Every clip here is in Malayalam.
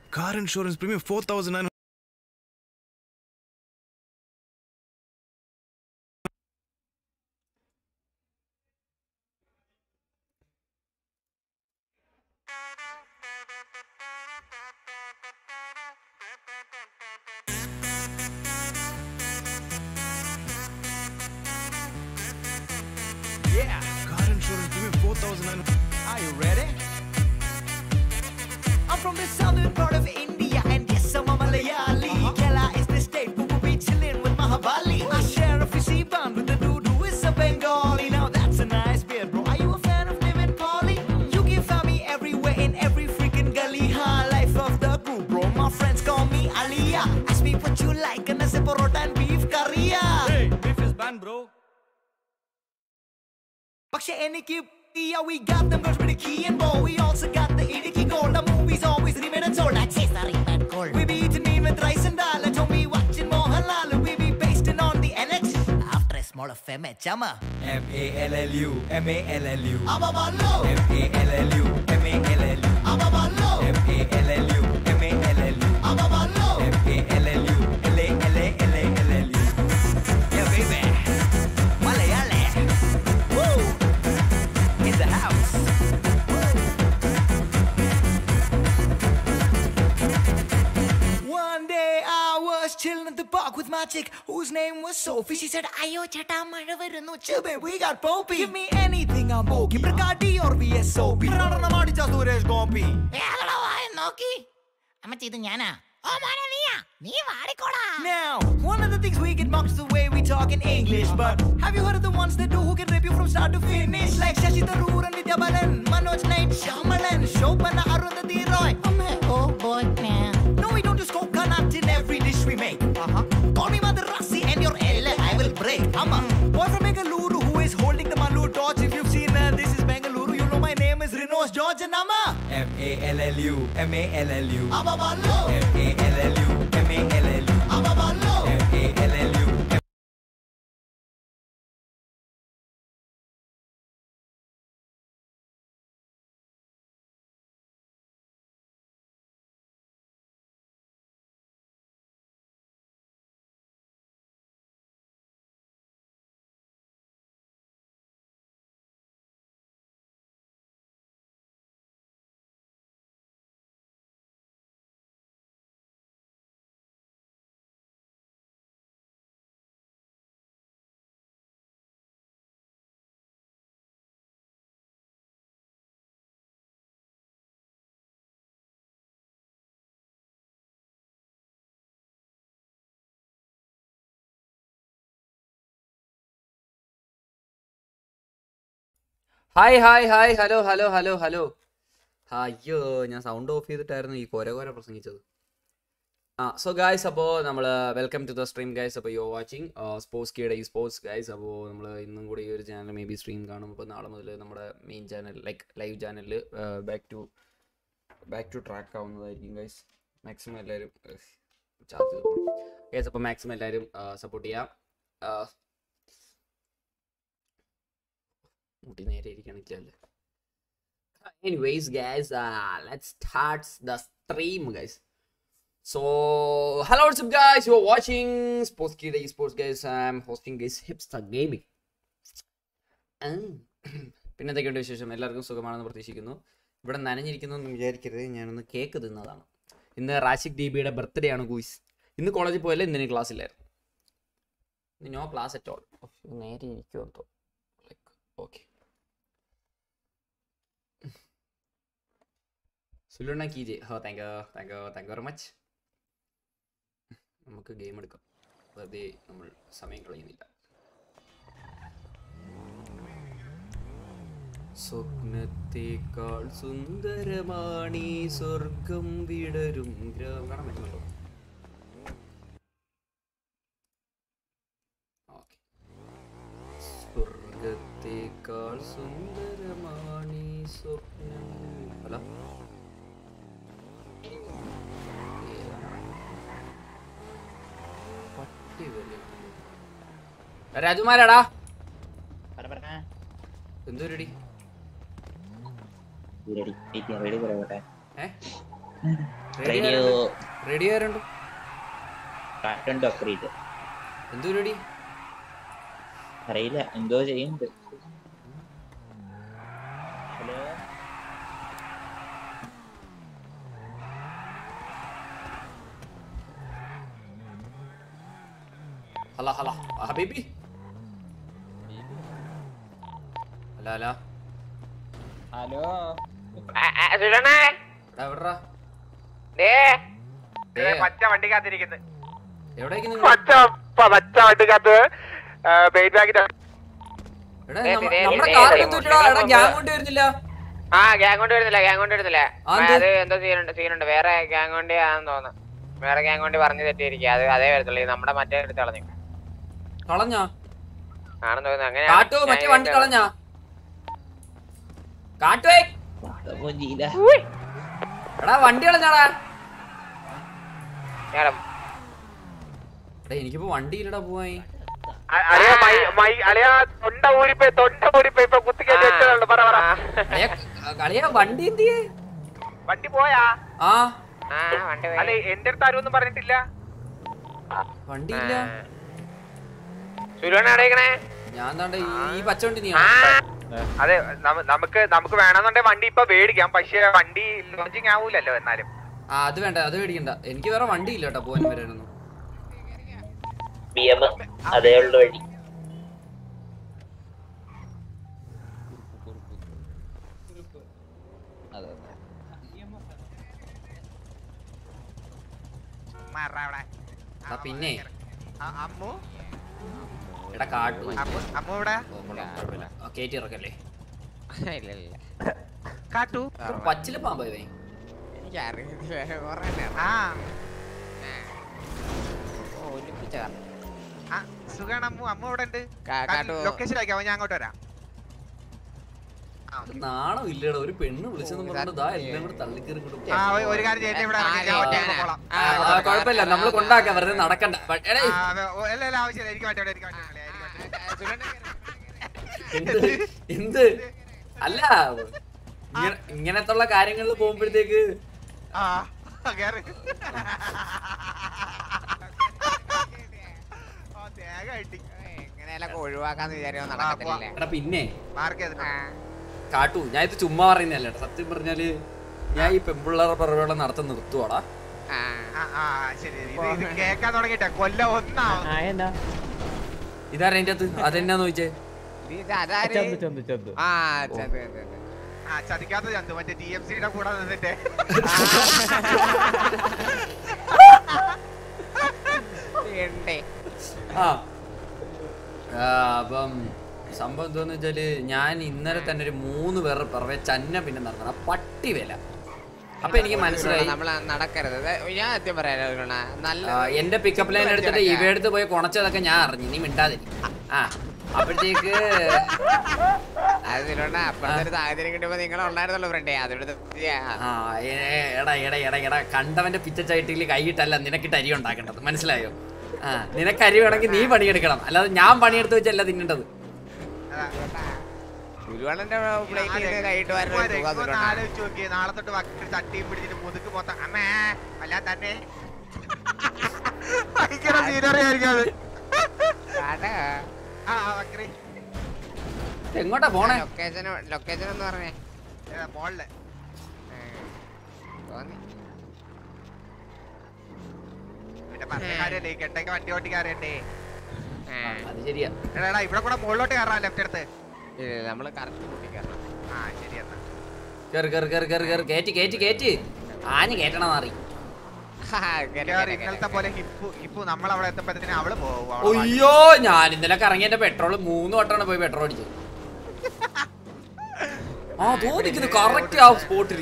Car insurance premium 4900 Yeah, Car insurance premium 4900 are you ready? I'm from the southern part of India, and yes, I'm a Malayali. Kerala is the state who will be chilling with Mahabali. I share a fishy bond with the dude who is a Bengali. Now that's a nice beard, bro. Are you a fan of David Pauly? You can find me everywhere in every freaking gully. High life of the group, bro. My friends call me Aliyah. Ask me what you like, and I say parota and beef curry. Hey, beef is banned, bro. പക്ഷെ എനിക്ക് yeah, we got them girls with the key and ball. We also got the Idiki gold. The movies always remade and sold. I chase the ring gold. We be eating meat with rice and dal. And told me watching Mohanlal. We be pasting on the NH. After a small FM, chama. M A L L U, M A L L U, Ababalo. M A L L U, M A L L U, Ababalo. M A L L U, M A L L U, Ababalo. M A L L U, L A L A L A L L U. Yeah, baby. Malayale. Woo. In the house. One day I was chilling at the park with my chick whose name was Sophie. She said, Ayo chata mara varunu chill babe, we got Popey. Give me anything I'm okay. Brigadi or VSOP. Pranana madicha Suresh Gopi. നോക്കി അമ്മച്ചി ഇത് ഞാനാ ഓ മോനെ നീയാ നീ വാടിക്കോടാ Now, one of the things we get mocked is the way we talk in English. But have you heard of the ones that do who can rip you from start to finish? Like Shashi Tharoor and Vidya Balan, Manoj Naik, Shamalan, Shobana, Arundhati Roy. അമ്മ oh boy man No, we don't just coconut in every dish we make. Uh-huh. Call me Mother Rassi and your L I will break. I'm a boy from Bengaluru who is holding the Malur torch. If you've seen uh, This is Bengaluru, you know my name is Rinos George and I'm a M A L L U, M A L L U, Ababalo. M A L L U, M A L L U, Ababalo. M A L L U. Hi hi hi hello hello hello hello അയ്യോ ഞാൻ സൗണ്ട് ഓഫ് ചെയ്തിട്ടായിരുന്നു ഈ കൊര കൊര പ്രസംഗിച്ചത് ആ സോ ഗായ്സ് അപ്പോൾ നമ്മൾ welcome to the stream guys അപ്പോൾ യോ വാച്ചിങ് സ്പോർട്സ് കീയുടെ ഈ സ്പോർട്സ് ഗൈസ് അപ്പോൾ നമ്മൾ ഇന്നും കൂടി ഈ ഒരു ചാനൽ മേ ബി സ്ട്രീം കാണും അപ്പോൾ നാളെ മുതൽ നമ്മുടെ മെയിൻ ചാനൽ ലൈക്ക് ലൈവ് ചാനലിൽ back to back to track ആവുന്നതായിരിക്കും ഗൈസ് മാക്സിമം എല്ലാവരും ചാർജ് ഗൈസ് അപ്പോൾ മാക്സിമം എല്ലാവരും സപ്പോർട്ട് ചെയ്യാം ആ, മുട്ടി നേരെ ഇരിക്കണില്ലല്ലേ anyways guys uh let's start the stream guys so hello what's up guys you're watching sports kid sports guys i'm hosting guys hipster gaming ഉം. പിന്നെ എന്തൊക്കെയുണ്ട് വിശേഷം എല്ലാവർക്കും സുഖമാണെന്ന് പ്രതീക്ഷിക്കുന്നു ഇവിടെ നനഞ്ഞിരിക്കുന്നു എന്ന് വിചാരിക്കരുത് ഞാനൊന്ന് കേക്ക് തിന്നതാണ് ഇന്ന് റാഷിക് ദീപിയുടെ ബർത്ത്ഡേ ആണ് ഗൂയ്സ് ഇന്ന് കോളേജിൽ പോയല്ലേ ഇന്ന് എനിക്ക് ക്ലാസ് ഇല്ലായിരുന്നു ഇന്ന് നോ ക്ലാസ് അറ്റ് ഓൾ നേരെ ഇരിക്കുമെന്ന് തോന്നുന്നു ലൈക്ക് ഓക്കെ സുലുണ്ണ കീജെ ഹോ thank you thank you thank you very much നമുക്ക് ഗെയിം എടുക്കാം വെറുതെ നമ്മൾ സമയം കളയുന്നില്ല സ്വപ്നത്തേക്കാൾ സുന്ദരമാണീ സ്വർഗം വിടരും ഗ്രാമം കാണാൻ പറ്റുന്നുണ്ടോ ഓക്കെ സ്വർഗത്തേക്കാൾ സുന്ദരമാണീ സ്വപ്നം ഹലോ പട്ടി പോലെ രാജുമാരാടാ എന്തൊരുടി ഏ റേഡിയോ റേഡിയോ ആരുണ്ട് കാർട്ടൂൺ ഡോക്ടറേറ്റ് എന്ത് പരിപാടി അറിയില്ല എന്തോ ചെയ്യുന്നുണ്ട് ഹലോ ഹലോ ഹലോ ഹബീബി ഹലോ ഹലോ ഹലോ എടാ എവിടെടാ ദേ, പച്ച വണ്ടിക്കകത്തിരിക്കുന്നത് എവിടേക്ക് നിങ്ങൾ പച്ച പ- പച്ച വണ്ടിക്കകത്ത് ബെയിറ്റ് ബാഗിന്റെ എടാ നമ്മ- നമ്മുടെ കാറിൽ എത്തിയിട്ടാ എടാ ഗ്യാങ് കൊണ്ട് വരുന്നില്ല ആ ഗ്യാങ് കൊണ്ട് വരുന്നില്ല ഗ്യാങ് കൊണ്ട് വരുന്നില്ല ആ, എന്ത്? അത് എന്തോ സീനുണ്ട് സീനുണ്ട് വേറെ ഗ്യാങ് കൊണ്ട് ആണെന്ന് തോന്നുന്നു വേറെ ഗ്യാങ് കൊണ്ട് പറഞ്ഞു തെറ്റിയിരിക്കുക അത് അതേ വരത്തുള്ളൂ ഇത് നമ്മുടെ മറ്റേ എടുത്ത് കളഞ്ഞു കളഞ്ഞാ ആണെന്ന് തോന്നുന്നു അങ്ങനെ കാട്ടോ മറ്റേ വണ്ടി കളഞ്ഞാ കാട്ടുവേ മുഞ്ചിയില്ല എടാ വണ്ടി കളഞ്ഞാടാ എടാ എനിക്കിപ്പോ വണ്ടിയില്ലടാ പോവായി അളിയ മൈ മൈ അളിയ തൊണ്ട ഊരിപ്പോ തൊണ്ട ഊരിപ്പോ ഇപ്പൊ കുത്തിക്കേറ്റി വെച്ചതുള്ളൂ പറ പറ കളിയാ വണ്ടി എന്ത് ചെയ്യേ വണ്ടി പോയാ ആ ആ വണ്ടി പോയി. അല്ലെ എന്റെ അടുത്ത് ആരും ഒന്നും പറഞ്ഞിട്ടില്ല വണ്ടി ഇല്ല സുലുവാണ് അടയിക്കണേ ഞാൻ താണ്ട ഈ- ഈ പച്ച വണ്ടി നീ ആ അതെ നമ്മ- നമുക്ക് നമുക്ക് വേണമെന്നുണ്ടെങ്കിൽ വണ്ടി ഇപ്പൊ മേടിക്കാം പക്ഷെ വണ്ടി ലോഞ്ചിങ് ആവൂലല്ലോ എന്നാലും ആ അത് വേണ്ട അത് മേടിക്കണ്ട എനിക്ക് വേറെ വണ്ടി ഇല്ല കേട്ടോ പോകാൻ വരാനൊന്നും ബി എം അതേ ഉള്ള വഴി അതെ അതെ മാറാ അവിടെ. ആ, പിന്നെ ആ, അമ്മു എടാ കാട്ടു അമ്മു അമ്മു ഇവിടെ കേറ്റി ഇറക്കല്ലേ ഇല്ല ഇല്ല കാട്ടു പച്ചില പാമ്പോ ഇവൻ എനിക്ക് അറിയില്ല കുറെ ആ ഒലിപ്പിച്ച ആ, സുഖാണ് അമ്മു അമ്മു ഇവിടെ ഉണ്ട് കാ- കാട്ടു. ലൊക്കേഷൻ അയക്കാമോ ഞാൻ അങ്ങോട്ട് വരാം നാണം ഇല്ലടാ ഒരു പെണ്ണ് വിളിച്ചെന്ന് പറഞ്ഞിട്ട് ദാ എല്ലാം കൂടെ തള്ളിക്കേറി ഇങ്ങോട്ട് ആ പോ. ഒരു- ഒരു കാര്യം ചെയ്യട്ടെ ഇവിടെ ഇറങ്ങി. ഞാൻ ആ, ഒറ്റയ്ക്ക് ആ, പോകോളാം. ആ, ആ, കുഴപ്പമില്ല നമ്മള് കൊണ്ടാക്കാം വെറുതെ നടക്കണ്ട ബ- എടേ, ആ, വേ- ഓ, അല്ല അല്ല ആവശ്യമില്ല എനിക്ക് വേണ്ടി എനിക്ക് വേണ്ടി എനിക്ക് വേണ്ടി. എന്ത് എന്ത് അല്ല ഇങ്ങനെ ഇങ്ങനത്തുള്ള കാര്യങ്ങളിൽ പോകുമ്പോഴത്തേക്ക് ആ കേറ് ആ, തേങ്ങ കിട്ടി എങ്ങനെയൊക്കെ ഒഴിവാക്കാന്ന് വിചാരിക്കാൻ ആ, നടക്കത്തില്ലേ എടാ പിന്നെ മാർക്ക് ചെയ്തിട്ടുണ്ട് കാട്ടു ഞാൻ ഇത് ചുമ്മാ പറയുന്നതല്ല കേട്ടോ സത്യം പറഞ്ഞാല് ഞാൻ ഈ പെമ്പിള്ളേരുടെ പിറകുകളെ നടത്തം നിർത്തുവാടാ ആ ആ ആ ശരി ഇത് ഇത് കേക്കാൻ തുടങ്ങിട്ടെ കൊല്ലം ഒന്നാവും ഇതാരാ അതിന്റെ അകത്ത് അതെന്നാന്ന് ചോദിച്ചേ ഇത് അതാര് ആ ചന്തു, ചന്തു, ചന്തു. ആ ചതിക്കാത്ത ചന്തു മറ്റേ ടി എം സിയുടെ കൂടെ നിന്നിട്ട് ഉണ്ടേ. ആ ആ, അപ്പം സംഭവം എന്താന്ന് വെച്ചാല് ഞാൻ ഇന്നലെ തന്നെ ഒരു മൂന്ന് പേരുടെ പിറവെ ചന്ന പിന്നെ നടന്നത് ആ പട്ടി വില അപ്പൊ എനിക്ക് മനസ്സിലായി നമ്മള് നടക്കരുത് ഇത് ഞാൻ സത്യം പറയാലോ ഒരുവണ. നല്ല ആ, എന്റെ പിക്കപ്പ് ലൈൻ എടുത്തിട്ട് ഇവയെടുത്ത് പോയി കുണച്ചതൊക്കെ ഞാൻ അറിഞ്ഞു നീ മിണ്ടാതിരി ആ അപ്പോഴത്തേക്ക് അത് തിരുവണ്ണ അപ്പഴത്തെ ഒരു സാഹചര്യം കിട്ടുമ്പോ നിങ്ങൾ ഉണ്ടായിരുന്നല്ലോ ഫ്രണ്ടേ അതെടുത്ത് ആ ഏ, എടാ എടാ എടാ എടാ കണ്ടവന്റെ പിച്ച ചൈട്ടിയിൽ കൈയിട്ടല്ല നിനക്കിട്ട് അരി ഉണ്ടാക്കേണ്ടത് മനസ്സിലായോ ആ നിനക്ക് അരി വേണമെങ്കിൽ നീ പണിയെടുക്കണം അല്ലാതെ ഞാൻ പണിയെടുത്ത് വെച്ചല്ല തിന്നേണ്ടത് ഗുരുവാണന്റെ പ്ലേറ്റിൽ കൈയിട്ട് വരുന്ന ഒരു സുഖം തിരുവണ്ണ. ആലോചിച്ച് നോക്കിയേ നാളെ തൊട്ട് വക്കറ്റ് ചട്ടിയും പിടിച്ചിട്ട് മുതുക്ക് മൊത്തം അമ്മേ അല്ല തന്നെ ഭയങ്കര സീനറി ആയിരിക്കും അത് കാട്ടാ. ആ ആ, വക്കറി എങ്ങോട്ടാ പോണേ ലൊക്കേഷൻ ലൊക്കേഷൻ എന്ന് പറഞ്ഞേ ഏതാ, മോളില് തോന്നി പിന്നെ പറഞ്ഞ കാര്യല്ലേ ഈ കെട്ടൊക്കെ വണ്ടി ഓട്ടിക്കാറിയണ്ടേ ആ. അത് ശരിയാ എടാ എടാ, ഇവിടെ കൂടെ മുകളിലോട്ട് കയറാം ലെഫ്റ്റ് എടുത്ത് ഇല്ല, നമ്മള് കറക്റ്റ് കൂട്ടിക്കറണം ആ ശരി എന്നാ കേറ് കേറ് കേറ് കേറ് കേറ് കേറ്റി കേറ്റി കേറ്റി ആഞ്ഞ് കേറ്റണം മാറി കേറി ഇന്നലത്തെ പോലെ ഹിപ്പു ഹിപ്പു നമ്മൾ അവിടെ എത്തുമ്പോഴത്തേന് അവള് പോകും അവളെ മാറ്റി. അയ്യോ ഞാൻ ഇന്നലെ കറങ്ങി എന്റെ പെട്രോൾ മൂന്ന് വട്ടമാണ് പോയി പെട്രോൾ അടിച്ചത് ആ തോന്നിക്കുന്നു കറക്റ്റ് ആ സ്പോട്ടിൽ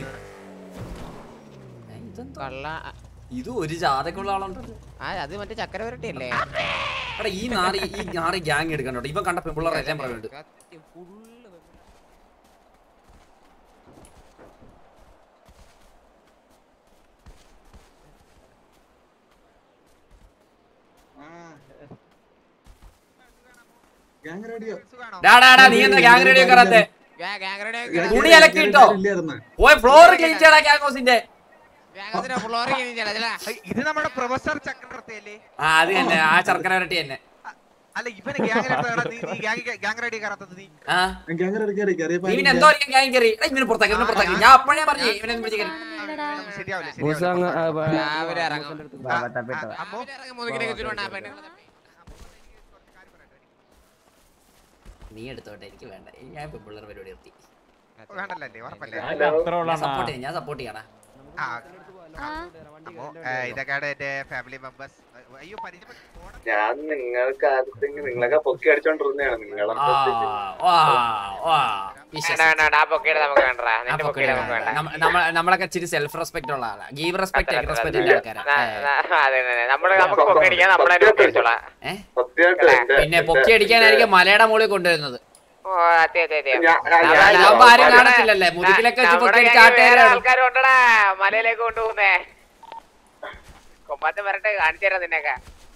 കള്ള ഇത് ഒരു ജാതക്കുള്ള ആളുണ്ടല്ലോ ആ അത് മറ്റേ ചക്കര വരട്ടിയല്ലേ എടാ ഈ നാറി ഈ നാറി ഗ്യാങ് എടുക്കണ്ടോ ഇവൻ കണ്ട പെമ്പിള്ളേരെ എല്ലാം പറയുന്നുണ്ട് ഫുള്ള് സുഖാണോ? ഡാ ഡാ ഡാ നീ എന്താ ഗ്യാങ് റേഡിയോ കയറാത്തെ തുണി അലക്കിട്ടോ പോയി ഫ്ലോർ ക്ലീൻ ചെയ്യടാ ഗ്യാങ് ഹൗസിന്റെ ഇത് നമ്മുടെ പ്രൊഫസർ ചക്രവർത്തി അല്ലേ ആ അത് തന്നെ ആ ശർക്കര വരട്ടി തന്നെ അല്ല ഇവന് ഗ്യാങ്ങിലെടുത്ത നീ നീ ഗ്യാങ് റെഡി കയറാത്തത് നീ ആ ഇവൻ എന്തോ അറിയാം ഗ്യാങ് കയറി എടാ, ഇവന് പുറത്താക്കി ഇവന് പുറത്താക്കി ഞാൻ അപ്പോഴേ പറഞ്ഞു ഇവനെ വിളിച്ചു കയറി ശരിയാവില്ല ബോസ് ശരിയാവില്ല അങ്ങ് രാവിലെ ഇറങ്ങും ആ, ആ, അമ്മോ നീ എടുത്തോട്ടെ എനിക്ക് വേണ്ട ഞാൻ പെൺപിള്ളേർ പരിപാടി നിർത്തി വേണ്ടല്ലേ ഉറപ്പല്ലേ സപ്പോർട്ട് ചെയ്യാം ഞാൻ സപ്പോർട്ട് ചെയ്യണ ആ അമ്മോ ഏ, ഇതൊക്കെയാണ് എന്റെ ഫാമിലി മെമ്പേഴ്സ് അയ്യോ പരിചയപ്പെട്ടു പോണം. ഞാൻ നിങ്ങൾക്ക് ആദ്യത്തെ നിങ്ങളൊക്കെ പൊക്കി അടിച്ചോണ്ടിരുന്നതാണ് നിങ്ങളെ ആ വാ വാ വേണ്ട വേണ്ട വേണ്ട ആ പൊക്കിയുടെ നമുക്ക് വേണ്ടടാ നിന്റെ പൊക്കിയുടെ നമുക്ക് വേണ്ട നമ്മ- നമ്മ- നമ്മളൊക്കെ ഇച്ചിരി സെൽഫ് റെസ്പെക്ട് ഉള്ള ആളാ ഗീവ് റെസ്പെക്ട് ടേക്ക് റെസ്പെക്ട് ഇല്ല ആൾക്കാരാ ന- ന- അതെ അതെ നമ്മള് നമുക്ക് പൊക്കിയടിക്കാൻ നമ്മളെ പൊക്കി അടിച്ചോളാം ഏഹ് സത്യമായിട്ട് എന്റെ പിന്നെ പൊക്കി അടിക്കാനായിരിക്കും മലയുടെ മുകളിൽ കൊണ്ടുവരുന്നത് ഓ അതെ അതെ അതെ ഞാൻ- ഞാൻ- നമ്മുടെ- ഞാൻ- ഇതാവുമ്പോ ആരും നമ്മുടെ- കാണത്തില്ലല്ലേ മുതുകിലൊക്കെ വെച്ച് നമ്മുടെ പൊക്കി അടിച്ച് gang ല് വേറെ ആട്ടുകാരാണ് ആൾക്കാരും ഉണ്ടടാ മലയിലേക്ക് കൊണ്ടുപോകുന്നേ കൊമ്പാത്ത് വരട്ടെ കാണിച്ചു തരാം നിന്നൊക്കെ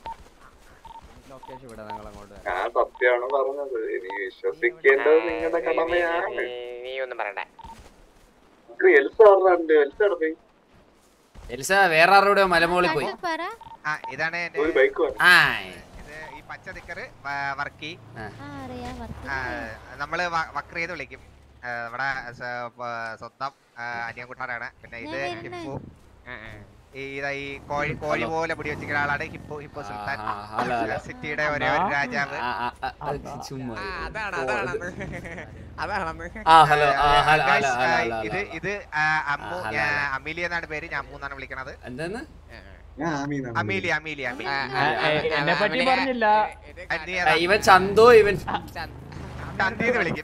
ഞാൻ സത്യമാണ് പറഞ്ഞത് ഇനി വിശ്വസിക്കേണ്ടത് നിങ്ങളുടെ കടമയാണ് നീ- നീ ഒന്നും പറയണ്ട എൽസ പറഞ്ഞിട്ടുണ്ട് എൽസ പോയി എൽസ വേറെ ആരുടെ മലമുകളിൽ പോയി ആ ഇതാണ് എന്റെ ഒരു ബൈക്ക് വന്നു ആ ഇത് ഈ പച്ച നിക്കറ് വർക്കി ആ. നമ്മള് വ- വക്രീന്ന് വിളിക്കും ആ, നമ്മുടെ സ- പ- സ്വന്തം ആ, അനിയൻകുട്ടാനാണ് പിന്നെ ഇത് ഹിപ്പു ഈ ഇതാ ഈ കോഴി കോഴി പോലെ പിടി വെച്ചിരിക്കുന്ന ആളാണ് ഹിപ്പു ഹിപ്പു സുൽത്താൻ ആ, ഹലോ, ഹലോ. സിറ്റിയുടെ ഒരേ ഒരു രാജാവ് ആ, ആ, ആ, ആ, ചുമ്മാ അതാണ് അതാണെന്ന് അതാണെന്ന് ആ ഹലോ ആ ഹലോ Guys, ഹലോ ആ, ഹലോ ഇത് ഹലോ ഇത് ആ, അമ്മു ആ, ഹലോ, ഞാൻ ഹലോ. അമീലിയ എന്നാണ് പേര് ഞാൻ മൂന്നാണ് വിളിക്കണത് എന്തെന്ന് അമീലിയ അമീലിയ അമീലിയ എന്നെ പറ്റി പറഞ്ഞില്ല ആ, നീ ആ, ഏതാ? ഇവൻ ചന്തു ഇവൻ ചന്തീന്ന് വിളിക്കും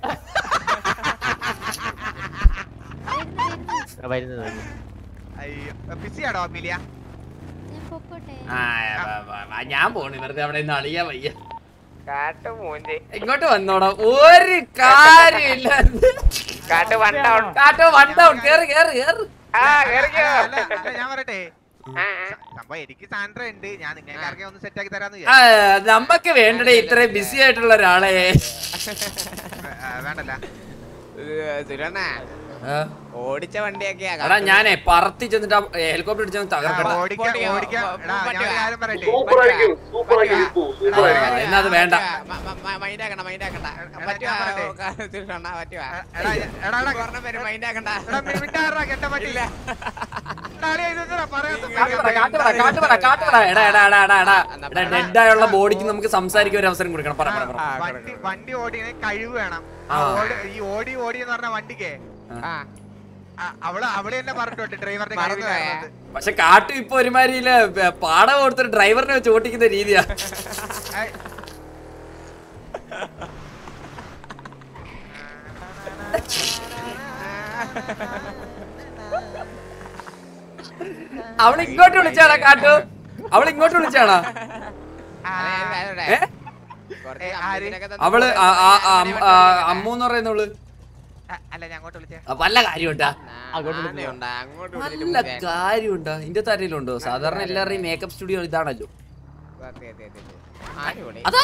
അയ്യോ ബിസിയാണോ അമീലിയ ആ, വാ, വാ, വാ, ഞാൻ പോണു വെറുതെ അവിടെ നിന്ന് അളിയാ വയ്യ കാട്ടു മൂഞ്ചി ഇങ്ങോട്ട് വന്നോടാ ഒരു കാര്യമില്ല കാട്ടു വൺ ഡൗൺ കാട്ടോ വൺ ഡൗൺ കേറ് കേറ് കേറ് ആ കേറിക്കോ അല്ല, അല്ല, ഞാൻ പറയട്ടെ ആ, സംഭവം എനിക്ക് സാൻഡ്ര ഉണ്ട് ഞാൻ നിങ്ങൾക്ക് ആർക്കെ ഒന്ന് സെറ്റ് ആക്കി തരാന്ന് ആ, വിചാരിച്ചു. നമ്മക്ക് വേണ്ടടേ ഇത്രയും ബിസി ആയിട്ടുള്ള ഒരാളെ ആ, വേണ്ടല്ല സുരണ്ണ ആ, ഓടിച്ച വണ്ടിയൊക്കെയാ എടാ ഞാനേ പറത്തി ചെന്നിട്ട് ഹെലികോപ്റ്റർ അടിച്ചു ആ, തകർക്കട്ടെ ഓടിക്കാൻ പൊട്ടിയോ? ഓടിക്കാൻ എടാ ഞാൻ ഒരു കാര്യം പറയട്ടെ സൂപ്പർ ആയിരിക്കും സൂപ്പർ ആയിരിക്കും ഹിപ്പു സൂപ്പർ ആ, ആയിരിക്കും എന്നാ അത് വേണ്ട മൈൻഡാക്കണ്ട മൈൻഡാക്കണ്ട എടാ, പറ്റുവാ ഞാൻ പറയട്ടെ? സുരണ്ണ പറ്റുവാ എടാ എടാ എടാ പറഞ്ഞ പേര് മൈൻഡാക്കണ്ട എടാ, മി- മിണ്ടാതിരുടാ, കെട്ട പറ്റില്ല. എടാ, അളിയാ, ഇതെന്തിനാ പറയാത്തത്? കാട്ടുപറ, കാട്ടുപറ, കാട്ടുപറ, കാട്ടുപറ. എടാ എടാ എടാ എടാ എടാ എടാ ഡെഡ് ആയുള്ള ബോഡിക്ക് നമുക്ക് സംസാരിക്കാൻ ഒരു അവസരം കൊടുക്കണം പറ പറ പറ വണ്ടി വണ്ടി ഓടിക്കണ കഴിവ് വേണം ആ. ആ, ഓടി- ഈ ഓടി ഓടി എന്ന് പറഞ്ഞ വണ്ടിക്ക് ആ ആ, അവള് അവള് തന്നെ പറഞ്ഞിട്ടുണ്ട് ഡ്രൈവറിന്റെ കടന്നു മറന്നുപോയാ? കയറുന്നത് പക്ഷെ കാട്ടു ഇപ്പൊ ഒരുമാതിരിയില് പാട കൊടുത്തിട്ട് ഡ്രൈവറിനെ വെച്ച് ഓട്ടിക്കുന്ന രീതിയാ ഏയ്, അവൾ ഇങ്ങോട്ട് വിളിച്ചാടാ കാട്ടു അവൾ ഇങ്ങോട്ട് വിളിച്ചാടാ ആ, ഏ ഏ, ആര്? അവള് ആ- ആ- ആ- അം- ആ, അമ്മു എന്ന് പറയുന്നവള് ആ, അല്ല ഞാൻ അങ്ങോട്ട് വിളിച്ചേ ആ, വല്ല കാര്യമുണ്ടാ അങ്ങോട്ട് അങ്ങോട്ട് നല്ല കാര്യമുണ്ടാ ഇന്റെ തരയിലും ഉണ്ടോ സാധാരണ എല്ലാവരുടെയും മേക്കപ്പ് സ്റ്റുഡിയോ ഇതാണല്ലോ അതാ?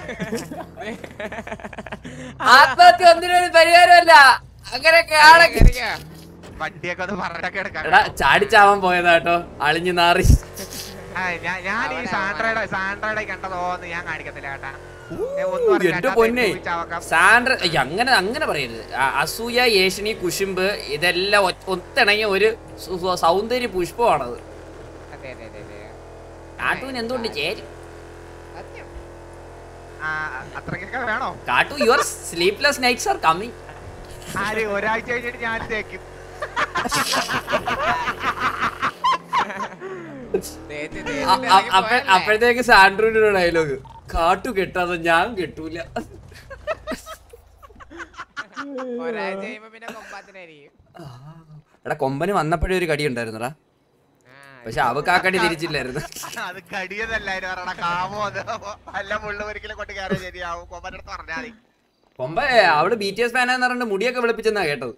ആത്മഹത്യ ഒന്നിനൊരു പരിഹാരമല്ല അങ്ങനെയൊക്കെ ആണെങ്കിൽ വണ്ടിയൊക്കെ ഒന്ന് പറഞ്ഞൊക്കെ എടുക്കാം എടാ ചാടിച്ചാവാൻ പോയതാട്ടോ അളിഞ്ഞു നാറി ആ, ഞാൻ- ഞാൻ ഈ സാൻഡ്രയുടെ സാൻഡ്രയുടെ കണ്ടതോന്ന് ഞാൻ കാണിക്കത്തില്ല കേട്ടാ ഏ, ഒന്നും അറിയില്ല, എന്റെ കേട്ടാ, പൊന്നെ പോയി ചാവക്കാം. സാൻഡ്ര ഏയ് അങ്ങനെ അങ്ങനെ പറയരുത് ആ- അസൂയ ഏഷണി കുശുമ്പ് ഇതെല്ലാം ഒ- ഒത്തിണങ്ങിയ ഒരു സു- സു- സൗന്ദര്യ പുഷ്പമാണത് അതെ അതെ അതെ അതെ കാട്ടുവിന് എന്തുകൊണ്ട് ചേരും ആ, അത്രയ്ക്കൊക്കെ വേണോ കാട്ടു your sleepless nights are coming ആര് ഒരാഴ്ച കഴിഞ്ഞിട്ട് ഞാൻ തേക്കും തേച്ച് തേച്ചിട്ട് ഇറങ്ങി പോയല്ലേ? അപ്പോഴത്തേക്ക് സാൻഡ്രൂന്റെ ഡയലോഗ് കാട്ടു കെട്ടാതെ ഞാൻ കെട്ടൂല ഒരാഴ്ച കഴിയുമ്പോ പിന്നെ കൊമ്പാത്തിനായിരിക്കും എടാ കൊമ്പന് വന്നപ്പോഴേ ഒരു കടി ഉണ്ടായിരുന്നടാ പക്ഷെ അവക്ക് ആ കടി തിരിച്ചില്ലായിരുന്നു അത് കടിയതല്ലായിരുന്നു പറയണ കാമോ അത് അല്ല മുള്ളു ഒരിക്കലും കൊണ്ട് കയറി ശരിയാവും കൊമ്പന്റെ അടുത്ത് പറഞ്ഞാൽ മതി കൊമ്പ അവള് ബി ടി എസ് ഫാനാന്ന് പറഞ്ഞിട്ട് മുടിയൊക്കെ വെളുപ്പിച്ചെന്നാ കേട്ടത്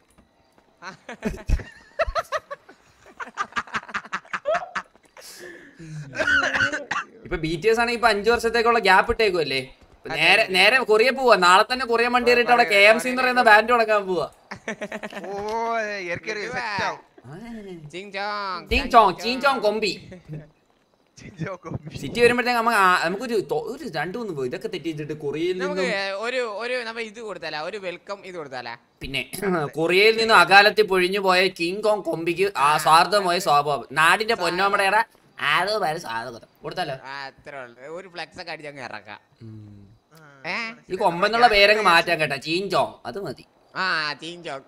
ഇപ്പൊ ബി ടി എസ് ആണെങ്കിൽ ഇപ്പൊ അഞ്ചു വർഷത്തേക്കുള്ള ഗ്യാപ്പ് ഇട്ടേക്കുമല്ലേ ഇപ്പൊ നേരെ നേരെ കൊറിയ പോവാ നാളെ തന്നെ കൊറിയ വണ്ടി കയറിയിട്ട് അവിടെ കെ എം സി എന്ന് പറയുന്ന ബാൻഡ് തുടങ്ങാൻ പോവാ ഓ ഇറക്കി സെറ്റ് ആവും ചിങ് ചോങ് ചീൻ ചോങ് ചീൻ ചോങ് കൊമ്പി സിറ്റി വരുമ്പോഴത്തേക്ക് നമുക്ക് ആ- നമുക്കൊരു തൊ- ഒരു രണ്ടു മൂന്ന് ഇതൊക്കെ തെറ്റിച്ചിട്ട് കൊറിയയിൽ നമുക്ക് നിന്നും ഒരു ഒരു നമ്മ ഇത് കൊടുത്താലാ ഒരു വെൽക്കം ഇത് കൊടുത്താലാ പിന്നെ കൊറിയയിൽ നിന്നും അകാലത്തിൽ പൊഴിഞ്ഞു പോയ കിങ് കോങ് കൊമ്പിക്ക് ആ സ്വാർത്ഥമായ സ്വഭാവം നാടിന്റെ പൊന്നോമടയുടെ ആരോ പേര് സ്വാഗതം കൊടുത്താലോ ആ അത്രേ ഉള്ളു ഒരു ഫ്ലെക്സ് ഒക്കെ അടിച്ചങ്ങ് ഇറക്കാം ഏ ഈ കൊമ്പെന്നുള്ള പേരങ്ങ് മാറ്റാൻ കേട്ടാ ചീൻ ചോങ് അത് മതി ആ ചീൻ ചോങ്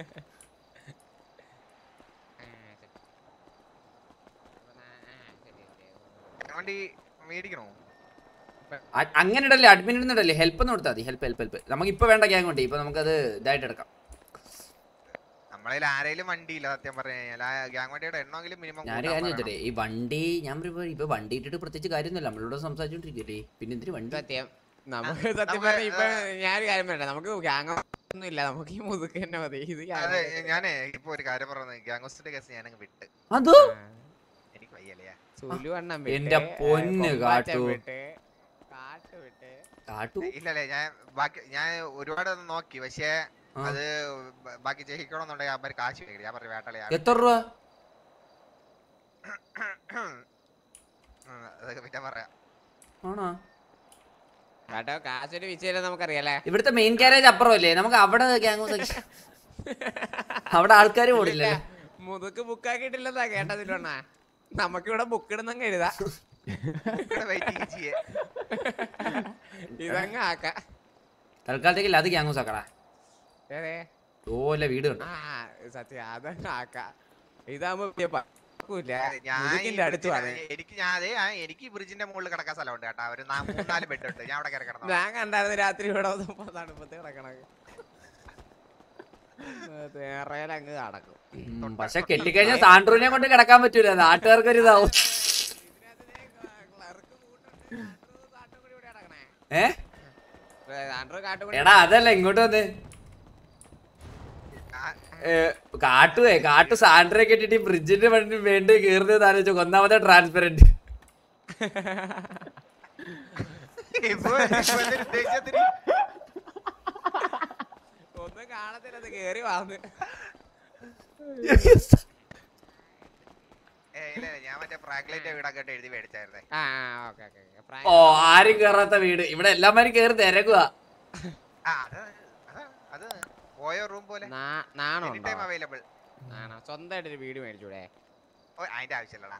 വണ്ടി മേടിക്കണോ അ- അങ്ങനെ ഇടല്ലേ അഡ്മിൻ ഇടല്ലേ ഹെൽപ്പ് എന്ന് കൊടുത്താൽ മതി ഹെൽപ്പ് ഹെൽപ്പ് ഹെൽപ്പ് നമുക്ക് ഇപ്പൊ വേണ്ട ഗ്യാങ് ഉണ്ട് ഇപ്പൊ നമുക്കത് ഇതായിട്ട് എടുക്കാം നമ്മളതിൽ ആരേലും വണ്ടി ഇല്ല സത്യം പറഞ്ഞു കഴിഞ്ഞാൽ ആ ഗ്യാങ് വണ്ടിയുടെ എണ്ണമെങ്കിലും മിനിമം ഞാനൊരു കാര്യം ചോദിച്ചേ ഈ വണ്ടി ഞാൻ പറയുമ്പോ ഇപ്പൊ വണ്ടി ഇട്ടിട്ട് പ്രത്യേകിച്ച് കാര്യമൊന്നുമില്ല നമ്മളോട് സംസാരിച്ചോണ്ടിരിക്കല്ലേ പിന്നെ എന്തിനു വണ്ടി സത്യം നമുക്ക് സത്യം പറഞ്ഞ ഇപ്പൊ ഞാനൊരു കാര്യം പറയട്ടെ നമുക്ക് ഗ്യാങ് ഒന്നും ഇല്ല നമുക്ക് ഈ മുതുക്ക് തന്നെ മതി ഇത് അതെ ഞാനേ ഇപ്പൊ ഒരു കാര്യം പറഞ്ഞത് ഗ്യാങ്സ്റ്റർ കേസ് ഞാനങ്ങ് വിട്ട് അതോ എനിക്ക് വയ്യല്ലേ സുലു അണ്ണൻ എന്റെ പൊന്ന് കാട്ടു വിട്ട് കാട്ട് വിട്ട് കാട്ടു ഇല്ലല്ലേ ഞാൻ ബാക്കി ഞാൻ ഒരുപാട് ഒന്ന് നോക്കി പക്ഷേ ആ. അത് ബ- ബാക്കി ജയിക്കണമെന്നുണ്ടെങ്കിൽ അവന്മാർ കാശ് വേണ്ടി ഞാൻ പറഞ്ഞു വേട്ടളയാ എത്ര രൂപ അതൊക്കെ പിന്നെ പറയാം ആണോ കേട്ടോ കാശൊരു വിഷയം നമുക്കറിയാലേ ഇവിടുത്തെ മെയിൻ കാരേജ് അപ്പുറമല്ലേ നമുക്ക് അവിടെ ഗ്യാങ് അവിടെ ആൾക്കാർ ഓടില്ലേ മുതുക്ക് ബുക്കാക്കിയിട്ടില്ലെന്നാ കേട്ടതില്ലണ്ണ നമുക്കിവിടെ ബുക്ക് ഇടുന്ന കരുതാ വെയിറ്റിംഗ് ചെയ്യേ ഇതങ്ങ് ആക്ക തൽക്കാലത്തേക്ക് അത് ഗ്യാങ് ആക്കടാ ഏതേ ഓല വീട് കണ്ടു ആ സത്യം അതങ്ങ് ആക്ക ഇതാകുമ്പോ വലിയ പക്കൂല്ല ഞാൻ ഈ മുതുക്കിന്റെ അടുത്ത് bridge- വന്നേ എനിക്ക് ഞാൻ അതെ ആ, എനിക്ക് ഈ ബ്രിഡ്ജിന്റെ മുകളിൽ കിടക്കാൻ സ്ഥലമുണ്ട് കേട്ടോ ഒരു നാ- മൂന്നാല് ബെഡ് ഉണ്ട് ഞാൻ അവിടെ കയറി കിടന്നു ഞാൻ കണ്ടായിരുന്നു രാത്രി ഇവിടെ വന്നപ്പോ തണുപ്പത്ത് കിടക്കണത് തേറയിലങ്ങ് നടക്കും പക്ഷെ കെട്ടിക്കഴിഞ്ഞാൽ സാൻഡ്രൂനെ കൊണ്ട് കിടക്കാൻ പറ്റൂല നാട്ടുകാർക്ക് ഒരു ഇതാവും ഏ ആൻഡ്രോ കാട്ടുകൂടി എടാ അതല്ല ഇങ്ങോട്ട് വന്ന് ഏ, കാട്ടുവേ കാട്ടു സാൻഡ്രെ കെട്ടിട്ട് ബ്രിഡ്ജിന്റെ വേണ്ടി വേണ്ടി കയറുന്നത് ആലോചിച്ചു ഒന്നാമത്തെ ട്രാൻസ്പെറന്റ് ഇപ്പൊ ഇപ്പൊ എന്തൊരു ഉദ്ദേശത്തിന് ഒന്നും കാണത്തില്ല അത് കേറി വന്ന് ഏ, ഇല്ല ഇല്ല, ഞാൻ മറ്റേ ഫ്രാഗ്ലൈറ്റ് വീടൊക്കെ ഇട്ട് എഴുതി മേടിച്ചായിരുന്നേ ആ ഓക്കെ ഓക്കെ ഓ ആരും കേറാത്ത വീട് ഇവിടെ എല്ലാമാരും കേറി തിരക്കുക ആ അത് അത് അത് പോയ റൂം പോലെ നാണോ എനി ടൈം അവൈലബിൾ ആണോ സ്വന്തമായിട്ട് ഒരു വീട് മേടിച്ചൂടെ അതിന്റെ ആവശ്യമില്ലടാ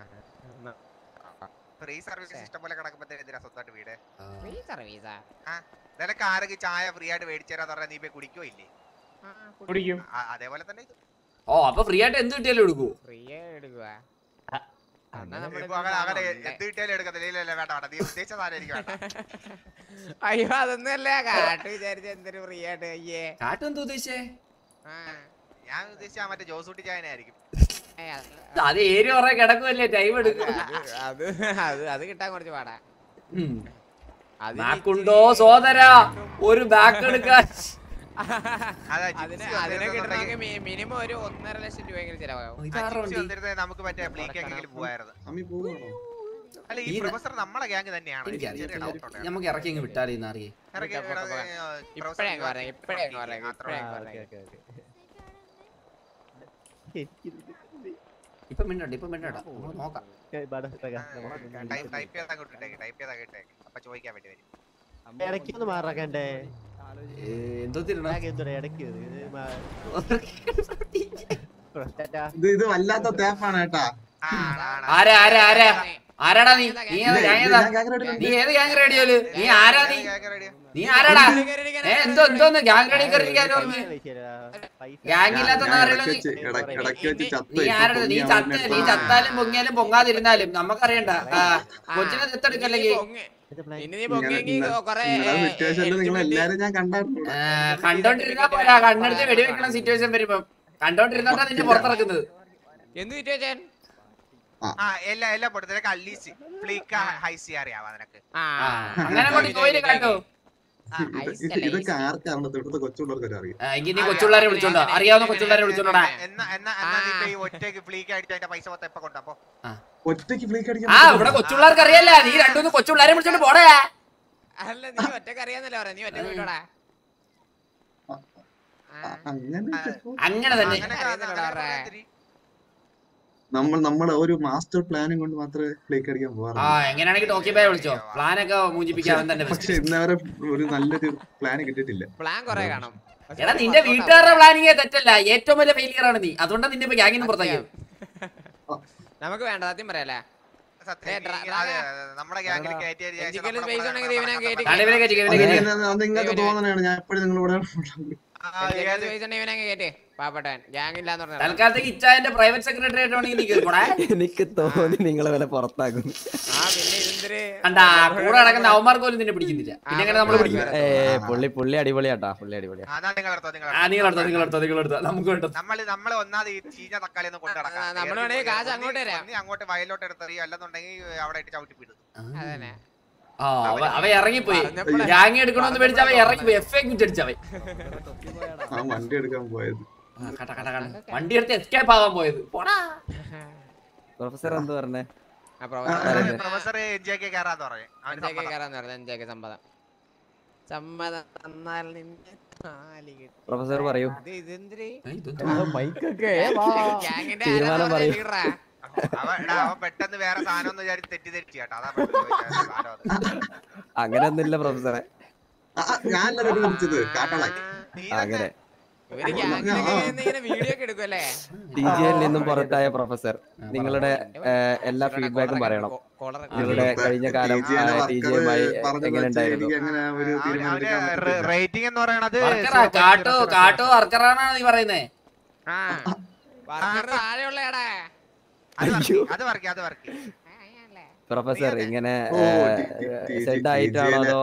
ഫ്രീ സർവീസ് സിസ്റ്റം പോലെ കിടക്കുമ്പോഴത്തേക്ക് എന്തിനാ സ്വന്തമായിട്ട് വീട് ഫ്രീ സർവീസാ ആ നിനക്ക് ആരെങ്കിലും ചായ ഫ്രീ ആയിട്ട് മേടിച്ചു തരാന്ന് പറഞ്ഞാൽ നീ പോയി കുടിക്കോ ഇല്ലേ കുടിക്കും ആ, അതേപോലെ തന്നെ ഇത് ഓ അപ്പൊ ഫ്രീ ആയിട്ട് എന്ത് കിട്ടിയാലും എടുക്കൂ ഫ്രീ എടുക്കുക ഇപ്പൊ അങ്ങനെ അങ്ങനെ എന്ത് കിട്ടിയാലും എടുക്കത്തില്ല ഇല്ല ഇല്ല വേണ്ട വേണ്ട നീ ഉദ്ദേശിച്ച സാധനം എനിക്ക് വേണ്ട അയ്യോ അതൊന്നും അല്ല കാട്ട് വിചാരിച്ച എന്തൊരു ഫ്രീ ആയിട്ട് അയ്യേ കാട്ടു എന്താ ഉദ്ദേശിച്ചേ ആ ഞാൻ ഉദ്ദേശിച്ച മറ്റേ ജോസൂട്ടി ചായനായിരിക്കും ഏയ് അത് അത് ഏരി കുറെ കിടക്കുമല്ലേ ടൈം എടുക്കും അത് അത് അത് അത് കിട്ടാൻ കുറച്ച് പാടാ ഉം. അത് ബാക്കുണ്ടോ സോദര ഒരു ബാക്ക് എടുക്കാൻ അതാ അതിന് gypsy അതിനെ വന്നിരുന്നെന്നുണ്ടെങ്കിൽ- കിട്ടണമെങ്കിൽ മിനിമം ഒരു ഒന്നര ലക്ഷം രൂപയെങ്കിലും ചിലവാകും ആ, ഇതാരുടെ gypsy വണ്ടി വന്നിരുന്നേ നമുക്ക് മറ്റേ ബ്ലീക്കെങ്കിലും പോയായിരുന്നു അമ്മി പോവാണോ അല്ല ഈ ഈ- പ്രൊഫസർ നമ്മളെ ഗ്യാങ് തന്നെയാണ് എനിക്ക് ചെറിയ doubt എനിക്കറിയാം ഉണ്ടായിരുന്നു. നമുക്ക് ഇറക്കി അങ്ങ് വിട്ടാലേ ഇന്ന് അറിയേ ഇറക്കി ഇപ്പൊ- വിടാതെ, ഇപ്പൊ- ആ, ഇപ്പഴേ പ്രൊഫസർ അങ്ങ് പറയാം ഇപ്പഴേ അങ്ങ് പറയാം അത്രേ ഇപ്പഴേ ഉള്ളൂ. അങ്ങ് പറയാം ഇപ്പൊ മിണ്ടണ്ട ഇപ്പൊ മിണ്ടണ്ട നമുക്ക് നോക്കാം ടൈപ്പ് ടൈപ്പ് ചെയ്ത് അങ്ങോട്ട് ഇട്ടേക്ക് ടൈപ്പ് ചെയ്ത് അങ്ങോട്ട് ഇട്ടേക്ക് അപ്പൊ ചോദിക്കാൻ വേണ്ടി വരും ഇടയ്ക്കൊന്ന് മാറാക്കണ്ടേ ഏ, എന്തോ തിരണ എന്തുടെ ഇടയ്ക്ക് ഇത് മാ- ചേട്ടാ, ഇത് ഇത് വല്ലാത്ത തേപ്പാണ് കേട്ടാ ആ, ആണ്, ആണ്. ആരാ ആരാ ആരാ ആരാടാ നീ നീ ഏത് ഇത് gang ഏതാ? ഞാൻ gang ready നീ ഏത് ഗ്യാങ് റേഡിയോയില് നീ ആരാ നീ കേക്ക് റെഡിയാ? നീ ആരാടാ ഏ എന്തോ എന്തോന്ന് ഗ്യാങ് റേഡി കയറിയിരിക്കാനോ പൈസ പൈസ പൈസ ഗ്യാങ് ഇല്ലാത്ത ഞാൻ ആരെങ്കിലും ഇടയ്ക്ക് വെച്ച് ഇടയ്ക്ക് ഇടയ്ക്ക് വെച്ച് ചത്ത് നീ ഇപ്പൊ ആരുടെ നീ പൊങ്ങി ചത്ത അവനെ നീ എടുത്തോണ്ട് ചത്താലും പൊങ്ങിയാലും പൊങ്ങാതിരുന്നാലും നമുക്കറിയണ്ട ആ കൊച്ചിനെ ദത്തെടുക്കല്ലെങ്കിൽ ഇനി നീ പൊങ്ങിയെങ്കിൽ നിങ്ങളെ- കൊറേ നിങ്ങളെ സിറ്റുവേഷനിൽ നിങ്ങൾ എല്ലാരും ഞാൻ കണ്ടായിരുന്നു ആ, കണ്ടോണ്ടിരുന്നാ പോരാ കണ്ണെടുത്ത് വെടിവെക്കണ സിറ്റുവേഷൻ വരുമ്പോ കണ്ടോണ്ടിരുന്നോണ്ടാ നിന്നെ പുറത്തിറക്കുന്നത് എന്ത് സിറ്റുവേഷൻ ആ എല്ലാ എല്ലാ പൊട്ടു നിനക്ക് അല്ലീസ് ഫ്ലീക്ക ഹൈസി അറിയാവാ നിനക്ക് ആ ആ, അങ്ങനെ കൊണ്ട് ജോയില് കാട്ടോ ഇത് ഇതൊക്കെ ആർക്കാണ് ഇവിടുത്തെ കൊച്ചുള്ളവർക്ക് അറിയാം ആ, എങ്കിൽ നീ കൊച്ചുള്ളവരെ വിളിച്ചോണ്ടോ അറിയാവുന്ന കൊച്ചുള്ളവരെ വിളിച്ചോണ്ടോടാ എന്നാ എന്നാ എന്നാ നീ ഇപ്പൊ ഈ ഒറ്റയ്ക്ക് ഫ്ലീക്ക് അടിച്ച് അതിന്റെ പൈസ മൊത്തം എപ്പോ കൊണ്ടപ്പോ ഒറ്റയ്ക്ക് ഫ്ലീക്ക് അടിക്കാൻ ആ പറ്റുമോ? ഇവിടെ കൊച്ചുള്ളവർക്ക് അറിയാല്ല നീ രണ്ടുമൂന്ന് കൊച്ചുള്ളവരെ വിളിച്ചോണ്ട് പോടാ അല്ല നീ ഒറ്റക്ക് അറിയാന്നല്ലേ പറയാ നീ ഒറ്റക്ക് പോയിട്ടോടാ അങ്ങനെ അങ്ങനെ തന്നെ അങ്ങനെ അറിയുന്നില്ലടാ അങ്ങനെ അവരെ. നമ്മൾ നമ്മുടെ ഒരു മാസ്റ്റർ പ്ലാനും കൊണ്ട് മാത്രമേ പ്ലേക്ക് അടിക്കാൻ ആ പോകാറുള്ളൂ എങ്ങനെയാണെങ്കിൽ ടോക്കി ബൈ വിളിച്ചോ പ്ലാനൊക്കെ മൂഞ്ചിപ്പിക്കാൻ അവൻ തന്നെ പക്ഷെ ബെസ്റ്റ് ഇന്നവരെ ഒരു നല്ലൊരു പ്ലാൻ കിട്ടിയിട്ടില്ല പ്ലാൻ കുറെ കാണും എടാ നിന്റെ വീട്ടുകാരുടെ പ്ലാനിങ് തെറ്റല്ല ഏറ്റവും വലിയ ഫെയിലിയർ ആണ് നീ അതുകൊണ്ടാണ് നിന്നെ ഇപ്പൊ ഗ്യാങ്ങിന് പുറത്താക്കിയത് നമുക്ക് വേണ്ട സത്യം പറയാലേ സത്യം ഏ, ഈ- ഡ്രാ- അതെ, അതെ, നമ്മുടെ ഗ്യാങ്ങിൽ കയറ്റിയതിന് ശേഷം Physical നമ്മുടെ space ഉണ്ടെങ്കിൽ plan ഇവനെ നടക്കാൻ കയറ്റി- ആണ് ഇവനെ കയറ്റി, ഇവനെ അത് കയറ്റി. ഇങ്ങനെ- അത് നിങ്ങൾക്ക് തോന്നണയാണ് ഞാൻ എപ്പോഴും നിങ്ങളിവിടെ ഏത്? ഇവനെ കേട്ടേ പാപ്പട്ടൻ ഗ്യാങ് ഇല്ലാന്ന് പറഞ്ഞ തൽക്കാലത്തേക്ക് ഇച്ചായന്റെ പ്രൈവറ്റ് സെക്രട്ടറി ആയിട്ടാണെങ്കിൽ നീ കേൾക്കണേ എനിക്ക് തോന്നി നിങ്ങളെ വല്ല പുറത്താക്കും ആ പിന്നെ ഇതെന്തിര് കണ്ടാ കൂടെ നടക്കുന്ന അവന്മാർക്ക് പോലും നിന്നെ പിടിക്കുന്നില്ല പിന്നെ എങ്ങനെ നമ്മൾ പിടിക്കും ഏ പുള്ളി പുള്ളി അടിപൊളിയാട്ടാ പുള്ളി അടിപൊളിയാ അതാ നിങ്ങൾ എടുത്തോ നിങ്ങൾ ആ നിങ്ങൾ എടുത്തോ നിങ്ങൾ എടുത്തോ നിങ്ങൾ എടുത്തോ നമുക്ക് വേണ്ടത് നമ്മള് നമ്മള് ഒന്നാമത് ഈ ചീഞ്ഞ തക്കാളി ഒന്നും കൊണ്ട് നടക്കാം ആ, നമ്മള് വേണമെങ്കിൽ കാശ് അങ്ങോട്ട് തരാം. ഒന്നി അങ്ങോട്ട് വയലോട്ട് എടുത്തെറിയോ അല്ലെന്നുണ്ടെങ്കിൽ അവിടെ ഇട്ട് ചവിട്ടി പിടും അതന്നെ ആ അവ അവ ഇറങ്ങിപ്പോയി പറഞ്ഞപ്പോഴേ- ഗ്യാങ് എടുക്കണമെന്ന് പേടിച്ച് അവ ഇറങ്ങിപ്പോയി എഫ് എ കുറ്റടിച്ചവൻ ആ വണ്ടി എടുക്കാൻ പോയത് ആ, കട കട കട വണ്ടി എടുത്ത് എസ്കേപ്പ് ആവാൻ പോയത് പോടാ പ്രൊഫസർ എന്ത് പറഞ്ഞേ ആ പ്രൊഫസർ പ്രൊഫസർ എൻജിയൊക്കെ കയറാന്ന് പറഞ്ഞു അവന് അഞ്ചേക്ക് സമ്മതം. കയറാന്ന് പറഞ്ഞു അഞ്ചേക്ക് സമ്മതം സമ്മതം തന്നാൽ നിന്നെ താലി കെട്ടി. പ്രൊഫസർ പറയൂ ഇത് ഇതെന്തിര് ഏ, ഇതെന്തുവാ? മൈക്കൊക്കെ ഗ്യാങ്ങിന്റെ തീരുമാനം ആരാ പറയൂ. ലീഡറാ? അവൻ എടാ, അവൻ പെട്ടെന്ന് വേറെ സാധനം ഒന്ന് വിചാരിച്ച് തെറ്റിദ്ധരിച്ചു കേട്ടോ അതാ പെട്ടെന്ന് ചോദിച്ചത് സാധനം അത്. അങ്ങനെയൊന്നുമില്ല പ്രൊഫസറെ ആ, ഞാനല്ല വിളിച്ചത് കാട്ടളാക്കി നീ അങ്ങനെ ഇവര് ഗ്യാങ്ങിന്റെ കയ്യിൽ നിന്ന് ഇങ്ങനെ വീഡിയോ ഒക്കെ എടുക്കുമല്ലേ ടി ജിയിൽ നിന്നും പുറത്തായ പ്രൊഫസർ നിങ്ങളുടെ ഏ, എല്ലാ ഫീഡ്ബാക്കും പറയണം നിങ്ങളുടെ കഴിഞ്ഞ കാലം ടി ജിയുമായി എങ്ങനെ ഉണ്ടായിരുന്നു എനിക്ക് അങ്ങനെ ഒരു തീരുമാനം എടുക്കാൻ പറ്റത്തില്ല. റേറ്റിംഗ് എന്ന് പറയണത് വർക്കറാ, കാട്ടോ കാട്ടോ വർക്കറാണോ നീ പറയുന്നേ ആ വർക്കറിന് താഴെയുള്ളയാടാ അത് work- അത് വർക്ക് അത് വർക്ക് പ്രൊഫസർ ഇങ്ങനെ ഓ, T- T- T- Z T- ആയിട്ടാണോ അതോ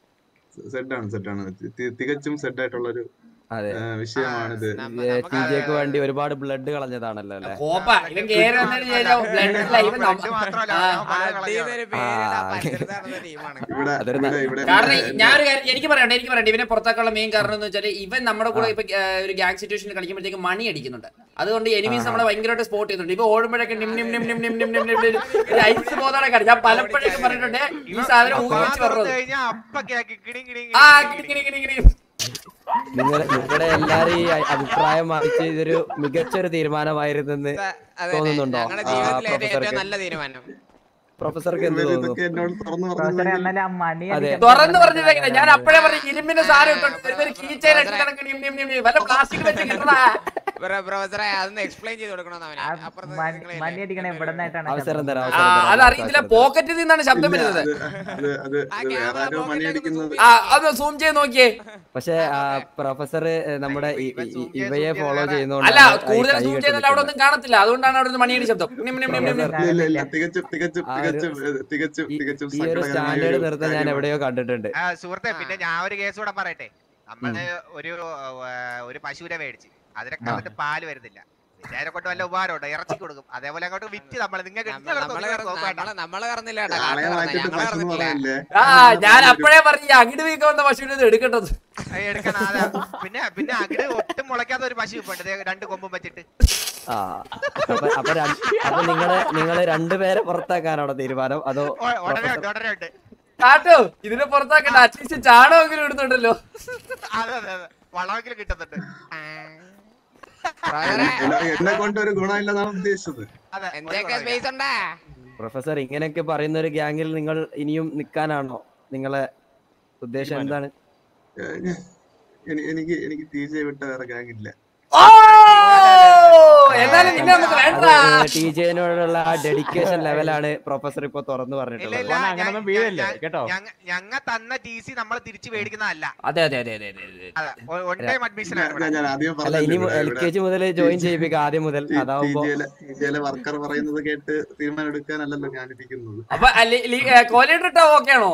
സെഡാണ് സെഡാണ് തി- തികച്ചും സെഡ് ആയിട്ടുള്ള ഒരു അതെ വിഷയമാണിത് ടി ജിക്ക് വേണ്ടി ഒരുപാട് ബ്ലഡ് കളഞ്ഞതാണല്ലോ അല്ലേ കോപ്പ ഇവൻ കേറി വന്നതിന് ശേഷം ബ്ലഡ് ഇല്ല ഇവൻ നമ്മ- ബ്ലഡ് മാത്രമല്ല ആ. അവൻ പല കളഞ്ഞാണ്. അടിയെന്നൊരു പേര് ഇടാൻ പരിസരത്ത് നടന്ന ടീമാണ് ഇവിടെ അതൊരു ഇവിടെ ഇവിടെ കാരണം ഇവിടെ- ഞാനൊരു കാര്യം എനിക്ക് പറയണ്ട എനിക്ക് പറയണ്ട ഇവനെ പുറത്താക്കാനുള്ള മെയിൻ കാരണം എന്ന് വെച്ചാൽ ഇവൻ നമ്മുടെ കൂടെ ഇപ്പൊ ആ, ഒരു ഗ്യാങ് സിറ്റുവേഷനിൽ കളിക്കുമ്പോഴത്തേക്ക് മണി അടിക്കുന്നുണ്ട് അതുകൊണ്ട് എനിമീസ് നമ്മളെ ഭയങ്കരമായിട്ട് സ്പോട്ട് ചെയ്യുന്നുണ്ട് ഇപ്പൊ ഓടുമ്പോഴൊക്കെ നിം നിം നിം നിം നിം നിം നിം നിം നിം ഒരു ഐസ് ബോധമാണ് കാര്യം ഞാൻ പലപ്പോഴൊക്കെ പറഞ്ഞിട്ടുണ്ട് ഈ സാധനം ഊഹിച്ച് വാ തുറന്ന് പറഞ്ഞത് കഴിഞ്ഞാ അപ്പൊക്കെ ആക്കി കിടി കിടി ആ കിടി കിണി കിണി കിണി നിങ്ങൾ നിങ്ങളുടെ എല്ലാരും ഈ അ- അഭിപ്രായം മാറിച്ച് ഇതൊരു മികച്ചൊരു തീരുമാനമായിരുന്നെന്ന് അതെ തോന്നുന്നുണ്ടോ ഞങ്ങളുടെ ആ, ജീവിതത്തിലെ ഏറ്റവും പ്രൊഫസർക്ക് നല്ല തീരുമാനം പ്രൊഫസർക്ക് എന്ത് ഇവര് തോന്നുന്നു ഇതൊക്കെ എന്നോട് തുറന്നു പറഞ്ഞില്ലെങ്കിൽ അതെ തുറന്ന് പറഞ്ഞില്ല ഞാൻ അപ്പഴേ പറഞ്ഞു ഇരുമ്പിന്റെ സാധനം ഇട്ടോണ്ട് ഒരു കീച്ചേൻ അടിച്ച് കിടക്കണ നിം നിം നിം നിം. വല്ല പ്ലാസ്റ്റിക് വെച്ച് കിട്ടണ പ്രൊ- പ്രൊഫസറെ അതൊന്ന് എക്സ്പ്ലെയിൻ ചെയ്ത് കൊടുക്കണം അവന് അപ്പുറത്ത് നിങ്ങളില്ലേ? അവസരം തരാം ആ അവസരം തരാം, അത് അറിയത്തില്ല അവസരം തരാം. പോക്കറ്റിൽ നിന്നാണ് ശബ്ദം ഇല്ല, വരുന്നത് അത് അത് അത് ആ അത് ക്യാമറ വേറെ ആരോ പോക്കറ്റിലേക്ക് മണിയടിക്കുന്നത് ഒന്ന് ആ അത് സൂം ചെയ്ത് നോക്കിയേ പക്ഷെ പ്രൊഫസർ നമ്മുടെ ഇ- ഇവൻ ഇ- zoom ചെയ്ത് ഇവയെ zoom ഫോളോ ചെയ്ത് ചെയ്യുന്നതുകൊണ്ട് അല്ല കൂടുതൽ സൂം ചെയ്താൽ അവിടെ ഒന്നും കാണത്തില്ല അതുകൊണ്ടാണ് അവിടെ ഒരു മണിയടി ശബ്ദം നിം നിം നിം നിം നിം. ഇല്ല ഇല്ല ഇല്ല തികച്ചും തികച്ചും ആ ഒരു- തികച്ചും ഏഹ്, തികച്ചും തികച്ചും ഈ ഒരു സങ്കടകരമായ സ്റ്റാൻഡേർഡ് ഒരു നിർത്താൻ ഞാൻ കാര്യമാണ്. എവിടെയോ കണ്ടിട്ടുണ്ട് ആ, സുഹൃത്തെ പിന്നെ ഞാൻ ഒരു കേസ് കൂടെ പറയട്ടെ നമ്മള് ഒരു ആ, ഒരു പശുവിനെ മേടിച്ച് അതിനൊക്കെ അതിന്റെ പാല് വരുന്നില്ല പിന്നെ അതിനെ കൊണ്ട് വല്ല ഉപകാരമുണ്ടോ ഇറച്ചി കൊടുക്കും അതേപോലെ അങ്ങോട്ട് വിറ്റ് നമ്മൾ നിങ്ങൾക്ക് നമ്മ- നമ്മള് കറ- നമ്മള് നമ്മള് കറന്നില്ല കേട്ടോ ആളെ കാട്ട് മാറ്റിട്ട് ഞങ്ങള് പശു എന്ന് കറന്നിട്ടില്ല പറയല്ലേ ആ ഞാൻ അപ്പഴേ പറഞ്ഞു അകിട് വീക്ക വന്ന പശുവിനെ ഇത് എടുക്കേണ്ടത് എടുക്കണം അതെ പിന്നെ പിന്നെ അകിട് ഒട്ടും മുളയ്ക്കാത്ത ഒരു പശു ഇപ്പൊ ഉണ്ട് ദേ രണ്ട് കൊമ്പും വെച്ചിട്ട് ആ അപ്പൊ അപ്പൊ രണ്ട്- അപ്പൊ നിങ്ങള് നിങ്ങള് രണ്ടുപേരെ പുറത്താക്കാനാണോ തീരുമാനം അതോ ഒ- ഉടനെ ഉണ്ട് ഉടനെ ഉണ്ട് കാട്ടോ ഇതിനെ പുറത്താക്കണ്ട അറ്റ്ലീസ്റ്റ് ചാണകമെങ്കിലും ഇടുന്നുണ്ടല്ലോ അതെ അതെ അതെ വളമെങ്കിലും കിട്ടുന്നുണ്ട് പ്രൊഫസറെ എന്നെ- എന്നെ കൊണ്ട് ഒരു ഗുണമില്ലെന്നാണ് ഉദ്ദേശിച്ചത് അതെ ഒരു എന്തൊക്കെ കുഴപ്പമില്ല. സ്പേസ് ഉണ്ടാ പ്രൊഫസർ ഇങ്ങനെയൊക്കെ പറയുന്ന ഒരു ഗ്യാങ്ങിൽ നിങ്ങൾ ഇനിയും നിൽക്കാനാണോ നിങ്ങളെ ഉദ്ദേശം എന്താണ് ഏഹ്, ഞാൻ- എനി- എനിക്ക് എനിക്ക് ടി ജെ വിട്ട വേറെ ഗ്യാങ് ഇല്ല ഓ എന്നാലും നിന്നെ നമുക്ക് വേണ്ട ടി ജെനോടുള്ള ആ ഡെഡിക്കേഷൻ ലെവലാണ് പ്രൊഫസർ ഇപ്പൊ തുറന്നു ഇല്ല പറഞ്ഞിട്ടുള്ളത് ഇല്ല അങ്ങനൊന്നും വീഴല്ലേ, കേട്ടോ? ഞങ്ങ തന്ന ടി സി നമ്മൾ തിരിച്ചു മേടിക്കുന്നതല്ല അതെ അതെ അതെ അതെ അതെ അതെ വൺ ടൈം അഡ്മിഷൻ ആണ് ഞാൻ- ഞാൻ ആദ്യം അല്ല ഇനി പറഞ്ഞല്ലോ എൽ ഇവിടെ കെ ജി മുതൽ ജോയിൻ ചെയ്യിപ്പിക്കാം ആദ്യം മുതൽ ടി- അതാവുമ്പോ ടി.ജെയിലെ- ടി.ജെയിലെ വർക്കർ പറയുന്നത് കേട്ട് തീരുമാനം എടുക്കാനല്ലല്ലോ ഞാനിരിക്കുന്നത് അപ്പൊ കോലിഡർ ഇട്ടാ ഓക്കെ ആണോ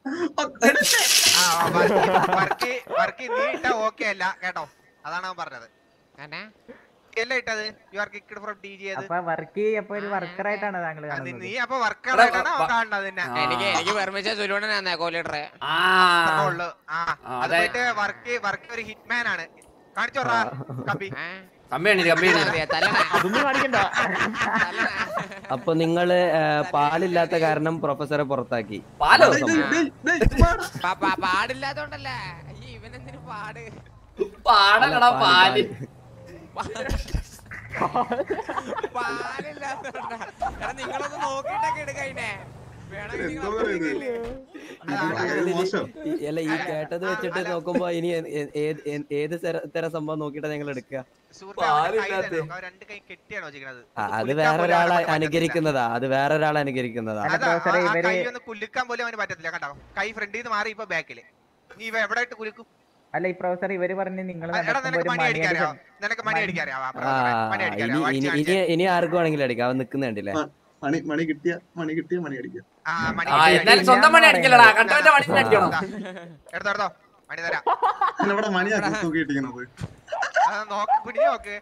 വർക്ക് വർക്ക് നീ ഇട്ട ഓക്കെ അല്ല കേട്ടോ അതാണ് അവൻ പറഞ്ഞത് എന്നാ? അല്ല ഇട്ടത് you are kicked from T G അത് വർക്ക് ചെയ്യപ്പോ ഒരു വർക്കറായിട്ടാണ് താങ്കൾ അത് കാണുന്നത് നീ അപ്പൊ വർക്കറായിട്ടാണ് അവൻ കാണുന്നത് തന്നെ എനിക്ക് എനിക്ക് പെർമിഷൻ സുലൂണൻ തന്നെ കോലീഡറെ ആ അത്രേ ഉള്ളൂ ആ ആ, അത് അതെ. പോയിട്ട് വർക്ക് വർക്ക് ഒരു ഹിറ്റ്മാൻ ആണ് കാണിച്ചോറാ കമ്പി കമ്മിയാണ് കമ്മിയാണ് അതൊന്നും കാണിക്കണ്ട അപ്പൊ നിങ്ങള് ആ, പാലില്ലാത്ത കാരണം പ്രൊഫസറെ പുറത്താക്കി പാലോ അതാണ് സംഭവം. പാടില്ലാത്തോണ്ടല്ല ഈ ഇവനെന്തിനു പാട് പാടലടാ പാല് പാലില്ലാത്തോണ്ടാ. എടാ നിങ്ങളൊന്ന് നോക്കിയിട്ടൊക്കെ എടുക്കതിനെ വേണമെങ്കിൽ നിങ്ങൾ മോശം അല്ല ഈ കേട്ടത് വെച്ചിട്ട് നോക്കുമ്പോ ഇനി ഏ- ഏ- ഏത് ഏ- ഏത് തര- തരം സംഭവം നോക്കിട്ടാ ഞങ്ങൾ എടുക്കുക സുഹൃത്തേ, അവന്റെ കൈ തന്നെ നോക്ക്. അവൻ രണ്ട് കൈ കെട്ടിയാണോ വെച്ചിരിക്കണത്? ആ, ഒന്ന് അത് കുലുക്കാൻ വേറെ പോലും ഒരാളെ അവനെ പറ്റത്തില്ല. അനുകരിക്കുന്നതാ അത് വേറെ ഒരാളെ അനുകരിക്കുന്നതാ അതാ, ആ- ആ കൈ ഒന്ന് കുലുക്കാൻ പോലും അവന് പറ്റത്തില്ല കണ്ടോ കൈ ഫ്രണ്ടിൽ നിന്ന് മാറി ഇപ്പൊ ബാക്കില് നീ ഇവ എവിടെ ഇട്ട് കുലുക്കും അല്ല ഈ പ്രൊഫസർ ഇവര് പറഞ്ഞ് നിങ്ങൾ ആ, എടാ നിനക്ക് മണി അടിക്കാൻ അറിയാവോ നിനക്ക് മണി അടിക്കാൻ അറിയാവോ ആ ആ പ്രൊഫസറെ? മണി അടിക്കാൻ ഇനി അറിയാവോ? ഇനി അടിച്ച് ഇനി കാണിച്ച്. ഇനി ആർക്ക് വേണമെങ്കിലും അടിക്കാം അവൻ നിക്കുന്നുണ്ടല്ലേ മണി മണി കിട്ടിയ മണി കിട്ടിയ മണി അടിക്കാം ആ, മണി ആ, അടിച്ച് എന്നാലും സ്വന്തം മണി അടിക്കലടാ കട്ടവന്റെ മണി തന്നെ അടിക്കണം എടുത്തോ എടുത്തോ മണി തരാം ഇവിടെ മണിയാക്കി തൂക്കിയിട്ടിരിക്കണത് ആ, നോക്ക് കുനിഞ്ഞ് നോക്ക്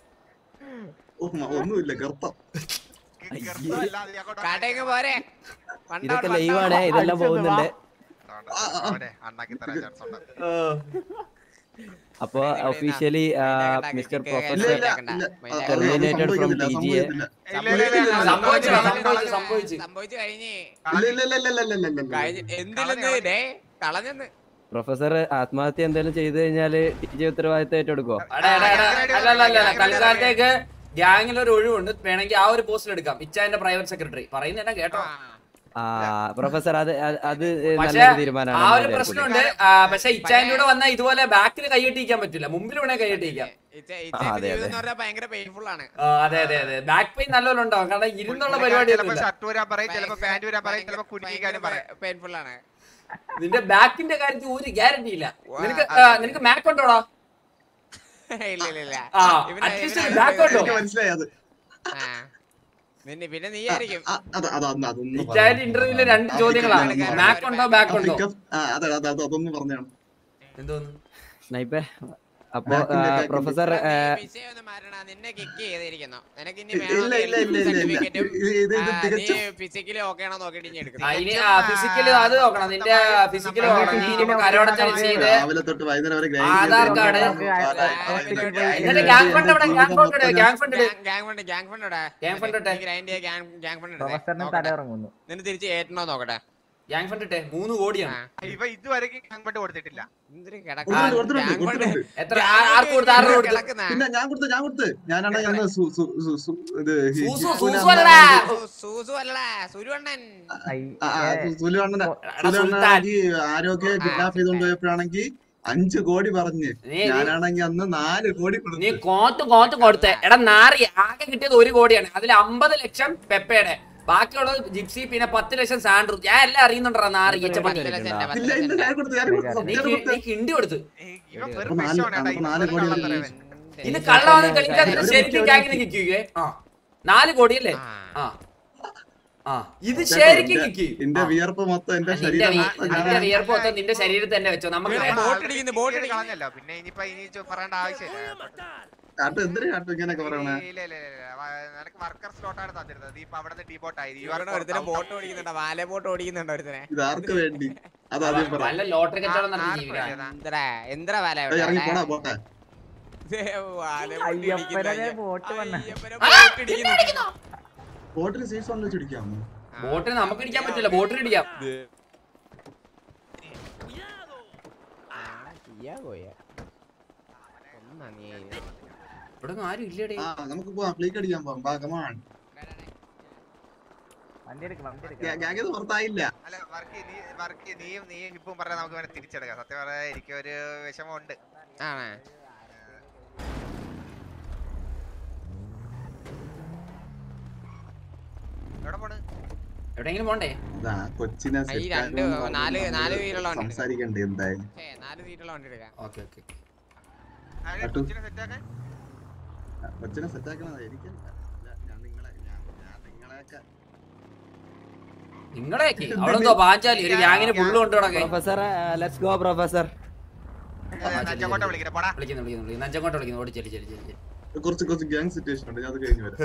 ഓ, മ- ഒന്നുമില്ല ഗർത്തം ഗർഭമില്ലാതെ അങ്ങോട്ട് കാട്ടേക്ക് പോരെ ഇതൊക്കെ ലൈവാണ് ഇതെല്ലാം പോകുന്നുണ്ട് അവനെ അണ്ണാക്കി തരാൻ ചാൻസ് ഉണ്ട് അപ്പോ ഒഫീഷ്യലി മിസ്റ്റർ പ്രൊഫസർ ഇല്ല, ഇല്ല. ടെർമിനേറ്റഡ് ഫ്രം ടി ജി എ സംഭവിച്ചു സംഭവിച്ചു സംഭവിച്ചു സംഭവിച്ചു കഴിഞ്ഞ് ഇല്ല ഇല്ല ഇല്ല ഇല്ല ഇല്ല ഇല്ല ഇല്ല കഴിഞ്ഞ് എന്തിലെന്ന് ഡേ കളഞ്ഞെന്ന് പ്രൊഫസർ ആത്മഹത്യ എന്തെങ്കിലും ചെയ്തു കഴിഞ്ഞാല് ടി ജി ഉത്തരവാദിത്തം ഏറ്റെടുക്കോ എടാ, എടാ, എടാ, അല്ല അല്ല അല്ല അല്ല തൽക്കാലത്തേക്ക് ഗ്യാങ്ങിൽ ഒരു ഒഴിവുണ്ട് വേണമെങ്കിൽ ആ ഒരു പോസ്റ്റിൽ എടുക്കാം ഇച്ചാന്റെ പ്രൈവറ്റ് സെക്രട്ടറി പറയുന്നതെല്ലാം കേട്ടോ ആ പ്രൊഫസർ അത് അത് അത് പക്ഷേ നല്ലൊരു ആ ഒരു തീരുമാനമാണ് പ്രശ്നമുണ്ട് ആ, പക്ഷെ ഇച്ചാന്റെ കൂടെ വന്നാൽ ഇതുപോലെ ബാക്കിൽ കൈയിട്ടിരിക്കാൻ പറ്റില്ല മുമ്പിൽ വേണേ കൈയിട്ടിരിക്കാം ഇച്ച ആ, ഇച്ചയുടെ അതെ, ജീവിതം അതെ. എന്ന് പറഞ്ഞാൽ ഭയങ്കര പെയിൻഫുൾ ആണ് ആ, അതെ അതെ അതെ ബാക്ക് പെയിൻ നല്ലോണം ഉണ്ടാവും കാരണം ഇരുന്നുള്ള പരിപാടി ചിലപ്പോ ഷർട്ട് വരാൻ പറയും ചിലപ്പോ പാന്റ് വരാൻ പറയും ചിലപ്പോ കുടിക്കാനും പറയും പെയിൻഫുൾ ആണ് നിന്റെ ബാക്കിന്റെ കാര്യത്തിൽ ഒരു ഗ്യാരണ്ടി ഇല്ല നിനക്ക് ആ, നിനക്ക് മാക്ക് ഉണ്ടോടാ ഇല്ല ഇല്ല ഇല്ല ആ ഇവനെ- അറ്റ്ലീസ്റ്റ് ഇവനെ ബാക്ക് ഉണ്ടോ എനിക്ക് മനസ്സിലായി അത് ആ. നിന്നെ പിന്നെ നീ ആയിരിക്കും ആ, അത് അത് അതൊന്ന് അതൊന്ന് ഇച്ചാന്റെ ഇന്റർവ്യൂല് രണ്ട് ചോദ്യങ്ങളാണ് മാക്ക് ഉണ്ടോ ബാക്ക് ഉണ്ടോ അതെ അതെ അത് അതൊന്ന് പറഞ്ഞാണ് എന്തോന്ന് സ്നൈപ്പേ അപ്പോ ബാക്കിന്റെ ആ, ബാക്കിന്റെ. പ്രൊഫസർ ആ, വിഷയൊന്നും മാറണ നിന്നെ കിക്ക് ചെയ്തിരിക്കുന്നു നിനക്ക് ഇനി ഇല്ല, ഇല്ല, ഇല്ല, ഇല്ല, ഇല്ല, ഇല്ല. സർട്ടിഫിക്കറ്റും ഇത് ഇത് ഇത് തികച്ചും ഫിസിക്കലി ഓക്കെ ആണോ നോക്കിട്ട് ഇനി ആ, എടുക്കുന്നത് ഇനി ആ ഫിസിക്കല് അത് നോക്കണം നിന്റെ ഫിസിക്കല് നോക്കണം നീ ഇനിയിപ്പോ കരോടച്ചടി ചെയ്ത് രാവിലെ തൊട്ട് വൈകുന്നേരം വരെ grind ആധാർ ചെയ്ത് കാർഡ്. ഭയങ്കര- എന്നിട്ട് ഗ്യാങ് ഫണ്ട് എവിടെ ഗ്യാങ് ഫണ്ട് ഇട് ഗ്യാങ് ഫണ്ട് ഇട് ഗ്യാങ് ഫണ്ട് ഗ്യാങ് ഫണ്ട് ഇടാ Gang fund ഇട്ടെ. ഗ്രൈൻഡ് ഗ്യാങ് ഗ്യാങ് ഫണ്ട് പ്രൊഫസറിന് തല ഇറങ്ങുന്നു നിന്നെ തിരിച്ച് ഏറ്റണോ നോക്കട്ടെ ഗ്യാങ് ഫണ്ട് ഇട്ടെ മൂന്ന് കോടിയാണ് ഇവ ഇതുവരെയും കൺപെട്ട് കൊടുത്തിട്ടില്ല എന്തൊരു കൊടുത്തിട്ടുണ്ട്, കൊടുത്തിട്ടുണ്ട്, കൊടുത്തിട്ടുണ്ട്. എത്ര ആ- ആർക്ക് കൊടുത്ത് ആരുടെ കൊടുത്ത് കിടക്കുന്ന പിന്നെ ഞാൻ കൊടുത്ത് ഞാൻ കൊടുത്ത് ഞാനാണ് അന്ന് സു- സു- സു- സു- ഇത് സൂസു ഹിപ്പുവിനെ സൂസു അന്ന് അല്ലടാ സൂസു അല്ലടാ സുരുവണ്ണൻ ആ, ആ, സു- സുലുവണ്ണനെ എടാ, സുലുവണ്ണനാണെങ്കിൽ ആരോഗ്യ കിഡ്നാപ്പ് ചെയ്തോണ്ട് പോയപ്പോഴാണെങ്കിൽ അഞ്ചു കോടി പറഞ്ഞ് നീ- ഞാനാണെങ്കിൽ അന്ന് നാല് കോടി കൊടുത്തു നീ കോത്ത് കോത്ത് കൊടുത്തേ എടാ നാറി ആകെ കിട്ടിയത് ഒരു കോടിയാണ് അതിൽ അമ്പത് ലക്ഷം പെപ്പയുടെ ബാക്കിയുള്ളത് ജിപ്സി പിന്നെ പത്ത് ലക്ഷം സാൻഡ്രു ഞാൻ എല്ലാം അറിയുന്നുണ്ടാ നാറി ഈച്ചപ്പത്തി ഇല്ല ഇല്ല ഞാൻ കൊടുത്തു ഞാൻ കൊടുത്തു നീ ഞാൻ കി- കൊടുത്തു നീ കിണ്ടി കൊടുത്ത് ഇവൻ അപ്പൊ വെറും നാല് വിഷമാണ് അപ്പൊ നാല് കോടി കള്ളത്തരവൻ ഇത് കള്ളമാണെന്ന് തെളിയിക്കാൻ ശരിക്കും ഗ്യാങ്ങിന് കിക്കുകയെ ആ നാല് കോടിയല്ലേ ആ ആ ഇത് ശരിക്കും കിക്കി എന്റെ വിയർപ്പ് മൊത്തം എന്റെ നിന്റെ ശരീരം വി- മൊത്തം നിന്റെ ഞാൻ വിയർപ്പ് മൊത്തം നിന്റെ ശരീരത്തിൽ തന്നെ വെച്ചോ നമുക്ക് ഇവിടെ വേണ്ട. ബോട്ട് അടിക്കുന്നു, ബോട്ട് ഇത് അടിക്കുന്നു. കളഞ്ഞല്ലോ പിന്നെ ഇനിയിപ്പോ ഇനി ചോ- പറയേണ്ട ആവശ്യമില്ല കാട്ടു എന്തിനു കാട്ടു ഇങ്ങനെയൊക്കെ പറയണേ ഇല്ല ഇല്ല ഇല്ല വ- നിനക്ക് വർക്കർ സ്ലോട്ടാണ് തന്നിരുന്നത് നീ ഇപ്പൊ അവിടെ നിന്ന് ഡീബോട്ട് ആയി You are ഇവിടെ ഒരുത്തനെ ബോട്ട് ഓടിക്കുന്നുണ്ടോ വാല ബോട്ട് ഓടിക്കുന്നുണ്ടോ ഒരുത്തനെ ഇത് ആർക്ക് വേണ്ടി അത് ആദ്യം പറ വല്ല ലോട്ടറി കച്ചവടം നടത്തി ആർക്ക് ജീവിക്കാം വേണ്ടിയതാ? എന്തരാ എന്തരാ വാല ഏയ് ഇറങ്ങി പോടാ പോട്ടെ അയ്യപ്പനെ ബോട്ട് വന്ന ബോട്ടിൽ സീസൺ വെച്ച് ഇടിക്കാമോ ബോട്ടിന് നമുക്ക് ഇടിക്കാൻ പറ്റില്ല ബോട്ടിന് ഇടിക്കാം ഇവിടെ ഒന്നും ആരും ഇല്ലടേ ആ നമുക്ക് പോവാം ഫ്ലീക്ക് അടിക്കാൻ പോവാം ബാ കമാൺ വണ്ടി എടുക്ക് വണ്ടി എടുക്ക് ഗ്യാഗ് ഇത് പുറത്തായില്ല അല്ല വർക്ക് നീ വർക്ക് നീയും നീയും ഇപ്പം പറഞ്ഞാൽ നമുക്ക് വേണേ തിരിച്ചെടുക്കാം സത്യം പറയാ എനിക്ക് ഒരു വിഷമമുണ്ട് ആണേ എവിടെ പോണ് എവിടെയെങ്കിലും പോണ്ടേ ഇതാ കൊച്ചിനെ ഈ set രണ്ട് ആക്കുമെന്ന് നാല് പറഞ്ഞ് നാല് നമ്മള് വീലുള്ള വണ്ടി എടുക്കാം. സംസാരിക്കണ്ടേ എന്തായാലും ഏ, നാല് സീറ്റുള്ള വണ്ടി എടുക്കാം ഓക്കെ ഓക്കെ ആരെ അട്ടു. കൊച്ചിനെ സെറ്റാക്കാൻ കൊച്ചിനെ സെറ്റ് ആക്കണത് എനിക്കല്ല ഇല്ല, ഞാൻ നിങ്ങളെ ഞാൻ ഞാൻ നിങ്ങളെയൊക്കെ നിങ്ങളെയൊക്കെ അവിടെ എന്തോ പാഞ്ചാലി ഒരു ഗ്യാങ്ങിന് പുള്ളു കൊണ്ട് കിടക്കേ പ്രൊഫസർ ലെറ്റ്സ് ഗോ പ്രൊഫസർ നഞ്ചക്കോട്ടെ വിളിക്കട്ടെ പടാ വിളിക്കുന്നു വിളിക്കുന്നു വിളിക്കുന്നു നഞ്ചങ്ങോട്ട് വിളിക്കുന്നു ഓടി ചെല്ലി ചെല്ലി ചെല്ലി കുറച്ച് കുറച്ച് ഗ്യാങ് സിറ്റുവേഷൻ ഉണ്ട് ഞാൻ അത് കഴിഞ്ഞ് വരാം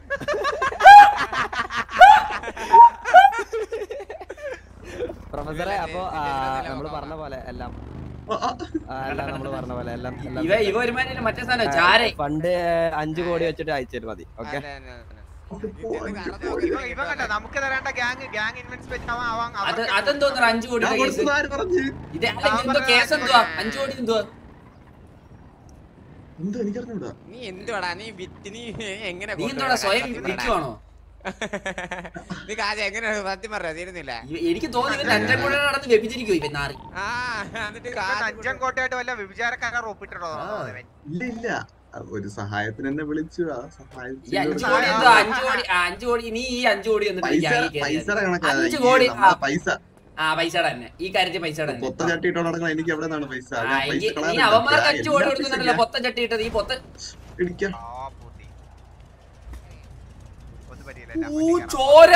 പ്രൊഫസറെ അപ്പോ നമ്മൾ പറഞ്ഞ പോലെ എല്ലാം ആ, എല്ലാം നമ്മൾ പറഞ്ഞ പോലെ എല്ലാം എല്ലാം ഇവ ഇവ ഒരുമാതിരി മറ്റേ സാധനം ചാരേ ഫണ്ട് അഞ്ചു കോടി വെച്ചിട്ട് അയച്ചു മതി ഓക്കെ അതെ, അതെ, അതെ. ഇവ ഇവ കണ്ട നമുക്ക് തരേണ്ട ഗ്യാങ് ഗ്യാങ് ഇൻവെസ്റ്റ്മെന്റ് ആവാൻ ആവാൻ അത് അവർക്ക് അതെന്തോന്നു അഞ്ചു കോടി ഞാൻ കേസ് കൊടുത്തത് ആര് പറഞ്ഞു ഇത് അല്ല, ഇതെന്തോ കേസ് എന്തുവാ അഞ്ചു കോടി എന്തുവാ എന്തോ എനിക്കറിഞ്ഞൂടാ നീ എന്തുവാടാ നീ വിറ്റ് നീ എങ്ങനെ നീ കൊണ്ടുവരാ? എന്തോടാ സ്വയം കാശ് വിൽക്കുവാണോ നീ കാശ് എങ്ങനെ സത്യം പറയാ തീരുന്നില്ല ഇ- എനിക്ക് തോന്നി ഇവൻ രണ്ടാം കൂടെ നടന്ന് വ്യഭിചരിക്കും ഇവൻ നാറി ആ എന്നിട്ട് ഇവൻ കാശ് അഞ്ചാം കോട്ടയായിട്ട് വല്ല വ്യഭിചാരക്കാരൻ ഒപ്പിട്ടിട്ടോ ഇല്ല ഇല്ല ആ, ഒരു സഹായത്തിന് എന്നെ വിളിച്ചു ആ ഈ അഞ്ചു സഹായത്തിന് കോടി എന്തോ അഞ്ചു കോടി ആ, അഞ്ചു കോടി നീ ഈ അഞ്ചു കോടി എന്നിട്ട് ഈ പൈസ ഗ്യാങ്ങിൽ കയറിയത്. പൈസയുടെ കണക്കാ അഞ്ചു ഈ കോടി ആ, നമ്മളെ പൈസ ആ പൈസയുടെ തന്നെ ഈ കാര്യത്തിൽ പൈസയുടെ തന്നെ പൊത്ത ചട്ടിയിട്ടോ നടക്കണം എനിക്ക് എവിടെ നിന്നാണ് പൈസ ആ, ഞാൻ പൈസ എങ്കി- നീ കളയാറില്ല. അവന്മാർക്ക് ഞാൻ അഞ്ചു കോടി എല്ലാ കൊടുക്കുന്നുണ്ടല്ലോ പൈസയും പൊത്ത ചട്ടിയിട്ടത് ഈ പൊത്ത ഇടിക്കാം ഊ ചോര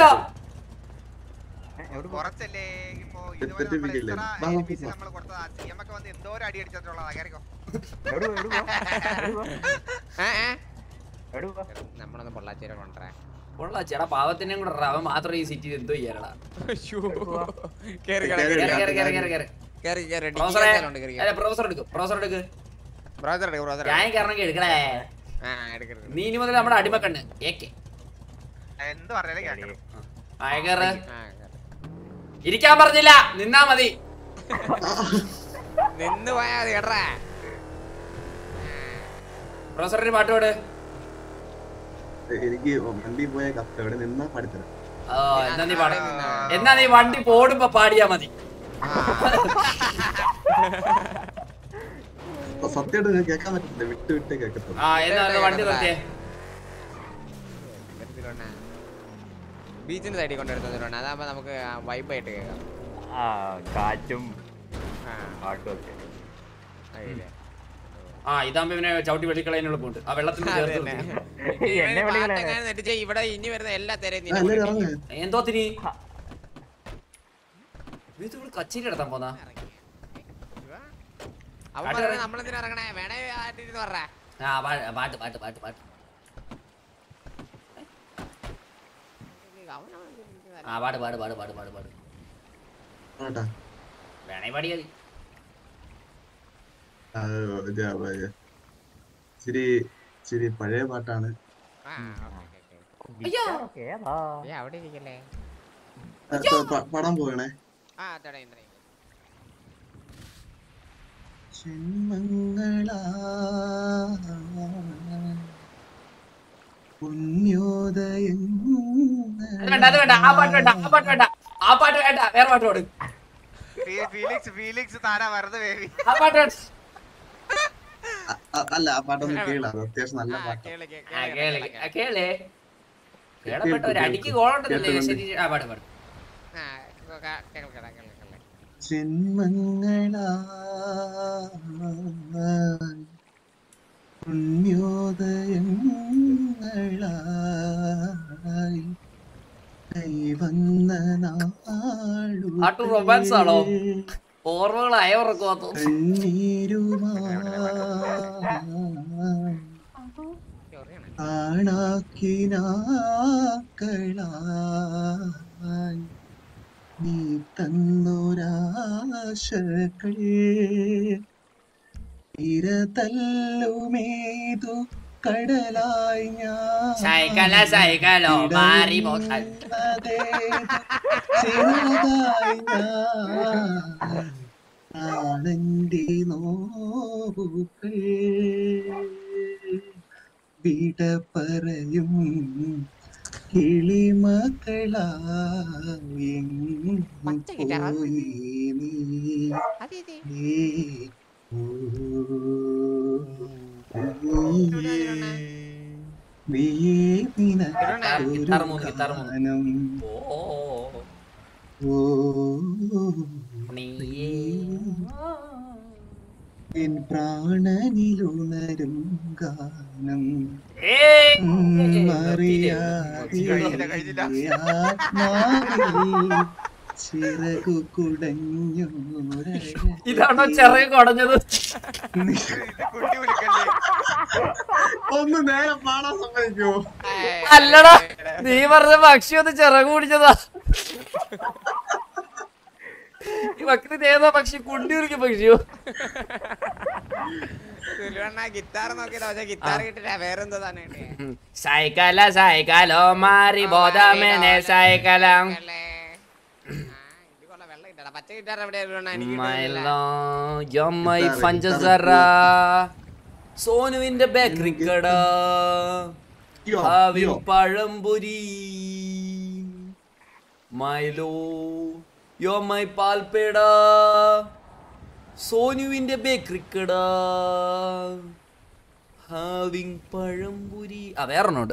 കുറച്ചല്ലേ ഇപ്പൊ തെറ്റിപ്പിക്കില്ലേ? വാ, വാ, വാ. നമ്മൾ കൊടുത്തത് സി എം ഒക്കെ വന്ന് എന്തോരം അടി അടിച്ചിട്ടുള്ളതാ കേറിക്കോ നമ്മളൊന്ന് പൊള്ളാച്ചേര കൊണ്ടുവരാ കൊള്ളാ ചേട്ടാ പാവത്തിനെയും കൂടെ ഇടറാ. അവൻ മാത്രം ഈ സിറ്റി എന്തോ ചെയ്യാനടാ കേറി കേറി, കേറി, കേറി, കേറി, കേറി. കേറി കേറി പ്രൊഫസറെ അല്ല പ്രൊഫസർ എടുക്കും പ്രൊഫസർ എടുക്ക് ബ്രദർ എടുക്ക് ബ്രദർ ഞാൻ കയറണമെങ്കിൽ എടുക്കണേ ആ എടുക്കരുത് നീ ഇനി മുതൽ നമ്മുടെ അടിമക്കണ്ണ് ഏക്കെ എന്ത് പറഞ്ഞാലും കേൾക്കണം ആയകറ് ഇരിക്കാൻ പറഞ്ഞില്ല നിന്നാ മതി നിന്ന് പോയാ മതി കേട്ടാ പ്രൊഫസറിന് പാട്ട് പാട് എനിക്ക് വണ്ടി പോയ കത്ത് എവിടെ നിന്നാ പാടിത്തരാം ഓ എന്നാ നീ പാട് എന്നാ നീ വണ്ടി പോടുമ്പോ പാടിയാ മതി സത്യമായിട്ട് ഞാൻ കേൾക്കാൻ പറ്റത്തില്ല വിട്ട് വിട്ടേ കേൾക്കത്തുള്ളൂ ആ എന്നാ ഒന്ന് വണ്ടി നിർത്തിയേ ബീച്ചിന്റെ സൈഡിൽ കൊണ്ടെടുത്തോണ്ട് അതാകുമ്പോ നമുക്ക് വൈബായിട്ട് കേൾക്കാം ആ കാറ്റും ആ പാട്ടും ഒക്കെ അതില്ലേ. ആ ഇതാകുമ്പോ ഇവനെ ചവിട്ടി വെള്ളിക്കളയാനുള്ള പോണ്ട് ആ വെള്ളത്തിന് അത് ചേർത്ത് തന്നെ. നിർത്തി. ഇവന് എന്നെ വിളിക്കണേ. പാട്ടെങ്ങാനും നെട്ടിച്ച് ഇവിടെ ഇനി വരുന്ന എല്ലാ തെരയും ആ, എല്ലാരും ഇറങ്ങ്. എന്തോ തിരി ഇത് ഇവിടെ കച്ചേരി നടത്താൻ പോന്നാ അവൻ പാട്ട് പറഞ്ഞ പറ. നമ്മളെന്തിനാ ഇറങ്ങണേ വേണേ ആട്ടിരുന്ന് പറ ആ പാ- പാട്ട് പാട്ട് പാട്ട് പാട്ട് ആ പാട് പാട് പാട് പാട് പാട് പാട് ആട്ടാ വേണേ പാടിയാ മതി ആ, ഇത്, ആ, ഇത്. ഇച്ചിരി ഇച്ചിരി പഴയ പാട്ടാണ് ആ, ഓക്കേ, ഓക്കേ, ഓക്കേ. ഗിറ്റാറൊക്കെ ഏതാ ഏ, അവിടെ ഇരിക്കല്ലേ ആ, പ- പ- പാടാൻ പോകണേ ആ തടയും തടയും ജന്മങ്ങളാ പുണ്യോദയം അത് വേണ്ട അത് വേണ്ട ആ പാട്ട് വേണ്ട ആ പാട്ട് വേണ്ട ആ പാട്ട് വേണ്ട വേറെ പാട്ട് പാട് ഫീലിക്സ് ഫീലിക്സ് താരാ വെറുതെ വേവി ആ പാട്ട് വേണ്ട അല്ല ആ പാട്ടൊന്ന് കേളാം അത് അത്യാവശ്യം നല്ല പാട്ടാണ് കേള്, കേ- ആ കേള്, കേള് കേള്, ആ കേളേ കേളപ്പെട്ട ഒരു അടിക്ക് കോളുണ്ടല്ലേ കേൾക്കുന്നുണ്ട്. ശരി ആ പാട് പാട് ആ, കേൾക്കാം, കേൾക്കാം, കേൾക്കാം. ജന്മങ്ങളാ പുണ്യോദയങ്ങളായി കൈവന്ന നാളു പാട്ട് റൊമാൻസ് ആണോ ഓർമ്മകൾ അയവറക്കുവാ തോന്നുന്നു കാണാക്കിനാക്കളായി നീ തന്നൊരാശകൾ ഇരതല്ലുമേതു കടലായി ഞാൻ സൈക്കല സൈക്കലോ മാറി മോട്ടാൽ ചെറുതായി ഞാൻ ആണെന്റെ നോവുകൾ വിട പറയും കിളിമക്കളായെങ്ങും പോയി നീ നീ ഓ, നീ ഗിത്താർ മൂന്ന്, ഗിത്താർ മൂന്ന്. നിനക്കൊരു ഓ ഓ നീയേ എൻ പ്രാണനിലുണരും ഗാനം ഏയ് അറിയാതെ ആത്മാവിൽ ചിറകു കുടഞ്ഞു ഇതാണോ ചെറിയ കുടഞ്ഞത് ഒന്ന് നേരെ പാടാൻ സമ്മതിക്കോ അല്ലടാ നീ പറഞ്ഞ പക്ഷി ഒന്ന് ചിറക് പിടിച്ചതാ ഈ വക്രി ഏതാ പക്ഷി കുണ്ടി കുറിക്കും പക്ഷിയോ സുലുവണ്ണ ഗിത്താർ നോക്കിയതാ പക്ഷെ ഗിത്താർ കിട്ടില്ല വേറെന്തോ തന്നെ കിട്ടിയേ സൈക്കല സൈക്കലോ മാറി ബോധമേനെ സൈക്കല വെള്ളം കിട്ടടാ പച്ച ഗിറ്റാർ എവിടെ സുലുവണ്ണ? എനിക്ക് My കിട്ടുന്നില്ല. love, you're my പഞ്ചസാര സോനുവിന്റെ ബേക്കറി കട യോ, ആവിൻ യോ. പഴംപൊരി മൈലോ യോ മൈ പാൽപേട സോനുവിന്റെ ബേക്കറി കട ഹാവിങ് പഴംപൊരി ആ വേറെ ഉണ്ട്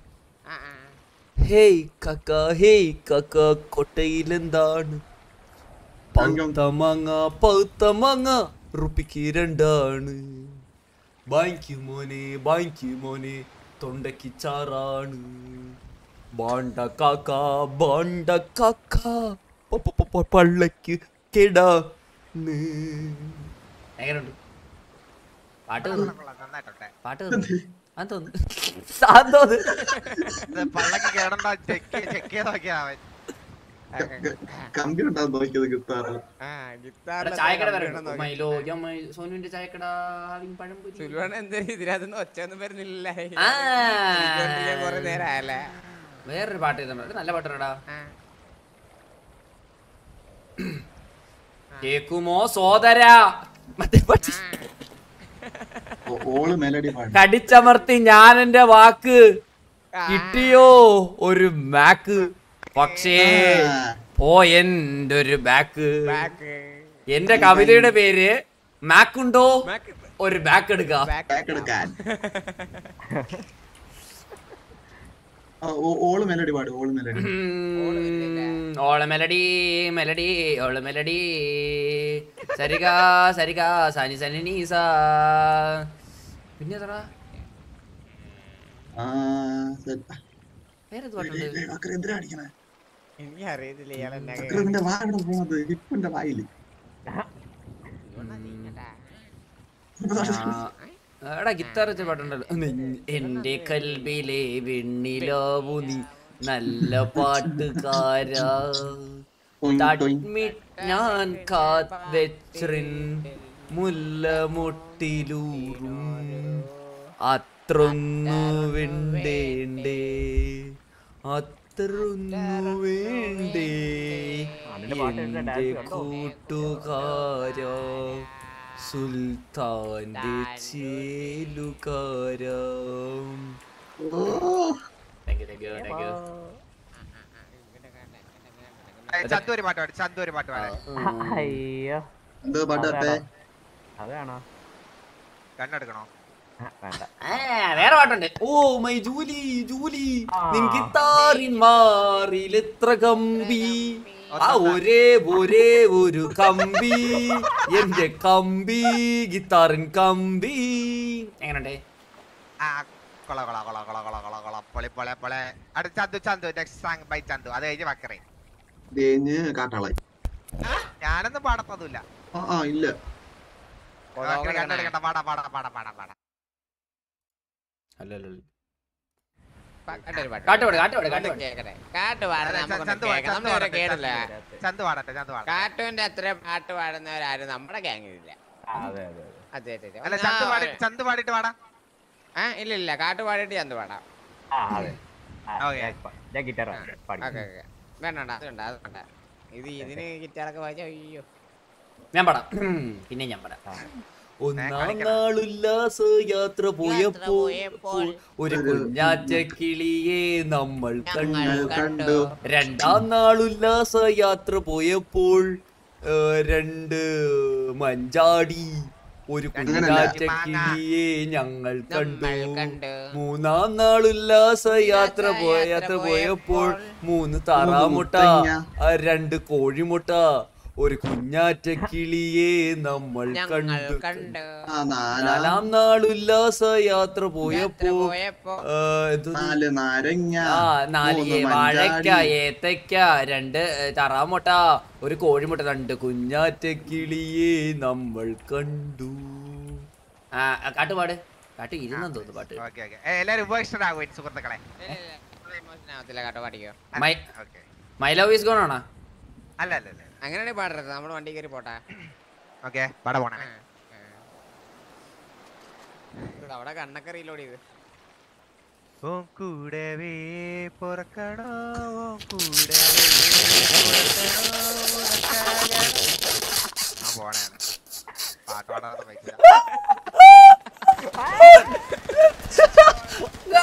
ഹേയ് കക്ക ഹേയ് കക്ക കൊട്ടയിലെന്താണ് പൗത്ത മാങ്ങ പൗത്ത മാങ്ങ റുപ്പിക്ക് രണ്ടാണ് ബാങ്ക് മോനെ ബാങ്ക് മോനെ തൊണ്ടയ്ക്ക് ചാറാണ് ബാണ്ട കാക്ക ബാണ്ട കാക്ക പ- പ- പ- പ- പള്ളക്ക് കെടാന്ന് എങ്ങനെയുണ്ട് പാട്ട് വന്നു നന്നായിട്ടുണ്ട് പാട്ട് വന്നു അത് തോന്നുന്നു സാധനം തോന്നുന്നു ഇത് പള്ളക്ക് കേടണ്ട ചെക്ക് ചെക്ക് ചെയ്ത് നോക്കിയാ അവൻ കമ്പി ഉണ്ടാകും നോക്കിയത് കിട്ടാറ് എടാ, ചായക്കട വരണ്ടോ മൈലോ ഞാൻ മൈ- സോനുവിന്റെ ചായക്കട ഹാവിങ് പഴംപൊരി സുലുവാണ് എന്തൊരു ഇതിനകത്തൊന്നും ഒച്ചയൊന്നും വരുന്നില്ല ആ. കൊറേ നേരം ആയല്ലേ വേറൊരു പാട്ട് ചെയ്താൽ നല്ല പാട്ടാടാ കേക്കുമോ സോദര മറ്റേ പാട്ട് ഓ- ഓള് മെലഡി പാടും കടിച്ചമർത്തി ഞാൻ എന്റെ വാക്ക് കിട്ടിയോ ഒരു മാക്ക് പക്ഷേ ഓ എന്റെ ഒരു ബാക്ക് എന്റെ കവിതയുടെ പേര് മാക്കുണ്ടോ ഒരു ബാക്ക് എടുക്കാം എടുക്കാൻ ആ, ഓ- ഓള് മെലഡി പാടും ഓള് മെലഡി ഓള മെലഡി മെലഡി ഓള മെലഡി സരിക സരിക സനി സനി നീസ പിന്നെ എത്ര ആ ശരി. വേറെ ഏയ്, ഏയ്, ഏയ്, അക്കരെ എന്തിനാ അടിക്കണേ എനിക്ക് അറിയത്തില്ല ഇയാൾ എന്നാ അക്കരെ നിന്റെ വാ എവിടെ പോണത് ഹിപ്പിന്റെ വായില് എടാ ഗിത്താർ വെച്ച പാട്ടുണ്ടല്ലോ നെ- എന്റെ കൽബിലെ വെണ്ണിലാവു നീ നല്ല പാട്ടുകാരാ തഡ്മിറ്റ് ഞാൻ കാത്ത് വെച്ചിൻ മുല്ലമുട്ടിലൂറും അത്രൊന്നു വേണ്ടേണ്ടേ അത്രൊന്നു വേണ്ടേ അതിന്റെ പാട്ട് കേട്ടിട്ട് എന്റെ dance കണ്ടോ? കൂട്ടുകാരാ സുൽത്താന്റെ ചേലുകാരാ thank you thank you thank you ഏയ്, ചന്തു ഒരു പാട്ട് പാടി ചന്തു ഒരു പാട്ട് പാടി അയ്യോ എന്തോ പാട്ട് പാട്ടെ അതാണോ കണ്ണെടുക്കണോ വേണ്ട ആ, വേറെ പാട്ടുണ്ട് ഓ മൈ ജൂലി ജൂലി നിൻ ഗിത്താറിൻ മാറിൽ എത്ര കമ്പി ആ ഒരേ ഒരേ ഒരു കമ്പി എന്റെ കമ്പി ഗിത്താറിൻ കമ്പി എങ്ങനെയുണ്ട് ആ കൊള കൊള കൊള കൊള കൊള കൊള കൊള പൊളി പൊളെ പൊളെ അടുത്ത Chandu Chandu next song bye Chandu അത് കഴിഞ്ഞ് വക്കറേ തേഞ്ഞ് കാട്ടാളായി ഞാനൊന്നും പാടത്തൊന്നുമില്ല ആ ആ ഇല്ല വക്കറെ കണ്ണെടുക്കണ്ട പാടാ പാടാ പാടാ പാടാ പാടാ കാട്ടുപാട് കാട്ടുപാട് കാട്ടുപാട് കാട്ട് പാടുന്ന ചന്തു നമുക്കൊന്നും പാ- കേൾക്കാം ചന്തു നമ്മളിവിടെ പാടട്ടെ, കേടില്ല ചന്തു പാടട്ടെ ചന്തു പാടട്ടെ കാട്ടുവിന്റെ അത്ര പാട്ട് പാടുന്നവരാരും നമ്മുടെ ഗ്യാങ്ങിലില്ല അതെ അതെ അതെ അതെ അതെ അതെ അല്ല ചന്തു പാടി ചന്തു പാടിട്ട് പാടാ ആ ഇല്ല ഇല്ല കാട്ട് പാടിയിട്ട് ചന്ത് പാടാം ആ അതെ ആ, ഓക്കേ. ഞാൻ പ- ഞാൻ ഗിറ്റാർ പാടി ഓക്കെ ഓക്കെ വേണ്ട വേണ്ട അതുണ്ട് അത് വേണ്ട ഇത് ഇതിന് ഗിറ്റാറൊക്കെ വായിച്ച അയ്യോ ഞാൻ പാടാം പിന്നെ ഞാൻ പാടാം ഒന്നാം നാളുല്ലാസ യാത്ര പോയപ്പോൾ ഒരു കുഞ്ഞാറ്റ കിളിയെ നമ്മൾ കണ്ടു കണ്ടു രണ്ടാം നാളുല്ലാസ യാത്ര പോയപ്പോൾ ഏ, രണ്ട് മഞ്ചാടി ഒരു കുഞ്ഞാറ്റ കിളിയെ ഞങ്ങൾ കണ്ടു കണ്ടു മൂന്നാം നാളുല്ലാസ യാത്ര പോയ യാത്ര പോയപ്പോൾ മൂന്ന് താറാമുട്ട ആ, രണ്ട് കോഴിമുട്ട ഒരു കുഞ്ഞാറ്റ കിളിയെ നമ്മൾ ഞങ്ങൾ കണ്ടു കണ്ടു ആ നാലാം നാലാം നാളുല്ലാസ യാത്ര പോയപ്പോ പോയപ്പോ ആ, എന്തോന്ന്? നാല് നാരങ്ങ ആ നാല് മൂന്ന് ഏ- വാഴയ്ക്ക മഞ്ചാടി. ഏത്തയ്ക്ക രണ്ട് ഏ, താറാമുട്ട ഒരു കോഴിമുട്ട രണ്ട് കുഞ്ഞാറ്റ കിളിയെ നമ്മൾ കണ്ടു ആ ആ, കാട്ടുപാട് കാട്ട് ഇരുന്നു തോന്നുന്നു പാട്ട് ഓക്കെ ഓക്കെ എല്ലാരും ഉപേക്ഷിതരാകും സുഹൃത്തുക്കളെ ആവത്തില്ല കാട്ടോ പാടിക്കോ my okay my love is gone ആണോ അല്ല അല്ല അല്ല അങ്ങനെയാണെങ്കിൽ പാടരുത് നമ്മുടെ വണ്ടി കയറി പോട്ടെ ഓക്കെ പട പോണേ ഇവിടെ അവിടെ കണ്ണൊക്കെ റീലോഡ് ചെയ്ത് ഓ കൂടവേ പൊറക്കണോ ഓ കൂടവേ ഞാൻ പോണേ പാട്ട് പാടാതെ പൈസ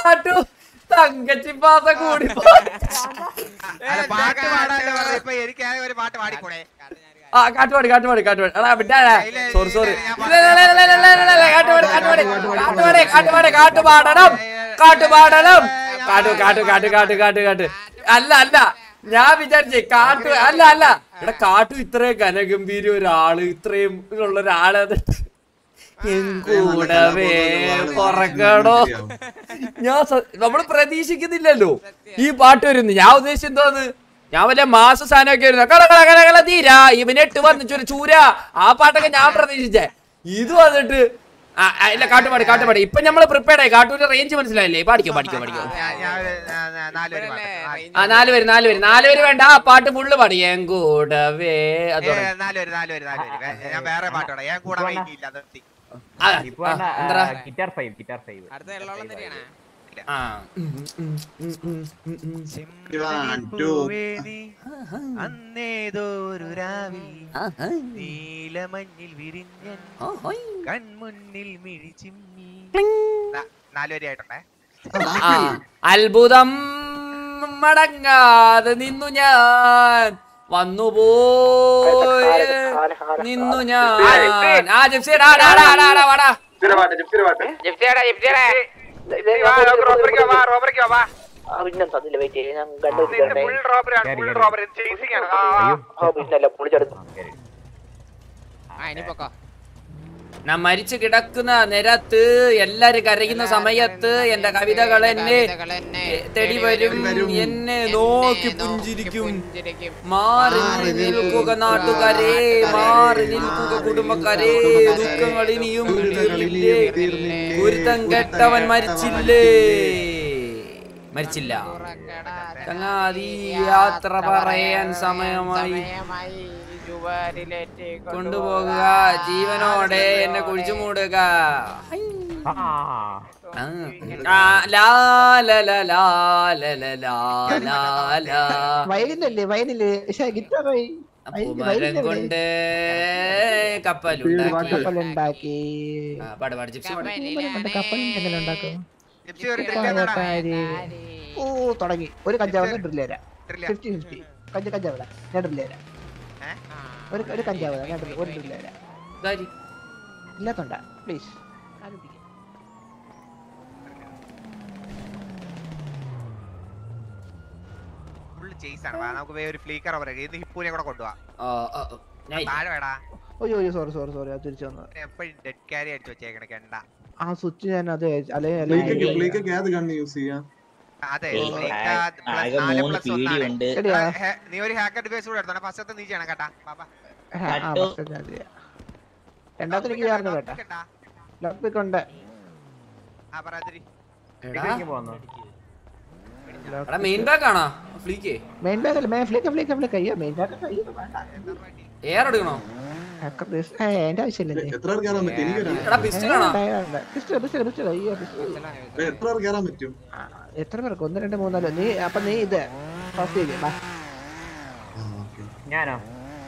കാട്ടു തങ്കച്ചി പാസ കൂടി അല്ല, പാട്ട് പാടാനല്ലേ പറഞ്ഞത്. ഇപ്പൊ എനിക്ക് ഒരു പാട്ട് പാടിക്കൂടെ ആ കാട്ടുപാടി കാട്ടുപാടി കാട്ടുപാടി എടാ വിട്ടാ സോറി സോറി കാട്ടുപാടി കാട്ടുപാടി കാട്ടുപാടി കാട്ടുപാടി കാട്ടുപാടണം കാട്ടുപാടണം കാട്ടു കാട്ടു കാട്ടു കാട്ടു കാട്ടു കാട്ടു അല്ല അല്ല ഞാൻ വിചാരിച്ചേ കാട്ടു അല്ല അല്ല എടാ കാട്ടു ഇത്രയും ഘനഗംഭീര ഒരാള് ഇത്രയും ഉള്ള ഒരാള് അത് കൂടവേ പുറക്കടോ ഞാൻ സ- നമ്മള് പ്രതീക്ഷിക്കുന്നില്ലല്ലോ ഈ പാട്ട് വരുന്നു ഞാൻ ഉദ്ദേശിച്ചത് എന്തോന്ന് ഞാൻ വല്ല മാസ സാധനമൊക്കെ വരുന്നു കട കട കട കട തീരാ ഇവനെട്ട് വന്ന് ചുര ചൂര ആ പാട്ടൊക്കെ ഞാൻ പ്രതീക്ഷിച്ചേ ഇത് വന്നിട്ട് ആ, ആ, ഇല്ല കാട്ടുപാടി കാട്ടുപാടി ഇപ്പൊ നമ്മള് പ്രിപ്പയർഡ് ആയി കാട്ടൂരിന്റെ റേഞ്ച് മനസ്സിലായില്ലേ പാടിക്കോ പാടിക്കോ പാടിക്കോ ഞാൻ- ഞാൻ ഒരു, ആ, ആ, നാല് പേര് പാട്ട്. നാല്- ആ നാല് പേര് നാല് പേര് നാല് പേര് വേണ്ട ആ പാട്ട് ഫുള്ള് പാടി ഞാൻ കൂടവേ അത് ഏ, തുടങ്ങി. നാല് പേര് നാല് പേര് നാല് പേര് വേ- ഞാൻ വേറെ പാട്ട് പാടാം ഞാൻ കൂടെ വൈകിയില്ല നിർത്തി ആ, ഇപ്പൊ ആ, എന്താ ഗിറ്റാർ ഫൈവ് ഗിറ്റാർ ഫൈവ് ആ ഉം, ഉം, ഉം, ഉം, ഉം, ഉം. One, two. അന്നേതോരു രാവിൽ നീലമഞ്ഞിൽ വിരിഞ്ഞൻ കൺമുന്നിൽ മിഴിച്ചിമ്മി ന- നാലുവരി ആയിട്ടുണ്ടേ ആ, അത്ഭുതം മടങ്ങാതെ നിന്നു ഞാൻ വന്നു പോയി നിന്നു ഞാൻ ആ ജിപ്സി ഡാ ഡാ ഡാ ഡാ ഡാ വാടാ ജിപ്സിയാടാ ജിപ്സിയാടാ റോബറിക്കോ വാ റോബറിക്കോ വാ പിന്നെ തന്നില്ല വെയിറ്റ് ചെയ്യ് ഞാൻ ഇത് ഫുൾ റോബറിയാണ് ഫുൾ റോബറി ചേസിംഗ് ആണ് ആ, ആ. പിന്നല്ല പൊളിച്ചെടുത്തു ഞാൻ മരിച്ചു കിടക്കുന്ന നിരത്ത് എല്ലാരും കരയുന്ന സമയത്ത് എന്റെ കവിതകൾ എന്നെ തെടി വരും എന്നെ നോക്കി പുഞ്ചിരിക്കും മാറി നിൽക്കുക നാട്ടുകാരെ മാറി നിൽക്കുക കുടുംബക്കാരെ ദുഃഖങ്ങൾ ഇനിയും തീർന്നില്ലേ ഗുരുത്തം കെട്ടവൻ മരിച്ചില്ലേ മരിച്ചില്ല ചങ്ങാതി യാത്ര പറയാൻ സമയമായി കൊണ്ടുപോകുക ജീവനോടെ എന്നെ കുഴിച്ചു മൂടുക ആ, ലാ, ലാ, ലാ, ലാ, ലാ, ലാ, ലാ, ലാ, ലാ. വയലിനല്ലേ വയലില് പക്ഷേ ഗിറ്റാറായി പൂമരം കൊണ്ട് കപ്പലുണ്ടാക്കി കപ്പലുണ്ടാക്കി ആ, പാട് പാട് ജിപ്സി പാട് കപ്പലുണ്ടെങ്കിലും ഉണ്ടാക്കും ജിപ്സി ഒരു ഡ്രില്ല് തന്നെടാ. ഓ തുടങ്ങി ഒരു കഞ്ചാവ് ഡ്രില്ല് തരാം ഡ്രില്ല്. ഫിഫ്റ്റി ഫിഫ്റ്റി കഞ്ച കഞ്ചാവ് ഇടാം. ഞാൻ ഡ്രില്ല് തരാം ഏ? ഒരു ഒരു കഞ്ചാവ് തരാം. ഞാൻ ഡ്രില്ല് ഒരു ഡ്രില്ല് തരാം ഇതാരി. ഇല്ലാത്തോണ്ടാ പ്ലീസ് ഫുൾ ചേസ് ആണ് വാ നമുക്ക് വേറെ ഒരു ഫ്ലീക്കർ റോബർ ഇത് ഹിപ്പൂനെ കൂടെ കൊണ്ടുപോവാ ആ, ആ, ആ. ഞാൻ താഴെ വേടാ അയ്യോ അയ്യോ സോറി സോറി സോറി അത് തിരിച്ചു വന്നത് എപ്പോഴും ഡെഡ് ക്യാരി അടിച്ചു വെച്ചേക്കണ കെണ്ട ആ സ്വിച്ച് ഞാൻ അത് അല്ലെങ്കിൽ ബ്ലേക്കൊക്കെ ബ്ലേക്കൊക്കെ ഏത് കണ്ണ് യൂസ് ചെയ്യാം അതെ ഏയ്, Blake ആ- ആ plus ആകെ നാല് മൂന്ന് plus പീടി ഒന്നാണ്. ഉണ്ട്. എടിയാ. ആ, ഹെ- നീ ഒരു ഹാക്കർ ഡിവൈസ് കൂടെ എടുത്തോണം ഫസ്റ്റത്തെ നീ ചെയ്യണം കേട്ടാ ബാബാ കട്ടു. രണ്ടാമത്തെ എനിക്ക് ചേർന്ന് കേട്ടാ കേട്ടാ ലോക്ക് ഉണ്ട് ആ പറയാതിരി എടാ, പോന്നോ എടാ മെയിൻ ബാഗ് ആണോ ഫ്ലീക്ക് മെയിൻ ബാഗ് അല്ല മെയിൻ ഫ്ലിക്ക് ഫ്ലിക്ക് ഫ്ലിക്ക് അയ്യോ മെയിൻ ബാഗ് അയ്യോ വേണ്ട എയർ എടുക്കണോ ഹാക്കർ ബേസ് ഏ എന്റെ ആവശ്യമില്ലല്ലേ എത്ര പേർക്ക് കയറാൻ പറ്റും എനിക്ക് എടാ പിസ്റ്റൽ ആണോ പിസ്റ്റൾ പിസ്റ്റൾ പിസ്റ്റൾ അയ്യോ പിസ്റ്റൾ എത്ര പേർക്ക് കയറാൻ പറ്റും എത്ര പേർക്ക് ഒന്ന് രണ്ട് മൂന്നാലോ നീ അപ്പൊ നീ ഇത് ഫസ്റ്റ് ചെയ്യ് ബാ ഞാനോ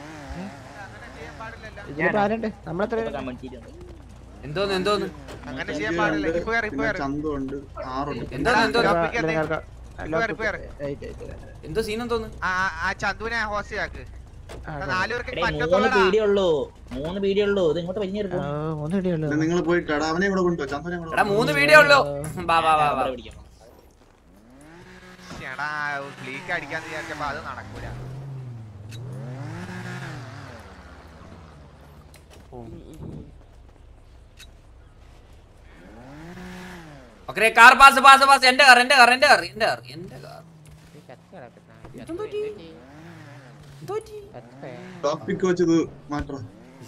ഇതിലിപ്പോ ആരുണ്ട് നമ്മളെത്ര എന്തോന്ന് എന്തോന്ന് അങ്ങനെ ചെയ്യാൻ പാടില്ല ഹിപ്പ് കയറി ഹിപ്പ് പിന്നെ കയറി ചന്തു ഉണ്ട് ആറുണ്ട് എന്തോന്ന് എന്തോന്ന് ലോപ്പിക്ക് എന്ത്? ഹിപ്പ് കയറി ഹിപ്പ് കയറി എന്തോ സീൻ എന്തോന്ന് ആ ആ- ആ ചന്തുവിനെ ഹോസ്റ്റ് ആക്ക് നാലു പേർക്ക് എടേ, മൂന്ന് പറ്റത്തുള്ളടാ പീടിയുള്ളൂ മൂന്ന് പീടിയുള്ളൂ ഇത് ഇങ്ങോട്ട് വലിഞ്ഞെടുക്കും മൂന്ന് ഇടിയുള്ളൂ നിങ്ങൾ പോയി കടാ അവനെ കൂടെ കൊണ്ടുപോ ചന്തുനെ കൂടെ എടാ മൂന്ന് വീഡിയോ ഉള്ളൂ ബാ ബാ ബാ ബാ എടാ ഫ്ലീക്ക് അടിക്കാന്ന് വിചാരിച്ചപ്പോ അത് നടക്കൂല okay car pass pass pass എന്റെ കാർ എന്റെ കാർ എന്റെ കാർ എന്റെ കാർ എന്റെ കാർ ടോപ്പിക് വെച്ചത് മാറ്റാ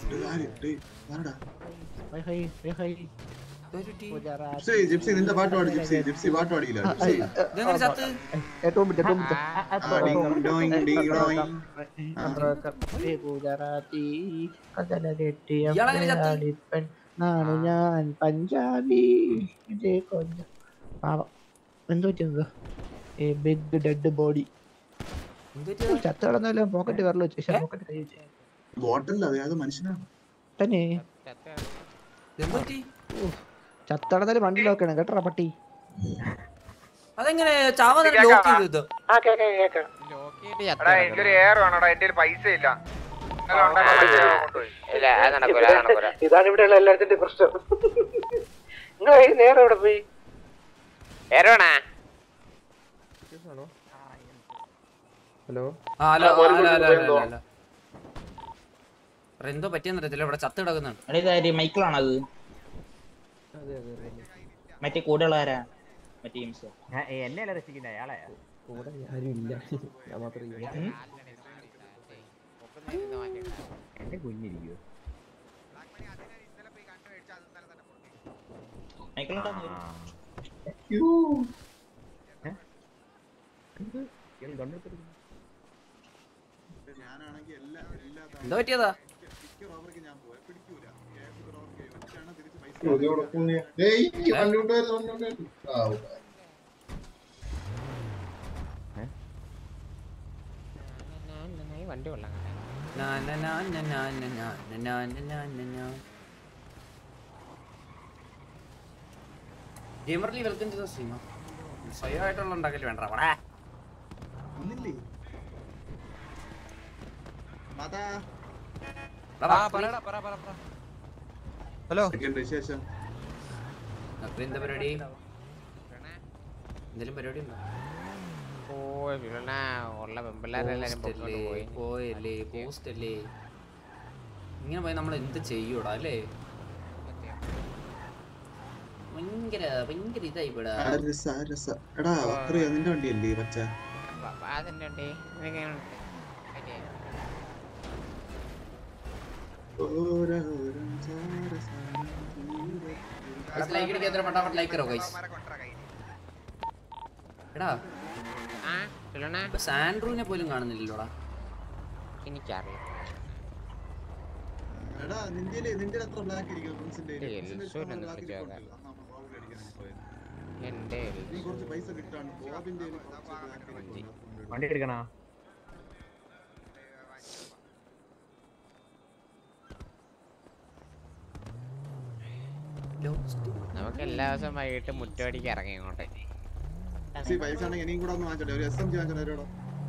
ജിപ്സി ജിപ്സി നിന്റെ പാട്ട് പാടി ജിപ്സി ജിപ്സി പാട്ട് പാടിയില്ല ജിപ്സി ഇതെങ്ങനെ ചത്ത് ഏറ്റവും മുറ്റേ, ഏറ്റവും മുറ്റേ. ആ, ഡിങ് ഡോയിങ് ഡിങ് ഡോയിങ് ഏ ഗുജറാത്തി കടല കെട്ടിയ ഇയാളെങ്ങനെ ചത്ത്? മലയാളിപ്പൻ നാണ് ഞാൻ പഞ്ചാബി ഇതേ കൊഞ്ച പാവം എന്ത് പറ്റിയത് ഏ ബിഗ് ഡെഡ് ബോഡി ചത്ത കിടന്നല്ലോ പോക്കറ്റ് കറല് വെച്ച് പോക്കറ്റ് കൈ വെച്ച് ബോട്ടല്ല അതെ അത് മനുഷ്യനാണ് തന്നെ എന്തുപറ്റി ചത്തടന്നാല് വണ്ടി ലോക്കാണ് കേട്ടോ പട്ടി അതെങ്ങനെ ചാവാൻ ലോക്ക് ചെയ്തു ആ കേക്കാം കേക്കാം എടാ എനിക്കൊരു എയർ വേണോടാ എന്റെ കയ്യിൽ പൈസ ഇല്ല ഇന്നലെ ഉണ്ടായിരുന്ന പൈസ കൊണ്ടുപോയി ഇല്ല അത് നടക്കൂല അത് നടക്കൂല ഇതാണ് ഇവിടെയുള്ള എല്ലാത്തിന്റെ പ്രശ്നം നിങ്ങൾ നേരെ ഇവിടെ പോയി ഏറോണാ ഹലോ ആ hello hello hello hello hello എന്തോ പറ്റിയെന്ന് അറിയത്തില്ല ഇവിടെ ചത്ത് കിടക്കുന്നുണ്ട് എടാ ഇതാര് മൈക്കിളാണത് മറ്റേ കൂടെയുള്ളവരാ മറ്റേ ടീംസ് എന്നെ അല്ല രക്ഷിക്കുന്നത് അയാളെ കൂടെ ആരും ഇല്ല ഞാൻ മാത്രമേ ഉള്ളൂ. എന്റെ കുഞ്ഞിരിക്കോ മൈക്കിളുണ്ടാ ഞാനാണെങ്കിൽ എല്ലാ എല്ലാ എന്തോ പറ്റിയതാ മിക്ക റോബർക്ക് ഞാൻ പോയി പിടിക്കൂല ഏതൊക്കെ റോബർക്ക് ഒറ്റയാണ് തിരിച്ച് പൈസ വണ്ടി കൊള്ളാം നാ, നാ, നാ, നാ, നാ, നാ, നാ, നാ, നാ, നാ, നാ, നാ. ഗെയിമർലി വെൽക്കം ചെയ്ത സ്ട്രീമ സ്വയമായിട്ടുള്ള ഉണ്ടാക്കല് വേണ്ട അവിടെ ഒന്നില്ലേ മാതാ ഹലോ എന്തൊക്കെയുണ്ട് വിശേഷം എന്താ പരിപാടി എന്തെങ്കിലും പരിപാടി ഉണ്ടോ ഓ വിളണ ഉള്ള പെമ്പിള്ളേരെല്ലാരും Post പൊക്കോണ്ട് അല്ലേ, പോയി പോയല്ലേ പോസ്റ്റ് അല്ലേ ഇങ്ങനെ പോയി നമ്മൾ എന്ത് ചെയ്യൂടാ അല്ലേ ഭയങ്കര ഭയങ്കര ഇതായി ഇവിടെ ആരസ ആരസ എടാ വക്രിയ നിന്റെ വണ്ടിയല്ലേ പച്ച അതിന്റെ ഉണ്ട് ഇതൊക്കെയാണ് ഓരോരം ചാരസാരം ലൈക്ക് അടിക്കാത്ത പട്ടാപട്ട് ലൈക്ക് കറോ ഗൈസ് എടാ ആ വിളണ ഇപ്പൊ സാൻഡ്രൂനെ പോലും കാണുന്നില്ലല്ലോടാ എനിക്കറിയാം എടാ നിന്റെ നിന്റെ എത്ര ബ്ലാക്ക് ഇരിക്കും ഫ്രണ്ട്സിന്റെ ഏയ്, എൽസോനെ ഒന്ന് വിളിച്ച് നോക്കാം. എന്റെ നീ കുറച്ച് പൈസ കിട്ടാണ് ബോബിന്റെ കയ്യില് കുറച്ച് black ഇരിപ്പുണ്ട്. വണ്ടി എടുക്കണോ നമുക്ക് എല്ലാ ദിവസവും വൈകിട്ട് മുറ്റമടിക്ക് ഇറങ്ങി ഇങ്ങോട്ട് സി, പൈസ ആണെങ്കിൽ ഇനിയും കൂടെ ഒന്ന് വാങ്ങിച്ചോട്ടെ ഒരു എസ് എം ജി വാങ്ങിച്ചോട്ടെ ഒരുപാട്.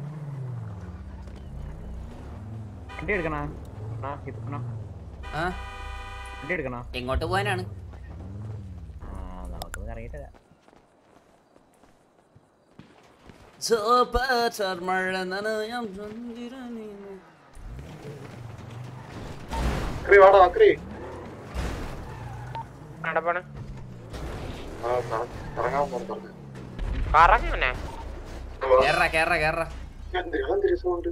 വണ്ടി എടുക്കണോ ആ ഇപ്പണോ ആ വണ്ടി എടുക്കണോ എങ്ങോട്ട് പോകാനാണ് ആ നമുക്ക് ഇറങ്ങിയിട്ട് വരാം. ചോപ്പച്ചർ മഴ നനയാം ചന്ദ്രനീനു. വക്രി, വാടാ, വക്രി. നടപ്പണ് ആ, ക- കറങ്ങാൻ പോണം പറഞ്ഞു. കറങ്ങനെ കേറ കേറ കേറ എന്തിനാ എന്തിനാ sound?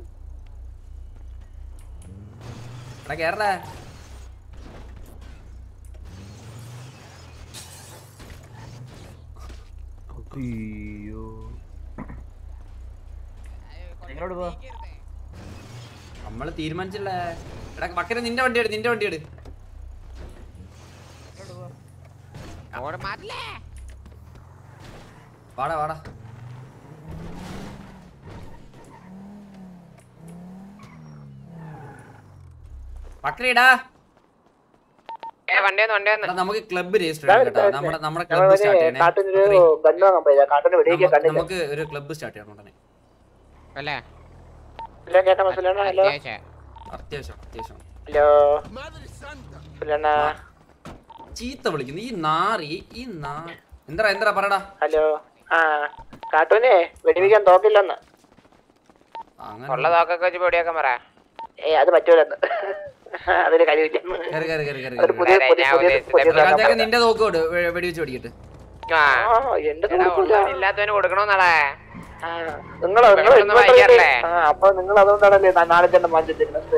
എടാ കേറടാ അയ്യോ നിങ്ങളോട് പോ നമ്മള് തീരുമാനിച്ചില്ല എടാ മക്കനെ നിന്റെ വണ്ടി എടു നിന്റെ വണ്ടി എടു അങ്ങോട്ട് മാറ്റില്ലേ വാടാ വാടാ മക്കളെടാ ഏ വണ്ടി വന്ന് വണ്ടി വന്ന് എടാ നമുക്ക് ക്ലബ്ബ് രജിസ്റ്റർ ചെയ്യണം കേട്ടോ നമ്മുടെ നമ്മുടെ ക്ലബ്ബ് സ്റ്റാർട്ട് ചെയ്യണേ കാട്ടിനൊരു മക്കളെ, ഗണ്ണ് വാങ്ങാൻ പോയതാ കാട്ടിന് വെടിയൊക്കെ നമുക്ക് കണ്ടില്ല നമുക്ക് ഒരു ക്ലബ്ബ് സ്റ്റാർട്ട് ചെയ്യണം ഉടനെ അല്ലേ ഹലോ കേൾക്കാൻ മനസ്സിലാണോ ഹലോ അത്യാവശ്യം അത്യാവശ്യം അത്യാവശ്യം ഹലോ ഫുല്ലണ്ണ ചീത്ത വിളിക്കുന്നു ഈ നാറി ഈ നാ എന്താ എന്താ പറയടാ ഹലോ ആ കാട്ടൂനെ വെടിവെക്കാൻ തോക്കില്ലെന്ന് അങ്ങനെ ഉള്ള തോക്കൊക്കെ വെച്ച് പൊടിയാക്കാൻ പറ ഏ അത് പറ്റൂലെന്ന് അതിന് കഴിവില്ല കേറി കേറി കേറി കേറി അതൊരു പുതിയ പുതിയ ഞാൻ പുതിയ ഉദ്ദേശിച്ചത് പുതിയ സാധനം പ്രകാശൊക്കെ പറഞ്ഞതാ. നിന്റെ തോക്ക് കൊടു വെടിവെച്ച് പഠിക്കട്ടെ ആ ആ എന്റെ എടാ, കൊടുക്കൂല ഉള്ളവനില്ലാത്തവന് കൊടുക്കണോന്നാളെ ആ നിങ്ങളോ നിങ്ങൾ വെള്ളമൊന്നും വാങ്ങിക്കാറില്ലേ? ആ അപ്പൊ നിങ്ങൾ അതുകൊണ്ടാണല്ലേ നാ- നാളെ തന്നെ വാങ്ങിച്ചിരുന്നത്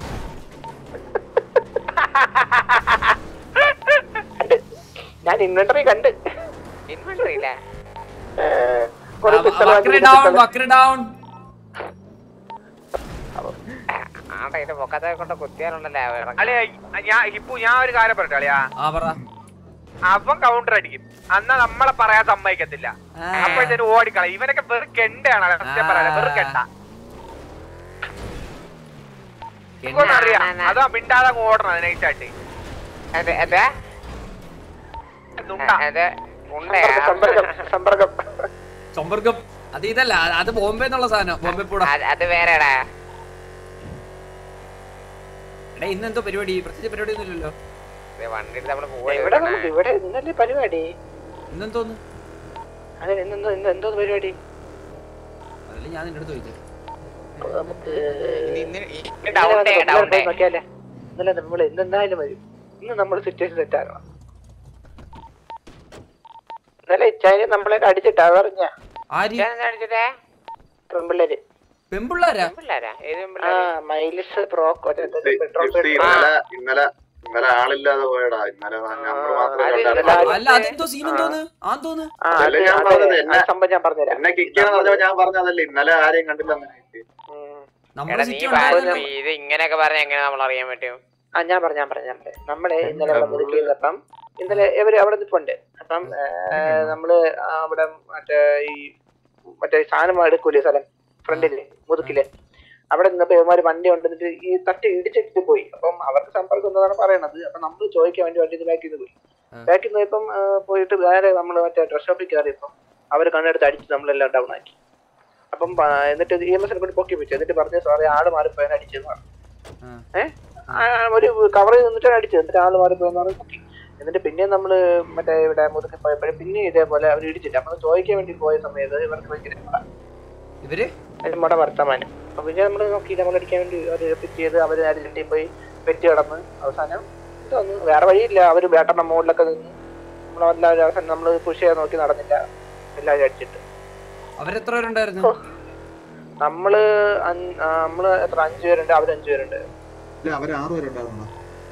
കണ്ട് ഞാൻ ഇൻവെന്ററി കണ്ട് ഇൻവെന്ററി ഇല്ലേ ഏ, കുറെ പിസ്റ്റൾ വക്ര ഡൗൺ വക്ര ഡൗൺ ആട്ടെ ഇത് പൊക്കത്തെ കൊണ്ട് കുത്തിയാലുണ്ടല്ലേ അളിയാ ഞാൻ ഹിപ്പു ഞാൻ ഒരു കാര്യം പറയട്ടെ അളിയാ ആ പറ അവൻ കൗണ്ടർ അടിക്കും അന്നാ നമ്മളെ പറയാൻ സമ്മതിക്കത്തില്ല അപ്പോഴത്തേനും ഓടിക്കളയും ഇവനൊക്കെ വെറും കെണ്ടയാണ് അളിയാ, സത്യം പറയാ വെറും കെണ്ട അറിയാം അതാ മിണ്ടാതെ അങ്ങ് ഓടണം നൈസായിട്ട് അതെ അതെ നുണ്ട അതെ ഉണ്ടേ സമ്പർക്കം സമ്പർക്കം സമ്പർക്കം അത് ഇതല്ല അത് അത് ബോംബെ എന്നുള്ള സാധനം ബോംബെ പൂട അത്- അത് വേറെടാ എടാ ഇന്ന് എന്തോ പരിപാടി പ്രത്യേകിച്ച് പരിപാടി ഒന്നും ഇല്ലല്ലോ ഇത് വണ്ടി എടുത്ത് നമ്മള് ഇവിടെ പോവാ നമുക്ക് ഇവിടെ ഇന്നലെ പരിപാടി ഇന്നെന്തോന്ന് അതെ ഇന്നെന്തോ ഇന്ന് എന്തോ പരിപാടി അതല്ലേ ഞാൻ നിന്റെ അടുത്ത് ചോദിച്ചത് നമുക്ക് down day, down day. നോക്കിയാലേ ഇന്നലെ നമ്മൾ ഇന്ന് എന്തായാലും വരും ഇന്ന് നമ്മൾ സിറ്റുവേഷൻ സെറ്റ് ആക്കണം ഇന്നലെ ഇച്ചായി നമ്മളെ അടിച്ചിട്ടാ പറഞ്ഞ ആര് അടിച്ചിട്ടേ പെമ്പിള്ളേര് പെമ്പിള്ളാരാ പിള്ളേരാ ഏത് ആ പിള്ളേര് മൈലിസ് പ്രോക്കോ പെട്രോൾ ജിപ്സി ഇന്നലെ ഇന്നലെ ഇന്നലെ ആളില്ലാതെ പോയടാ ഇന്നലെ നമ്മള് മാത്രമേ ഉണ്ടായിരുന്നുള്ളൂ. അല്ല അതെന്തോ സീൻ എന്തോന്ന് ആന്തോന്ന് ആ അതല്ലേ ഞാൻ അതെ, പറഞ്ഞത് ആ എന്നെ സംഭവം ഞാൻ പറഞ്ഞുതരാം എന്നെ കിക്കാന്ന് പറഞ്ഞപ്പോ ഞാൻ പറഞ്ഞതല്ലേ ഇന്നലെ ആരെയും കണ്ടില്ല അങ്ങനെ നമ്മുടെ എടാ നീ സിറ്റി പാ- ഉണ്ടായിരുന്നല്ലോ ഇത് ഇങ്ങനെയൊക്കെ പറഞ്ഞ എങ്ങനെ നമ്മൾ അറിയാൻ പറ്റും ആ ഞാൻ പറഞ്ഞു ഞാൻ പറഞ്ഞു ഞാൻ പറഞ്ഞു നമ്മളെ ഇന്നലെ അവിടെ മുതുക്കി ചെയ്തപ്പം ഇന്നലെ ഇവര് അവിടെ നിൽപ്പുണ്ട് അപ്പം ഏ, നമ്മള് അവിടെ മറ്റേ ഈ മറ്റേ സാധനം എടുക്കൂലേ സ്ഥലം ഫ്രണ്ടില് മുതുക്കില് അവിടെ നിന്നപ്പോ ഇവന്മാര് വണ്ടി കൊണ്ടുവന്നിട്ട് ഈ തട്ടി ഇടിച്ചിട്ട് പോയി അപ്പം അവർക്ക് സമ്പർക്കം എന്നതാണ് പറയണത് അപ്പൊ നമ്മൾ ചോദിക്കാൻ വേണ്ടി വണ്ടി ബാക്കിൽ നിന്ന് പോയി ബാക്കിൽ നിന്ന് ഇപ്പം പോയിട്ട് വേറെ നമ്മൾ മറ്റേ ഡ്രസ് ഷോപ്പിൽ കയറിയപ്പം അവർ കണ്ണെടുത്ത് അടിച്ച് നമ്മളെല്ലാം ഡൗൺ ആക്കി അപ്പം ആ, എന്നിട്ട് ഇ എം എസിനെ കൊണ്ട് പൊക്കി വെച്ചു എന്നിട്ട് പറഞ്ഞു സാറേ ആള് മാറിപ്പോയാൽ അടിച്ചെന്ന് പറഞ്ഞു ഏഹ് ഒരു കവർ നിന്നിട്ടാണ് അടിച്ചത് എന്നിട്ട് ആള് മാറിപ്പോയെന്ന് പറഞ്ഞ് പൊക്കി എന്നിട്ട് പിന്നെ നമ്മള് മറ്റേ ഇവിടെ മുതുക്കി പോയപ്പോഴും പിന്നെ ഇതേപോലെ അവർ ഇടിച്ചിട്ട് നമ്മൾ ചോദിക്കാൻ വേണ്ടി പോയ സമയത്ത് ഇവർക്ക് ഭയങ്കര മുട. ഇവര് അതിന് മുട വർത്തമാനം അപ്പൊ പിന്നെ നമ്മൾ നോക്കി നമ്മൾ അടിക്കാൻ വേണ്ടി അവർ പിറ്റ് ചെയ്ത് അവർ അരിഞ്ഞിട്ട് പോയി പെറ്റ് കിടന്ന് അവസാനം ഇതൊന്ന് വേറെ വഴിയില്ല അവർ വേട്ടണ്ണ മുകളിലൊക്കെ നിന്ന് നമ്മളെല്ലാവരും അവസാനം നമ്മൾ പുഷ് ചെയ്യാൻ നോക്കി നടന്നില്ല എല്ലാവരും അടിച്ചിട്ട് അവരെത്ര പേരുണ്ടായിരുന്നു നമ്മള് അഞ്ച്- ആ, നമ്മള് എത്ര അഞ്ചു പേരുണ്ട് അവർ അഞ്ചു പേരുണ്ട് ഇല്ല അവര് ആറ് പേരുണ്ടായിരുന്നോ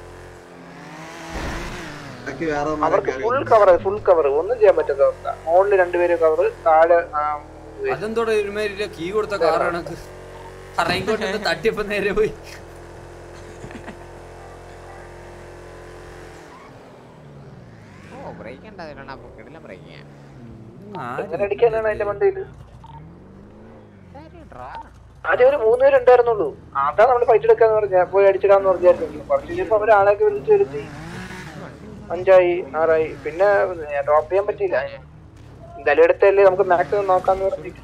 ഇടയ്ക്ക് വേറെ അവർക്ക് ഫുൾ കവർ ഫുൾ കവർ ഒന്നും ചെയ്യാൻ പറ്റാത്ത അവസ്ഥ മുകളിൽ രണ്ടുപേര് കവർ താഴെ ആ, അതെന്തോടെ ഒരുമാതിരി കീ കൊടുത്ത കാർ കണക്ക് റെയിൻകോട്ട് തട്ടിയപ്പോ നേരെ പോയി ഓ ബ്രേക്ക് ഉണ്ടാവില്ല കിടിലം ബ്രേക്ക് എങ്ങനെ അടിക്കാനാണ് അതിന്റെ മണ്ടയില് ആദ്യം ഒരു മൂന്ന് പേരുണ്ടായിരുന്നുള്ളൂ അതാ നമ്മള് ഫൈറ്റ് എടുക്കാന്ന് പറഞ്ഞ പോയി അടിച്ചിടാന്ന് പറഞ്ഞായിരുന്നു കുറച്ച് കഴിഞ്ഞപ്പോ അവര് ആളെയൊക്കെ വിളിച്ച് വരുത്തി അഞ്ചായി ആറായി പിന്നെ ഡ്രോപ്പ് ചെയ്യാൻ പറ്റിയില്ല എന്തായാലും എടുത്തല്ലേ നമുക്ക് മാക്സിമം നോക്കാന്ന് പറഞ്ഞിട്ട്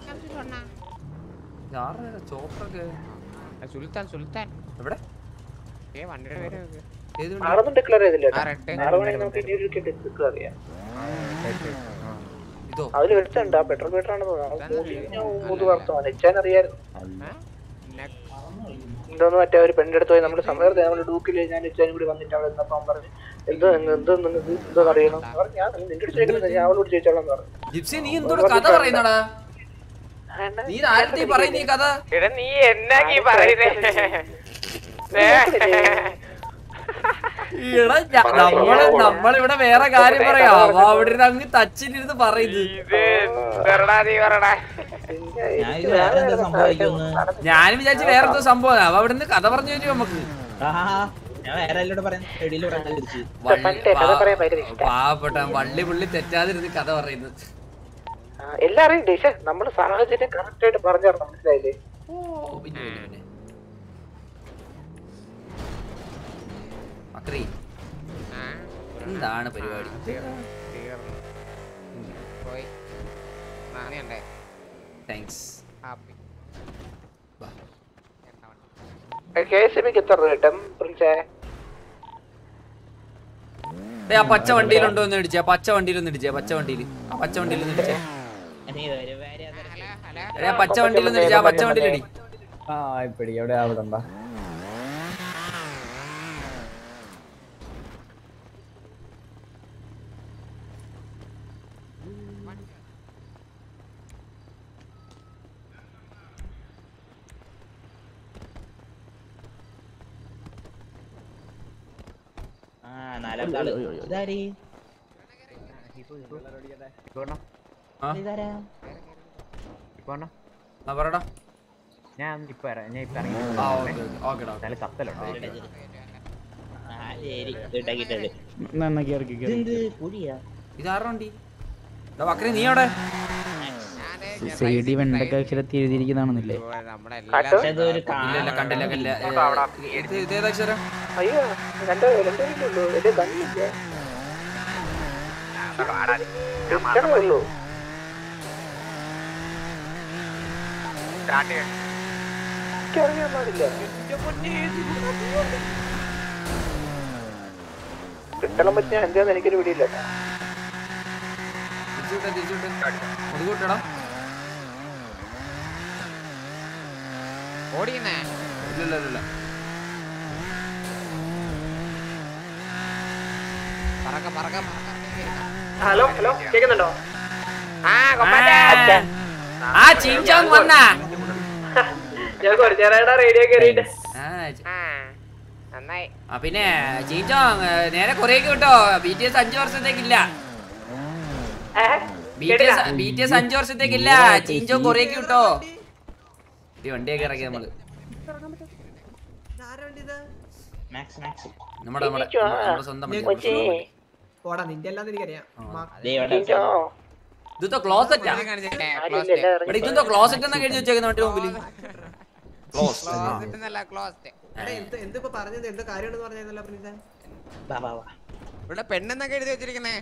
ചോപ്പറൊക്കെ സുൽത്താൻ സുൽത്താൻ എവിടെ ഏ വണ്ടിയുടെ പേര് നോക്ക്. ഏത് ആറൊന്നും ഡിക്ലെയർ ചെയ്തില്ല ആ, red. ആറ് മണിക്ക് നമുക്ക് ഇനി ഒരു ഡിക്ലെയർ ചെയ്യാം ഇതോ അതിൽ എടുത്തുണ്ട് ആ പെട്രോൾ മീറ്റർ ആണെന്ന് തോന്നുന്നു മൂന്ന് വർഷമാണ് എച്ചാൻ അറിയായിരുന്നു എന്തോന്ന് മറ്റേ ഒരു പെണ്ണിന്റെ അടുത്ത് പോയി നമ്മൾ സമയത്ത് നമ്മൾ ഡൂക്കില് ഞാൻ എച്ചാനും കൂടി വന്നിട്ട് അവിടെ നിന്നപ്പോ അവൻ പറഞ്ഞു എന്തോ എന്തോ നിങ്ങൾക്ക് എന്തോ അറിയണം ഞാൻ പറഞ്ഞു, ഞാൻ നിന്റെ അടുത്ത് ചോദിക്കുന്നത് ഞാൻ അവളോട് ചോദിച്ചോളാം എന്ന് പറഞ്ഞു ജിപ്സി നീ എന്തോടെ കഥ പറയുന്നടാ നീ ആരുടെ പറയുന്ന ഈ കഥ എടാ നീ എന്നാക്കി പറയുന്നേ ഏ? എടാ ഞ- നമ്മള് നമ്മളിവിടെ വേറെ കാര്യം പറയാം അവ അവിടെ ഇരുന്ന് അങ്ങ് തച്ചിലിരുന്ന് പറയുന്നു ഇത് എന്തെടാ നീ പറടാ ഞാൻ വിചാരിച്ചു വേറെ എന്തോ സംഭവം അവ അവിടെ നിന്ന് കഥ പറഞ്ഞു തരും നമുക്ക് ഞാൻ വേറെ എല്ലാവരോടും പറയാൻ റെഡിയിൽ പറയാൻ തിരിച്ച് വള്ളി- പണ്ടേ കഥ പറയാൻ ഭയങ്കര പാ- പാവപ്പെട്ട വള്ളി പുള്ളി തെറ്റാതിരുന്ന് കഥ പറയുന്നത് ആ, എല്ലാം അറിയണ്ടേ പക്ഷെ നമ്മള് സാഹചര്യം കറക്റ്റ് ആയിട്ട് പറഞ്ഞു തരണം മനസ്സിലായില്ലേ ഓ പിന്നെ പിന്നെ പിന്നെ അക്രി എന്താണ് പരിപാടി തീർന്നു പോയി നാണിയുണ്ടേ thanks happy K S M എത്ര രൂപ കിട്ടും പ്രിൻസേ ഏ ആ പച്ച വണ്ടിയിലുണ്ടോ എന്ന് ഇടിച്ചേ ആ പച്ച വണ്ടിയിലൊന്ന് ഇടിച്ചേ പച്ച വണ്ടിയിൽ ആ പച്ച വണ്ടിയിലൊന്ന് ഇടിച്ചേ എടേ, ആ പച്ച വണ്ടിയിലൊന്ന് ഇടിച്ചേ ആ പച്ച വണ്ടിയിലടി ആ ഇപ്പടി എവിടെ അവിടെ ഉണ്ടാ ആ നാലാമത്തെ ആള് ഇതാരി ആ? ഇതാരാ ആ പറടാ ഞാൻ ഇപ്പൊ ഇറ- ഞാൻ ഇപ്പൊ ഇറങ്ങി ആ ഓക്കെ ഓക്കെ ഓക്കെ നല്ല കത്തലുണ്ട് ആ ശരി ഇട്ടാക്കിട്ടത് നന്നാക്കി ഇറക്കി ഇതെന്ത് പുഴിയാ ഇതാരുടെ വണ്ടി എടാ, ബക്രി നീ എവിടെ സൈഡി വെണ്ടക്ക അക്ഷരത്തിൽ എഴുതിയിരിക്കുന്നതാണെന്നില്ലേ നമ്മുടെ പക്ഷെ എല്ലാ ഇതൊരു ഇല്ല ഇല്ല കണ്ടില്ല കണ്ടില്ല ഏ, ഇത് ഇത് ഏതാ അക്ഷരം അയ്യോ രണ്ട് രണ്ടുപേരല്ലേ ഉള്ളൂ എന്റെ കണ്ണില്ല ഇത്രേ ഉള്ളൂ സ്റ്റാർട്ട് ചെയ്യാൻ എനിക്കറിയാൻ പാടില്ല കിട്ടണം പറ്റിയ എന്താന്ന് എനിക്കൊരു പിടിയില്ല തിരിച്ചുവിട്ടെ തിരിച്ചുവിട്ടെ ഒതുകൂട്ടടാ ഓടിയുന്നേ ഇല്ല ഇല്ല ഇല്ല പറക്ക പറക്ക ഹലോ ഹലോ കേൾക്കുന്നുണ്ടോ ആ കൊമ്പാറ്റാ ആ ചിഞ്ചോങ് വന്നാ ഞാൻ കുറച്ചു നേരം റേഡിയോ കയറിയിട്ട് ആ, ചി- ആ നന്നായി ആ പിന്നെ ചിഞ്ചോങ് നേരെ കൊറേക്ക് കിട്ടോ ബി ടി എസ് അഞ്ചു വർഷത്തേക്കില്ല B T S B T S അഞ്ചു വർഷത്തേക്കില്ല ചിഞ്ചോങ് കൊറേക്ക് കിട്ടോ ഈ വണ്ടിയൊക്കെ ഇറക്കി നമ്മള് മാക്സ് മാക്സ് നമ്മുടെ നമ്മുടെ നമ്മുടെ സ്വന്തം വണ്ടി, നമ്മുടെ സ്വന്തം വണ്ടി. പോടാ നിന്റെ എല്ലാം എനിക്കറിയാം ദേ ഇവിടെ ഇതെന്തോ ക്ലോസറ്റാ എടാ ഇതെന്തോ ക്ലോസറ്റ് എന്നാ എഴുതി വെച്ചേക്കുന്ന വണ്ടി മുമ്പില് ക്ലോസ് ക്ലോസ്ഡ് എന്ത് എന്തിപ്പോ പറഞ്ഞത് എന്തോ കാര്യമാണെന്ന് പറഞ്ഞല്ലോ പ്രീത വാ വാ വാ ഇവിടെ പെണ്ണെന്നൊക്കെ എഴുതി വെച്ചിരിക്കുന്നേ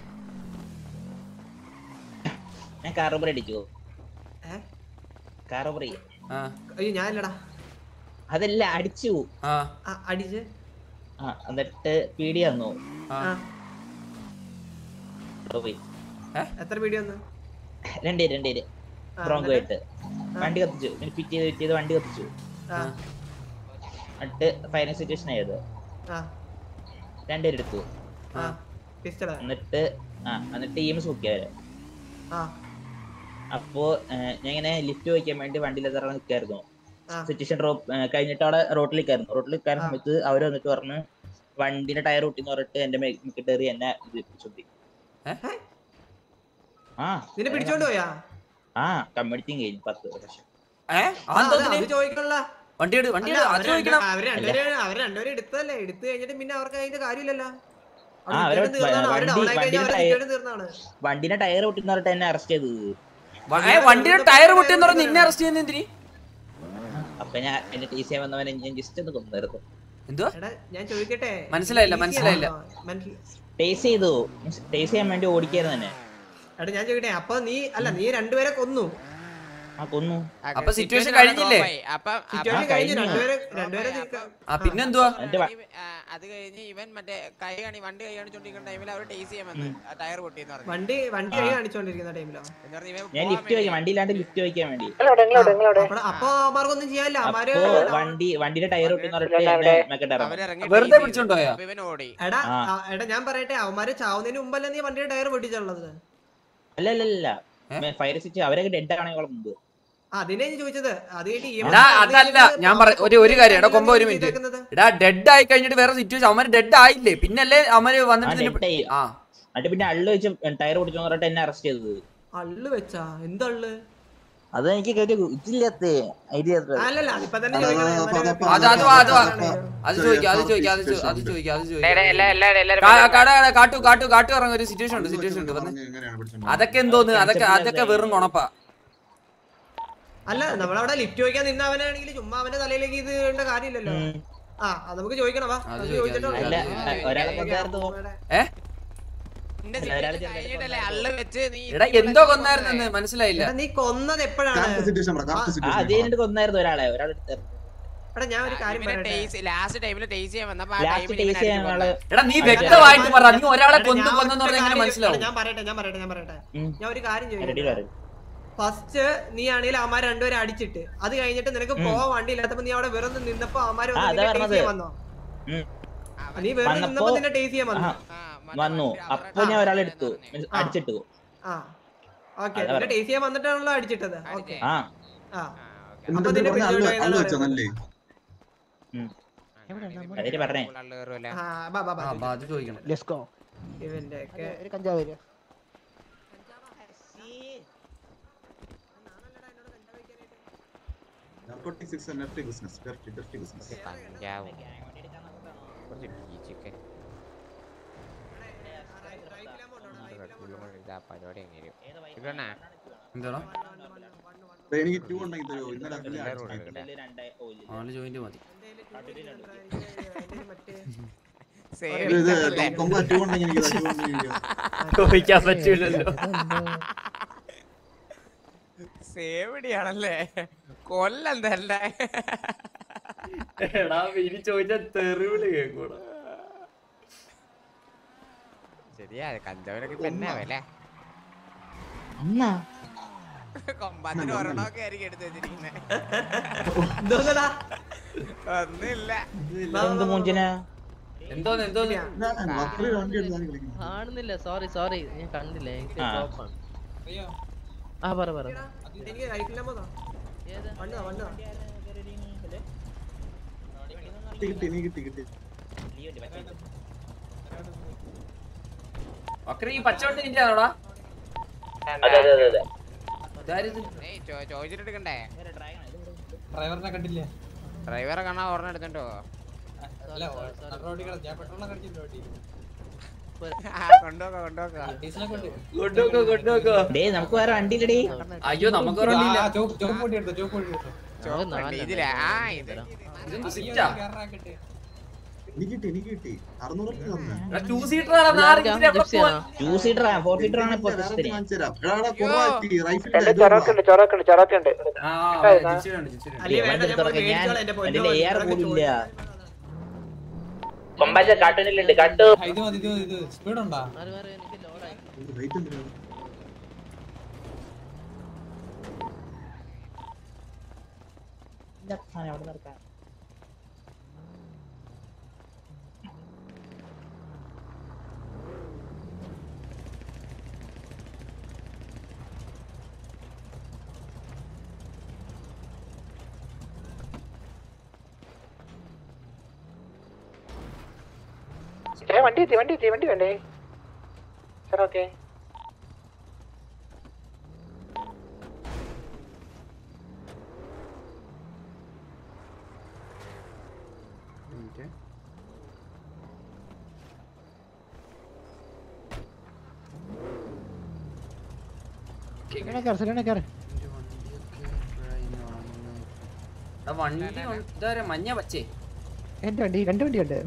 ഞാൻ കാർബറി അടിച്ചു ഏ? കാർബറി ആ അയ്യോ ഞാനില്ലടാ അതല്ല അടിച്ചു ആ ആ, അടിച്ച് ആ എന്നിട്ട് പീടി തന്നു ആ ആ ഇവിടെ പോയി എത്ര വീഡിയോ ഒന്ന് രണ്ടേര് രണ്ടേര് ആ, ബ്രോങ്കോ എന്നിട്ട്? ആയിട്ട് വണ്ടി കത്തിച്ചു പിന്നെ ഫിറ്റ് ചെയ്ത് ഫിറ്റ് ചെയ്ത് വണ്ടി കത്തിച്ചു ആ എന്നിട്ട് ഫയറിംഗ് സിറ്റുവേഷൻ ആയത് ആ രണ്ടുപേര് എടുത്തു ആ പിസ്റ്റള എന്നിട്ട് ആ എന്നിട്ട് ടീം സൂക്കിയവര് ആ അപ്പോ ഏഹ്, ഞാൻ ഇങ്ങനെ ലിഫ്റ്റ് വയ്ക്കാൻ വേണ്ടി വണ്ടിയിൽ ഇറങ്ങി നിൽക്കായിരുന്നു ആ. സിറ്റുവേഷൻ ഡ്രോപ്പ് കഴിഞ്ഞിട്ട് അവിടെ റോട്ടിൽ നിൽക്കായിരുന്നു റോട്ടിൽ നിൽക്കാൻ സമയത്ത് അവർ വന്നിട്ട് പറഞ്ഞു വണ്ടിന്റെ ടയർ പൊട്ടിന്ന് പറഞ്ഞിട്ട് എന്റെ മിക്കട്ടേറി എന്നെ ഇത് ചുറ്റി ആ നിന്നെ പിടിച്ചോണ്ട് പോയാ ആ കമ്മ്യൂണിറ്റിയും കഴിഞ്ഞു പത്ത് ലക്ഷം ഏ ആ, അതെന്തോ അത് ഇതിന്? അത് ചോദിക്കണല്ല വണ്ടി എടു വണ്ടി അല്ല, എടു അത് അവര് ചോദിക്കണം രണ്ട്- അവര് രണ്ടുപേരും അവര് രണ്ടുപേരും എടുത്തതല്ലേ എടുത്തു കഴിഞ്ഞിട്ട് പിന്നെ അവർക്ക് അതിന്റെ കാര്യമില്ലല്ലോ അവിടെ ആ, അവര് situation തീർന്നതാണ്. അവര് വണ്ടി- down ആയി കഴിഞ്ഞാൽ വണ്ടിയുടെ അവര് ടയർ- situation തീർന്നതാണ്. വണ്ടിന്റെ ടയർ പൊട്ടിന്ന് പറഞ്ഞിട്ട് എന്നെ അറസ്റ്റ് ചെയ്തത് വ- ഏ വണ്ടിയുടെ ടയർ പൊട്ടിയെന്ന് പറഞ്ഞ് നിന്നെ അറസ്റ്റ് ചെയ്യുന്ന എന്തിന് അപ്പൊ ഞാൻ എന്നെ ടി സി വന്നവനെ ഞാൻ ജസ്റ്റ് ഒന്ന് കൊന്നായിരുന്നു എന്തുവാ എടാ, ഞാൻ ചോദിക്കട്ടെ മനസ്സിലായില്ല, easy മനസ്സിലായില്ല. ആണോ? മനസ്സി- ടേസ് ചെയ്തു ടേസ് ചെയ്യാൻ വേണ്ടി ഓടിക്കായിരുന്നു തന്നെ എടാ ഞാൻ ചോദിക്കട്ടെ അപ്പൊ നീ അല്ല നീ രണ്ടുപേരെ കൊന്നു ആ കൊന്നു അപ്പൊ സിറ്റുവേഷൻ കഴിഞ്ഞില്ലേ അപ്പം സിറ്റുവേഷൻ കഴിഞ്ഞു രണ്ടുപേരെ രണ്ടുപേരെ തീർക്ക- ആ പിന്നെന്തുവാ എന്നിട്ട് വ- അത് കഴിഞ്ഞ് ഇവൻ മറ്റേ കൈ കാണി വണ്ടി കൈ കാണിച്ചോണ്ടിരിക്കുന്ന ടൈമിൽ അവർ ടേസ് ചെയ്യാൻ വന്ന് ടയർ പൊട്ടിയെന്ന് പറഞ്ഞു വണ്ടി വണ്ടി കൈ കാണിച്ചോണ്ടിരിക്കുന്ന ടൈമിലോ എന്ന് പറഞ്ഞ് ഇവൻ ഞാൻ ലിഫ്റ്റ് വയ്ക്കാം വണ്ടിയിലാണ്ട് ലിഫ്റ്റ് വയ്ക്കാൻ വേണ്ടി അപ്പൊ അപ്പൊ അമാർക്കൊന്നും ചെയ്യാനില്ല അമാര് അപ്പോ വണ്ടി വണ്ടിയുടെ ടയർ പൊട്ടിന്ന് പറഞ്ഞിട്ട് എന്നെ മെക്കെട്ടായിരുന്നു അവരിറങ്ങി വെറുതെ TC പിടിച്ചോണ്ട് പോയോ? അപ്പൊ ഇവൻ ഓടി എടാ ആ. ആ, എടാ ഞാൻ പറയട്ടെ അവന്മാര് ചാവുന്നതിന് മുമ്പല്ലേ നീ വണ്ടിയുടെ ടയർ പൊട്ടിച്ചുള്ളത് അല്ല അല്ല അല്ല ഫയർ സിറ്റ് അവരൊക്കെ ഡെഡ് ആണെങ്കിൽ മുമ്പ് അതിനെ ഞാൻ ചോദിച്ചത് അത് കഴിഞ്ഞിട്ട് ഈ എടാ അതല്ല ഞാൻ പറ ഒരു ഒരു കാര്യം എടാ കൊമ്പ ഒരു മിനിറ്റ് എടാ ഡെഡ് ആയി കഴിഞ്ഞിട്ട് വേറെ സിറ്റുവേഷൻ അവന്മാര് ഡെഡ് ആയില്ലേ പിന്നല്ലേ അവന്മാര് ആ വന്നിട്ട് നിന്നെ ഡെഡ് ആയി ആ എന്നിട്ട് പിന്നെ അള്ളു വെച്ച് ടയർ പൊട്ടിച്ചു പറഞ്ഞിട്ട് എന്നെ അറസ്റ്റ് ചെയ്തത് അള്ളു വെച്ചാ എന്തള്ളു അത് എനിക്ക് ഒരു ഇതില്ലാത്ത ഐഡിയ അല്ലല്ല അതിപ്പോ തന്നെ അത് ചോദിക്കണം അപ്പൊ അവന്മാര് അതപ്പോ അത് അത് വാ, അത് വാ. പറഞ്ഞത്. അത് ചോദിക്കാം അത് ചോദിക്കാം അത് ചോ- അത് ചോദിക്കാം അത് ഡേ, ഡേ, എല്ലാ- ചോദിക്കാം എല്ലാവരും എല്ലാവരും കാ- വരണം. കാട കാട, കാട്ടു കാട്ടു കാട്ടു ഇറങ്ങും ഒരു സിറ്റുവേഷൻ ഉണ്ട് സിറ്റുവേഷൻ ഉണ്ട് വന്ന് എങ്ങനെയാണ് പിടിച്ചോണ്ട് അതൊക്കെ എന്തോന്ന് അതൊക്കെ അതൊക്കെ വെറും കൊണപ്പാ അല്ല നമ്മളവിടെ ലിഫ്റ്റ് ചോദിക്കാൻ നിന്ന അവനാണെങ്കിൽ ചുമ്മാ അവന്റെ തലയിലേക്ക് ഇത് ഇടേണ്ട കാര്യമില്ലല്ലോ ആ അത് നമുക്ക് ചോദിക്കണം വാ അത് നമുക്ക് ചോദിക്കാം, ചോദിച്ചിട്ട് അല്ല പറയാം. ഒരാളെ കൊന്നായിരുന്നു ഏ നിന്റെ അല്ല, ഒരാള് situation കഴിഞ്ഞിട്ടല്ലേ അള്ള് വെച്ച് നീ എടാ എന്തോ കൊന്നായിരുന്നെന്ന് മനസ്സിലായില്ല എടാ, നീ കൊന്നത് എപ്പോഴാണ് കാർട്ട് സിറ്റുവേഷൻ പറ കാർട്ട് ആ അത് സിറ്റുവേഷൻ കഴിഞ്ഞിട്ട് കൊന്നായിരുന്നു ഒരാളെ ഒരാൾ എടാ ഞാൻ ഒരു കാര്യം പറയട്ടെ ലാസ്റ്റ് ടൈമിൽ ടേസ് ചെയ്യാൻ വന്നപ്പോ ആ ലാസ്റ്റ് ടൈമിൽ ടേസ്റ്റ് ചെയ്യാൻ ആള് എടാ നീ വ്യക്തമായിട്ട് പറ നീ ഒരാളെ എടാ, കൊന്നു ഞാൻ കൊന്നെന്ന് ഒറ്റ പറഞ്ഞാൽ എങ്ങനെ കാര്യം- മനസ്സിലാവും എടാ, ഞാൻ പറയട്ടെ ഞാൻ പറയട്ടെ ഞാൻ പറയട്ടെ ഉം. ഞാൻ ഒരു കാര്യം റെഡി ചോദിക്കട്ടെ പറയും ഫസ്റ്റ് നീ ആണെങ്കിൽ അവന്മാർ രണ്ടുപേരെ അടിച്ചിട്ട് അത് കഴിഞ്ഞിട്ട് നിനക്ക് പോവാൻ വണ്ടി ഇല്ലാത്തപ്പോ നീ അവിടെ വെറുതെ നിന്നപ്പോ അവന്മാര് ആ, വന്ന് അതാ നിന്നെ ടേസ്റ്റ് പറഞ്ഞത്. ചെയ്യാൻ വന്നോ ഉം. നീ വെറുതെ വന്നപ്പോ- നിന്നപ്പോ നിന്നെ ടേസ്റ്റ് ചെയ്യാൻ വന്നു ആ, വന്നു അപ്പൊ ഞാൻ ഒരാളെ എടുത്തു മീൻസ് ആ. അടിച്ചിട്ടു ആ ഓക്കെ അതാ നിന്നെ പറഞ്ഞത്. ടേസ്റ്റ് ചെയ്യാൻ വന്നിട്ടാണല്ലോ അടിച്ചിട്ടത് ഓക്കെ ആ ആ എന്നിട്ട് അപ്പൊ എന്ത് നിന്നെ പറഞ്ഞ അള്ളു പിടിച്ചോണ്ട് അള്ളു പോയതാണ് വെച്ചോ നല്ലേ അതിന് പറഞ്ഞേ ആ ബാ ബാ ബാ ആ ബാ, അത് ചോദിക്കണം ലെറ്റ്സ് ഗോ ഇവന്റെ ഒക്കെ ഒരു കഞ്ചാവ് വരിക narcotics is a dirty business dirty dirty business കഞ്ചാവ് കുറച്ച് ബീച്ചൊക്കെ ഇതാ പരിപാടി എങ്ങനെ ഇവണ്ണ എന്താടാ എനിക്ക് ടൂ ഉണ്ടെങ്കിൽ തരുമോ ഇന്നലെ പിന്നെ എല്ലാവരും അടിച്ചു. കൊടുക്കട്ടെ. രണ്ടേ ഓ ഇല്ല ആള് ജോയിന്റ് മതി ഇത് ഇത് കൊമ്പ ടൂ ഉണ്ടെങ്കിൽ എനിക്ക് ടൂ ഉണ്ടെങ്കിൽ എനിക്ക് ചോദിക്കാൻ പറ്റൂലല്ലോ സേവടിയാണല്ലേ കൊല്ലം തന്നെ എടാ ഇനി ചോദിച്ച തെറിവിളി കേക്കൂടാ ശരിയാ കഞ്ചാവിനൊക്കെ ഇപ്പൊ എന്നാ വില അന്നാ കൊമ്പാത്തിന് ഒരെണ്ണമൊക്കെ ആയിരിക്കും എടുത്ത് വെച്ചിരിക്കുന്നെ എന്തോന്നടാ ഒന്നുമില്ല എന്ത് മൂഞ്ചിന എന്തോന്ന് എന്തോന്ന് കാണുന്നില്ല സോറി സോറി ഞാൻ കണ്ടില്ല എനിക്ക് ആ. കോപ്പാണ് ആ പറ പറ എനിക്ക് റൈഫിൽ നമ്പർ താ വണ്ണതാ വണ്ണതാ കിട്ടി നീ കിട്ടി കിട്ടി വക്ര ഈ പച്ചവണ്ടി നിന്റെ ആണോടാ അതെ അതെ അതെ അതെ ഇതാരിത് ഏയ് ചോ- ചോദിച്ചിട്ട് എടുക്കണ്ടേ ഡ്രൈവറിനെ കണ്ടില്ല ഡ്രൈവറെ കാണാൻ ഒരെണ്ണം എടുത്തിട്ടോ അല്ല റോഡിൽ കിടന്ന് ഞാൻ പെട്രോളിനെ കടിച്ചിട്ട് ഓടി കൊണ്ടുപോക്ക കൊണ്ടുപോക്ക ഡീസലൊക്കെ ഉണ്ട് കൊണ്ടുവെക്കോ കൊണ്ടുവെക്കോ ഡേ നമുക്ക് വേറെ വണ്ടിയില്ലടി അയ്യോ നമുക്ക് ഒരു വണ്ടിയില്ല ആ, ചോപ്പ് ചോപ്പ് വണ്ടി എടുത്തോ ചോപ്പ് വണ്ടി എടുത്തോ ചോപ്പ് വണ്ടി. ഇതിലാ ആ ഇത് ഇതെന്ത് സിറ്റാ കയറാക്കട്ടെ എനിക്ക് കിട്ടി എനിക്ക് കിട്ടി അറുന്നൂറ് ഉറുപ്പിക തന്നേ. ടൂ സീറ്റർ ആണ് നാല് ഇതിന് എവിടെ പോവാൻ? ടൂ സീറ്റർ ആണ് ഫോർ സീറ്റർ ആണ് ഇപ്പൊ വേറെ പ്രശ്നത്തിന് കാണിച്ചു തരാം. എടാ, എടാ, കുറവാക്കി. റൈഫിളിന്റെ രണ്ട് ഇത് കൊണ്ടുവാ. ചൊറക്കുണ്ട് ചൊറക്കുണ്ട് ചൊറക്കുണ്ട് ആ, ആ, ജിച്ചിലുണ്ട്, ജിച്ചിലുണ്ട്. അല്ലേ വേണ്ട ഞാൻ പോയി തുറക്കാൻ ഞാൻ മേടിച്ചോളാം എന്റെ എന്റെ പൊന്നു എയർ ഇതൊക്കെ പോലില്ല ചോദിച്ചു. കൊമ്പാച്ച കാട്ടുന്നില്ലുണ്ട് കാട്ടു ആ, ഇത് മതി ഇത് മതി, ഇത് സ്പീഡ് ഉണ്ടോ മാറി മാറി എനിക്ക് ലോഡായി റേറ്റ് എന്തിനാ? അവിടെ നിർത്താം ഏ വണ്ടി എത്തി വണ്ടി എത്തി വണ്ടി വേണ്ടേ സാർ ഓക്കെ സെലീന കയറ് സെലീന കയറ് എടാ, വണ്ടി ഉണ്ട്. ഇതാരാ മഞ്ഞ പച്ചേ എന്റെ വണ്ടി രണ്ട് വണ്ടിയുണ്ട്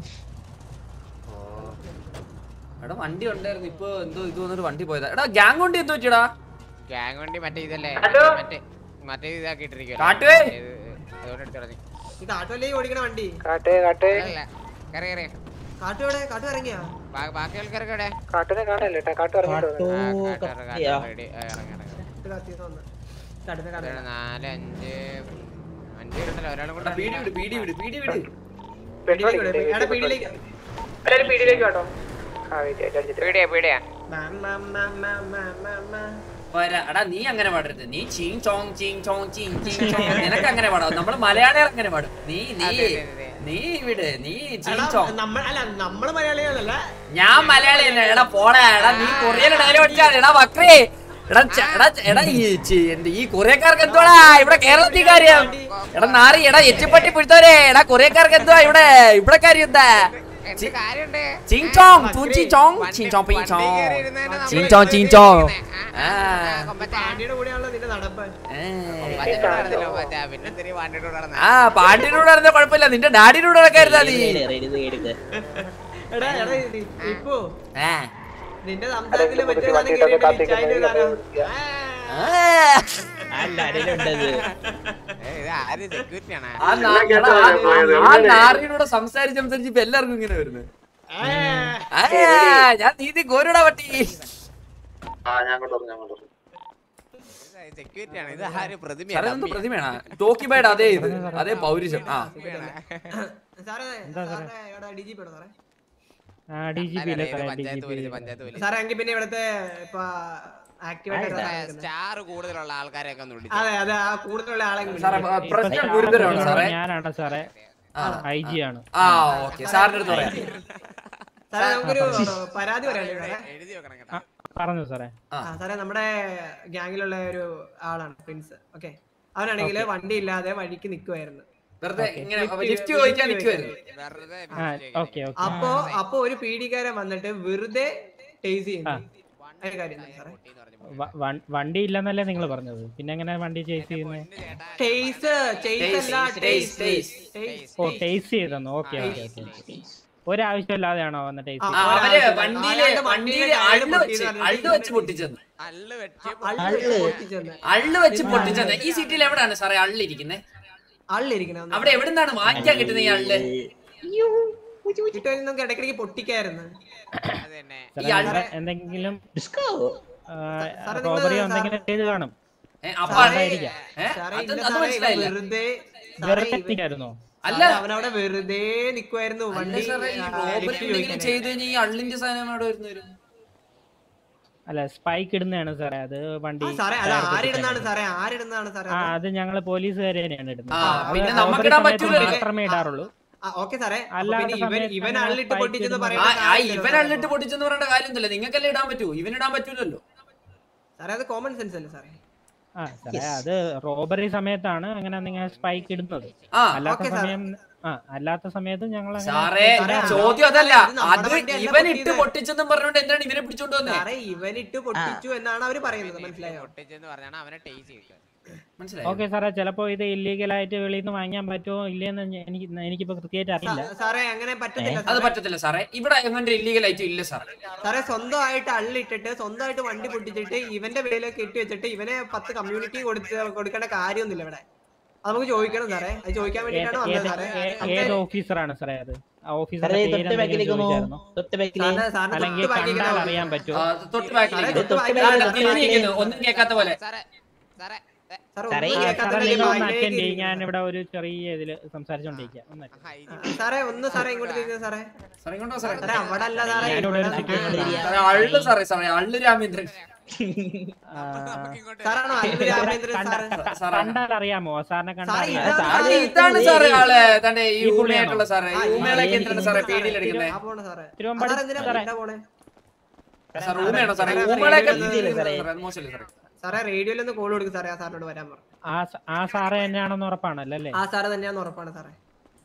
എടാ വണ്ടി ഉണ്ടായിരുന്നു ഇപ്പൊ എന്തോ ഇത് വന്നിട്ട് വണ്ടി പോയതാ എടാ ഗ്യാങ് വണ്ടി എന്തോ പറ്റിയടാ ഗ്യാങ് വണ്ടി മറ്റേ ഇതല്ലേ ഹലോ? മറ്റേ മറ്റേ ഇതാക്കി ഇട്ടിരിക്കുവല്ലേ. കാട്ടുവേ? ഇത് അതുകൊണ്ട് എടുത്ത് കളഞ്ഞു. ഈ കാട്ടുവല്ലേ ഈ ഓടിക്കണ വണ്ടി കാട്ടേ കാട്ടേ അല്ല, കയറി കയറി കാട്ടു എവിടെ കാട്ടു ഇറങ്ങിയാ ബാ- ബാക്കി ആൾക്കാരൊക്കെ എവിടെ കാട്ടിനെ കാണല്ലേ കേട്ടാ കാട്ട് ഇറങ്ങിട്ട് കാട്ടു ആ, കാട്ട് ഇറങ്ങ്, കാട്ട് കത്തിയാ ready. ആ, ഇറങ്ങ്, ഇറങ്ങ്. ഇത് കത്തിയത് വന്ന് കാട്ടിനെ ഇവിടെ കാണാൻ നാല് അഞ്ച് അഞ്ച് പേരുണ്ടല്ലോ ഒരാളും എടാ, കൂടെ പീടി വിട് പീടി വിട് പീടി വിട് പീടിയിലേക്ക് വിട്. എടാ പീടിയിലേക്ക് എല്ലാരും പീടിയിലേക്ക് കേട്ടോ ആ വെയിറ്റ് ആയിട്ട് അടിച്ചിട്ട് പീടിയാ പീടിയാ മാ, മാ, മാ, മാ, മാ, മാ, മാ. പോരാ. എടാ നീ അങ്ങനെ പാടരുത് നീ ചീങ് ചോങ് ചീങ് ചോങ് ചീങ് ചീങ് ചോങ് നിനക്ക് അങ്ങനെ പാടാം നമ്മള് മലയാളികൾ അങ്ങനെ പാടും നീ നീ അതെ, അതെ, അതെ. നീ വിട് നീ എടാ, ചീങ് ചോങ് നമ്മൾ അല്ല നമ്മള് മലയാളികളല്ല ഞാൻ മലയാളിയല്ല എടാ പോടാ എടാ നീ കൊറിയൻ ഡയലോഗ് അടിച്ചാൽ എടാ വക്രേ എടാ ച- എടാ ച- എടാ ഈ ചി- എന്ത് ഈ കൊറിയക്കാർക്ക് എന്തുവാടാ ഇവിടെ കേരളത്തിൽ കാര്യം എടാ നാറി എടാ എച്ചിപ്പട്ടി പിടിച്ചവരെ എടാ കൊറിയക്കാർക്ക് എന്തുവാ ഇവിടെ ഇവിടെ കാര്യം എന്താ എന്ത് കാര്യമുണ്ട് ചിങ് ചോങ് തൂച്ചി ചോങ് ചിങ് ചോങ് പീ ചോങ് ചിങ് ചോങ് ചിങ് ചോങ് ആ പാണ്ടിയുടെ കൂടെയാണല്ലോ നിന്റെ നടപ്പ് ഏ. പിന്നെ എന്തിനാ വണ്ടിയുടെ കൂടെ നടന്നേ? ആ പാണ്ടിനോട് നടന്ന കുഴപ്പമില്ല നിന്റെ ഡാഡിനോട് നടക്കരുതാ നീ എടാ എടാ ഇത് ഇപ്പോ ആ. നിന്റെ സംസാരത്തില് മറ്റേ സാധനം കേട്ടിട്ടില്ലേ? ചൈനയുടെ സാധനം. ആ. അല്ല അടിയിലുണ്ടത് ഏയ്, ഇത് ആര് security ആണോ? ആ നാ- എടാ, ആ- ആ നാറിനോട് സംസാരിച്ച് സംസാരിച്ച് ഇപ്പൊ എല്ലാവർക്കും ഇങ്ങനെ വരുന്നത് ഞാൻ നീതി കോരുടാ പട്ടി ആ ഞാൻ കൊണ്ടുവന്നു ഞാൻ കൊണ്ടുവന്നു ഇത് security ആണ്. ഇത് ആര് പ്രതിമയാ? സാറേ ഇതെന്ത് ഡമ്മിയാ? പ്രതിമയാണ് ടോക്കിബൈഡ് അതേ ഇത് അതേ പൗരുഷം ആ സാറേ സാറേ എടാ ഡി ജി പെടോ സാറേ ആ ഡി ജി അല്ല, പി ഇത് പഞ്ചായത്ത് പോലീസ്, പഞ്ചായത്ത് പോലീസ്. സാറേ എങ്കിൽ പിന്നെ ഇവിടുത്തെ ഇപ്പൊ ആക്ടിവേറ്റർ സ്റ്റാർ കൂടുതലുള്ള ആൾക്കാരെയൊക്കെ ഒന്ന് വിളിച്ചു അതെ അതെ ആ കൂടുതലുള്ള ആളെ ഇങ്ങ് സാറേ വിളിക്ക്. പ്രശ്നം ഗുരുതരമാണ് സാറേ ഞാനാണ് സാറേ ആ. ഐ ജി ആണ് ആ ഓക്കെ സാറിന്റെ അടുത്ത് പറയാം സാറേ നമുക്കൊരു പരാതി പറയാനുണ്ട് ഇവിടെ എഴുതി വെക്കണം കേട്ടോ. ആ, പറഞ്ഞു സാറേ ആ സാറേ നമ്മുടെ ഗ്യാങ്ങിലുള്ള ഒരു ആളാണ് പ്രിൻസ് ഓക്കെ അവനാണെങ്കിൽ വണ്ടി ഇല്ലാതെ വഴിക്ക് നിൽക്കുമായിരുന്നു വെറുതെ ഇങ്ങനെ ലിഫ്റ്റ് ചോദിക്കാൻ നിൽക്കുമായിരുന്നു വെറുതെ ആ ഓക്കെ ഓക്കെ അപ്പോ അപ്പൊ ഒരു പീഡിക്കാരൻ വന്നിട്ട് വെറുതെ ടേസ് ചെയ്യുന്നു അതിന്റെ കാര്യം എന്താ സാറേ വണ്ടി ഇല്ലെന്നല്ലേ നിങ്ങൾ പറഞ്ഞത് പിന്നെ എങ്ങനെ വണ്ടി ചേസ് ചെയ്യുന്നത് ടേസ് ടേസ് അല്ല ടേസ് ടേസ്, ടേസ് ഓ ടേസ്റ്റ് ചെയ്തെന്നു ഓക്കെ ഓക്കെ ഓക്കെ ഒരാവശ്യമില്ലാതെയാണോ വന്നിട്ട് ആ, അവര് വണ്ടിയില് വണ്ടിയില് അള്ളു വെച്ച് അള്ളു വെച്ച് പൊട്ടിച്ചെന്ന് അള്ളു വെച്ച് അള്ളു വെച്ച് പൊട്ടിച്ചെന്ന് ഈ സിറ്റിയിൽ എവിടെയാണ് സാറേ അള്ളിരിക്കുന്നത് അള്ളിരിക്കണം അവിടെ എവിടുന്നാണ് വാങ്ങിക്കാൻ കിട്ടുന്നത് ഈ അള്ള് കിട്ടുമെങ്കിൽ നമുക്ക് ഇടയ്ക്കിടയ്ക്ക് പൊട്ടിക്കായിരുന്നു ഈ അള്ള് എന്തെങ്കിലും സാറേ, നിങ്ങള് റോബറിയോ സാർ- എന്തെങ്കിലും ചെയ്ത് കാണും ഏ, അപ്പൊ അതുകൊണ്ടായിരിക്കാം. ഏ, സാറേ, അത് ഇല്ല അത് സാറേ, ഇവൻ മനസ്സിലായില്ല വെറുതെ സാറേ, വെറുതെ ഇവൻ- എത്തിക്കായിരുന്നോ അല്ല. സാറേ, അവനവിടെ വെറുതെ നിക്കുവായിരുന്നു അല്ല വണ്ടി സാറേ ഈ ആ, റോബറി lift എന്തെങ്കിലും ചോദിക്കാനായി. ചെയ്ത് കഴിഞ്ഞാൽ ഈ അള്ളിന്റെ സാധനം അവിടെ വരുന്നവരും അല്ല സ്പൈക്ക് ഇടുന്നതാണ് സാറേ അത് വണ്ടി ആ, സാറേ അത് ടയർ ആരിടുന്നാണ് പൊട്ടിക്കാൻ. സാറേ ആരിടുന്നാണ് സാറേ ആ അത്? അത് ഞങ്ങള് പോലീസുകാർ തന്നെയാണ് ഇടുന്നത് ആ, അത് പിന്നെ robbery നമുക്കിടാൻ സമയത്ത് പറ്റൂലല്ലോ. മാത്രമേ ഇടാറുള്ളൂ ആ, ഓക്കെ സാറേ അപ്പൊ അല്ലാത്ത പിന്നെ ഇവൻ സമയത്ത് ഇവൻ അങ്ങനെ അള്ളിട്ട് spike പൊട്ടിച്ചെന്ന് ഇടുന്നത് പറയുന്ന ആ ആ കാര്യമില്ലല്ലോ ഇവൻ സാറേ. അള്ളിട്ട് പൊട്ടിച്ചെന്ന് പറയേണ്ട കാര്യമൊന്നുമില്ല നിങ്ങൾക്കല്ലേ ഇടാൻ പറ്റൂ ഇവനിടാൻ പറ്റൂലല്ലോ സാറേ അത് കോമൺ സെൻസ് അല്ലേ സാറേ ആ സാറേ അത് റോബറി സമയത്താണ് അങ്ങനെ നിങ്ങൾ സ്പൈക്ക് ഇടുന്നത് ആ, അല്ലാത്ത ഓക്കേ സാർ. സമയം ആ അല്ലാത്ത സമയത്ത് ഞങ്ങൾ അങ്ങനെ സാറേ സാറേ, ചോദ്യം അതല്ല ഇത് നമ്മുടെ അത് വണ്ടിയല്ല ഇവൻ ഇട്ട് പൊട്ടിയത്. പൊട്ടിച്ചെന്നും പറഞ്ഞോണ്ട് എന്താണ് ഇവനെ പിടിച്ചോണ്ട് വന്നേ സാറേ ഇവൻ ഇട്ട് പൊട്ടിച്ചു എന്നാണ് അവര് പറയുന്നത് മനസ്സിലായോ പൊട്ടിച്ചെന്ന് പറഞ്ഞാണ് അവനെ ടേസ്റ്റ് ചെയ്തത് മനസ്സിലായോ ഓക്കെ സാറേ ചിലപ്പോ ഇത് ഇല്ലീഗൽ ആയിട്ട് വെളിയിൽ നിന്ന് വാങ്ങാൻ പറ്റുമോ ഇല്ലെന്ന് ഞ- എനിക്ക് എനിക്കിപ്പോ കൃത്യമായിട്ട് അറിയില്ല സാ- സാറേ അങ്ങനെ പറ്റത്തില്ല അത് സാറേ. പറ്റത്തില്ല സാറേ ഇവിടെ എങ്ങനെ ഇല്ലീഗൽ ആയിട്ട് ഇല്ല സാറേ സാറേ സ്വന്തമായിട്ട് അള്ളിട്ടിട്ട് സ്വന്തമായിട്ട് വണ്ടി പൊട്ടിച്ചിട്ട് ഇവന്റെ പേരിലേക്ക് കെട്ടി വെച്ചിട്ട് ഇവനെ പത്ത് കമ്മ്യൂണിറ്റി കൊടുത്ത് കൊടുക്കേണ്ട കാര്യമൊന്നുമില്ല ഇവിടെ അത് നമുക്ക് ചോദിക്കണം സാറേ അത് ചോദിക്കാൻ വേണ്ടിയിട്ടാണ് ഏത് വന്നത് ഏത് സാറേ ഏ- നമുക്ക് ഏത് ഓഫീസറാണ് സാറേ അത് ആ സാറേ ഓഫീസറിന്റെ തൊട്ട് പേര് ബാക്കിലേക്ക് എന്തെങ്കിലും ഒന്ന് ചോദിച്ചായിരുന്നോ തൊട്ട് ബാക്കിലേക്ക് സാറിന് സാറിന് അല്ലെങ്കിൽ തൊട്ട് ബാക്കിൽ കണ്ടാൽ ഇരിക്കുന്ന അറിയാൻ ഓഫീസർ. പറ്റുമോ ആ, തൊട്ട് ബാക്കിലേക്ക് തൊട്ട് തൊട്ട് ബാക്കിൽ ബാക്കിൽ ഇരിക്കുന്ന തിരിഞ്ഞിരിക്കുന്നു ഒന്നും കേൾക്കാത്ത പോലെ സാറേ സാറേ ഏ, സാറേ സാറേ, ഒന്നും ഈ കേൾക്കാത്ത സാറേ ഒരു നിങ്ങൾ ഒന്ന് ബാഗിലേക്ക് അറ്റൻഡ് ചെയ്യും ഇരിക്കുന്നു. ഞാൻ ഇവിടെ ഒരു ചെറിയ ഇതില് സംസാരിച്ചോണ്ടിരിക്കാം ഒന്ന് attend ആഹാ, ആ, ഇനി സാറേ ഒന്ന് സാറേ ഇങ്ങോട്ട് തിരിഞ്ഞത് സാറേ സാറേ ഇങ്ങോട്ടോ സാറേ സാറേ അവിടെ അല്ല സാറേ ഞാനിവിടെ ഒരു ഇവിടെ security ആ, സാറേ അള്ളു സാറേ സാറേ അള്ളു രാമേന്ദ്രൻ ആ, നമുക്ക് ഇങ്ങോട്ട് സാറാണോ അല്ലു രാമേന്ദ്രൻ സാറ് സാറേ കണ്ടാൽ അറിയാമോ സാറിനെ കണ്ടാൽ സാറേ, അറിയാമോ? ഇതാണ് അത് ഇതാണ് സാറേ ആള് തന്റെ ഈ ഈ പുള്ളിയാണോ? ഊമയായിട്ടുള്ള സാറേ ആ, ഈ ഈ ഊമകളൊക്കെ ഈ എന്തിനാണ് സാറേ ഈ പേടിയിലെടുക്കുന്നത് ആ, പോണെ സാറേ. തിരുവമ്പാടി ആ, സാറേ, എന്തിനാ സാറേ. ഇവിടെ പോണെ? സാർ ഊമയാണോ സാറേ സാറേ, ഊമകളൊക്കെ റേഡിയോയിൽ സാറേ. സാറേ, അത് മോശമല്ലേ സാറേ സാറേ റേഡിയോയിൽ ഒന്ന് കോൾ കൊടുക്കും സാറേ ആ സാറിനോട് വരാൻ പറഞ്ഞു ആ സ- ആ സാറ് തന്നെയാണെന്ന് ഉറപ്പാണല്ലോ അല്ലേ ആ സാറ് തന്നെയാന്ന് ഉറപ്പാണ് സാറേ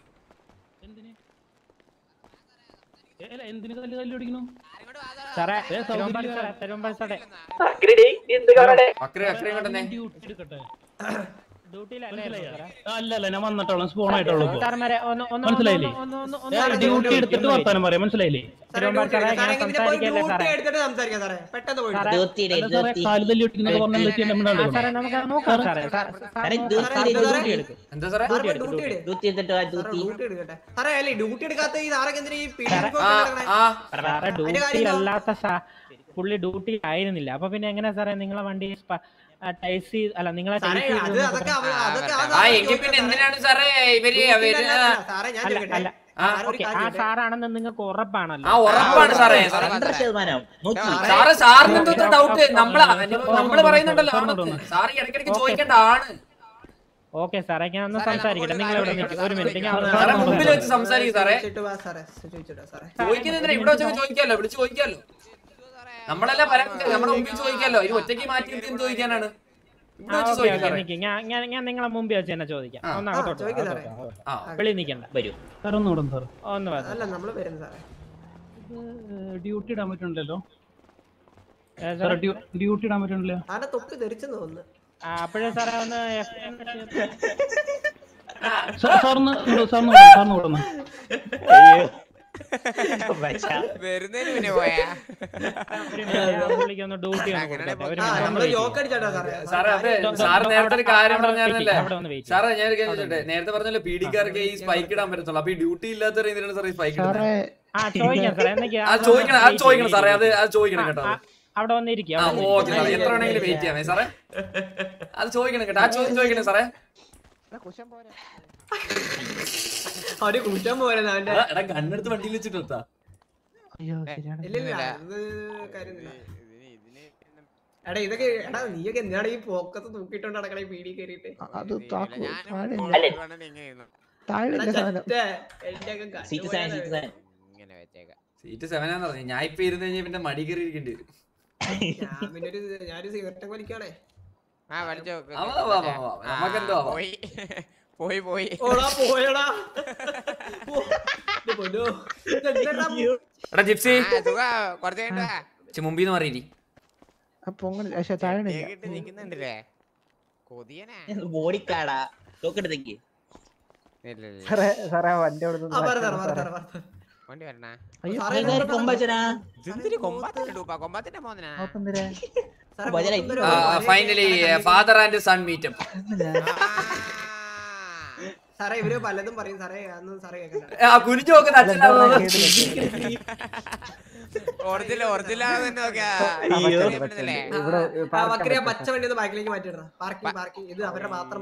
എന്തിനു കല്ല് കല്ല് പിടിക്കണു സാറേ തിരുവമ്പാടി സാറേ തിരുവമ്പാടി സാറേ അക്ര അക്ര ഇങ്ങോട്ടെ ഡ്യൂട്ടിയിലല്ലേ സാറേ അല്ല അല്ല ഞാൻ വന്നിട്ടുള്ള സ്പോൺ ആയിട്ടുള്ളൂ ഇപ്പൊ. സാറന്മാരെ ഒന്ന് ഒന്ന് മനസ്സിലായില്ലേ? ഒന്ന് ഒന്ന് ഒന്ന് ഞാൻ ഒന്ന് ഡ്യൂട്ടി ഒന്ന് എടുത്തിട്ട് ഒന്ന് വർത്താനം പറയാം മനസ്സിലായില്ലേ സാറേ തിരുവമ്പാടി ഡ്യൂട്ടി സാറേ എടുക്ക്. സാറേ ഞാൻ എങ്ങനെ പോയി സംസാരിക്കല്ലേ ഡ്യൂട്ടി സാറേ എടുത്തിട്ട് സംസാരിക്കാം സാറേ പെട്ടെന്ന് പോയി സാറേ, ജ്യോതിയുടെ അല്ല സാറേ ജ്യോതി കാല് തല്ലി ഒട്ടിക്കുന്നൊക്കെ പറഞ്ഞാൽ എന്താ ചെയ്യണ്ടേ? ആ, മിണ്ടാണ്ട് സാറേ നമുക്ക് നോക്കാം സാറേ സാർ- സാർ സാറേ, നോക്കാം. ഡ്യൂട്ടി സാർ എടുക്ക്, ഡ്യൂട്ടി ഡ്യൂട്ടി എടുക്കും എന്താ സാറേ സാറ് പോയി ഡ്യൂട്ടി എടുക്ക്. ഡ്യൂട്ടി എടുത്തിട്ട് ആ സാറേ ഡ്യൂട്ടി ഡ്യൂട്ടി എടുക്കട്ടെ സാറേ അല്ലേ ഡ്യൂട്ടി എടുക്കാത്ത ഈ സാറൊക്കെ എന്തിനാ ഈ പീഡി ആ കൊടുക്കണേ? ആ സാറേ അതിന്റെ കാര്യം ഡ്യൂട്ടിയിലല്ലാത്ത സാ- പുള്ളി ഡ്യൂട്ടി ആയിരുന്നില്ല അപ്പൊ പിന്നെ എങ്ങനെ സാറേ നിങ്ങളെ വണ്ടി ടൈസ് അല്ല നിങ്ങളെ സാറേ ടൈസ് അത് അതൊക്കെ അവ- അതൊക്കെ ആ ആ സാറ് എങ്കിൽ പിന്നെ ചോദിക്കണം എന്തിനാണ് സാറേ ഇവര് സാറേ. അവര് ഡ്യൂട്ടിയിലല്ല, സാറേ ഞാൻ അല്ല ചോദിക്കട്ടെ അല്ല ആ, സാറ് ഒരു ഓക്കെ ആ കാര്യം ചെയ്യട്ടെ. സാറാണെന്ന് നിങ്ങൾക്ക് ഉറപ്പാണല്ലോ ആ ഉറപ്പാണ് സാറേ രണ്ടര ശതമാനം നൂറ്റി സാറേ, സാറ് സാറിന് എന്തോ ഓക്കെ, ഡൗട്ട് ഓക്കെ, നമ്മള് ഓക്കെ, നമ്മള് പറയുന്നുണ്ടല്ലോ സാറിന് ആണെന്ന്. വിടണം. സാറ് ഇടയ്ക്കിടയ്ക്ക് ഓക്കെ. ചോദിക്കേണ്ട ആണ് ഓക്കെ സാറേ ഞാൻ ഒന്ന് സാറേ, സംസാരിക്കട്ടെ നമുക്കൊരു നിങ്ങൾ ഇവിടെ കാര്യം നിൽക്ക്. ഒരു ചോദിക്കാം. മിനിറ്റ് ഞാൻ സാറേ, സാറേ ഒന്ന് മുമ്പിൽ വെച്ച് സംസാരിക്കും സാറേ ചോദിച്ചിട്ട് വാ സാറേ ചോദിച്ചിട്ട് വാ സാറേ ചോദിക്കുന്നതിന് ഇവിടെ വെച്ചൊക്കെ ചോദിക്കാലോ വിളിച്ച് ചോദിക്കാലോ നമ്മളല്ല പറയാൻ നമ്മുടെ മുമ്പിൽ ചോദിക്കാലോ ഈ ഒറ്റയ്ക്ക് മാറ്റി നിർത്തി എന്ത് ചോദിക്കാനാണ് ഇവിടെ ആ, വെച്ച് ഓക്കെ, ചോദിക്കും ഓക്കെ, സാറേ നിക്ക്. ഞാൻ ഞാൻ ഞാൻ നിങ്ങളെ മുമ്പിൽ വെച്ച് തന്നെ ചോദിക്കാം ആ. ഒന്ന് ആ, അകത്തോട്ട് വാ, ചോദിക്ക് സാറേ. അകത്തോട്ട് വാ, അകത്തോട്ട് ആ വാ. വെളിയിൽ നിൽക്കണ്ട വരൂ സാർ ഒന്ന് വിടും സാർ ഒന്ന് വാ. അല്ല നമ്മള് വരുന്നു സാറേ ഡ്യൂട്ടി ഇടാൻ പറ്റണില്ലല്ലോ ഏ, സാർ സാറേ, ഡ്യൂട്ടി ഇടാൻ പറ്റണില്ല സാറിന്റെ തൊപ്പി തെറിച്ചെന്ന് തോന്നുന്നു ആ, അപ്പോഴേ സാറേ ഒന്ന് സാറിന് സാറിന് വിടും സാറിന് വിടുന്നു വരുന്നതിന് പിന്നെ പോയാ പുള്ളിക്ക് ഒന്ന് ഡ്യൂട്ടി ഒന്ന് അങ്ങനെ കൊടുക്കട്ടെ ഒരു ആ minute ഒന്ന് നമ്മള് wait ചെയ്യ്. ജോക്ക് അടിച്ചാട്ടോ സാറേ സാറേ അതെ അവിടെ- സാറ് നേരത്തെ ഒരു കാര്യം അവിടെ പറഞ്ഞായിരുന്നല്ലേ അവിടെ ഒന്ന് wait ചെയ്യ്. സാറേ ഞാൻ ഒരു കാര്യം ചോദിച്ചോട്ടെ നേരത്തെ പറഞ്ഞല്ലോ പി ഡിക്കാർക്ക് ഈ സ്പൈക്ക് ഇടാൻ പറ്റത്തുള്ളൂ അപ്പൊ ഈ ഡ്യൂട്ടി ഇല്ലാത്ത എന്തിനാണ് സാറേ സ്പൈക്ക് ഇടുന്നത് സാറേ ആ ചോദിക്കാം സാറേ എന്നൊക്കെ അത് ചോദിക്കണം അത് ചോദിക്കണം സാറേ അത് അത് ചോദിക്കണം കേട്ടോ അത്. അവിടെ വന്നിരിക്കും ആ ഓക്കെ സാറേ എത്ര വേണമെങ്കിലും വെയിറ്റ് ചെയ്യാമേ സാറേ അത് ചോദിക്കണം കേട്ടോ ആ ചോദ്യം ചോദിക്കണം സാറേ അവര് കുറ്റം പോരുന്നു അവന്റെ എടാ, എടാ കണ്ണെടുത്ത് വണ്ടിയിൽ വെച്ചിട്ട് എടുത്താ അയ്യോ ശരിയാണ് ഇല്ലില്ല അത് കാര്യമില്ല എടാ ഇതൊക്കെ എടാ നീയൊക്കെ എന്താണ് ഈ പോക്കത്ത് തൂക്കിയിട്ടോണ്ട് നടക്കണ ഈ പീടി കയറിയിട്ട് അ- അത് താക്കൂ താഴെ അല്ലേ? താഴെ എടാ ഇല്ല സാധനം ചെറ്റേ, എന്റെയൊക്കെ കണ്ണ് സീറ്റ് സാൻ സീറ്റ് പോയതാ. സാൻ ഇങ്ങനെ വെച്ചേക്കാം സീറ്റ് സെവനാന്ന് പറഞ്ഞു ഞാൻ ഇപ്പൊ ഇരുന്ന് കഴിഞ്ഞാൽ പിന്നെ മടി കയറി ഇരിക്കേണ്ടി വരും ഞാൻ പിന്നെ ഒരു ഞാനൊരു സിഗരറ്റ് വലിക്കാണേ ആ വലിച്ചോ ആ, വാ, വാ, വാ, വാ. നമുക്കെന്തോ ആവാം. പോയി പോയി പോയി ഓടാ പോയടാ ഓ, ഇത് പൊന്നോ. ഇതെന്താടാ? എടാ ജിപ്സി ആ സുഖാ കുറച്ച് കഴിഞ്ഞാ ചെ മുമ്പിൽ നിന്ന് മാറിയിരി ആ പൊങ്ങൽ പക്ഷെ താഴെ ഇല്ല കേട്ട് നിക്കുന്നുണ്ടല്ലേ കൊതിയനാ ബോഡിക്കാടാ തോക്കെടുത്തേക്ക് ഇല്ല, ഇല്ല. സാറേ സാറേ വണ്ടി അവിടെ ആ, പറ സാറേ, പറ സാറേ, പറ സാറേ. വണ്ടി വരണേ അയ്യോ, അതാര് കൊമ്പച്ചനാ? ഇതെന്തിന് കൊമ്പാത്തിന്റെ ഡൂപ്പാ കൊമ്പാത്തിന്റെ മോനാ ഫൈനലി ഫാദർ ആൻഡ് സൺ മീറ്റം സാറേ ഇവര് പലതും പറയും സാറേ അതൊന്നും സാറേ കേൾക്കണ്ട ആ കുനിഞ്ഞു നോക്കുന്ന അച്ഛനാണോ ഒറിജിനൽ ഒറിജിനൽ ആണെന്ന് നോക്കിയാ അയ്യോ. പറ്റുന്നില്ലേ? ആ വക്രിയ പച്ച വണ്ടി ഒന്ന് ബാക്കിലേക്ക് മാറ്റിയിടണം പാർക്കിംഗ് പാർക്കിംഗ് ഇത് അവരുടെ മാത്രം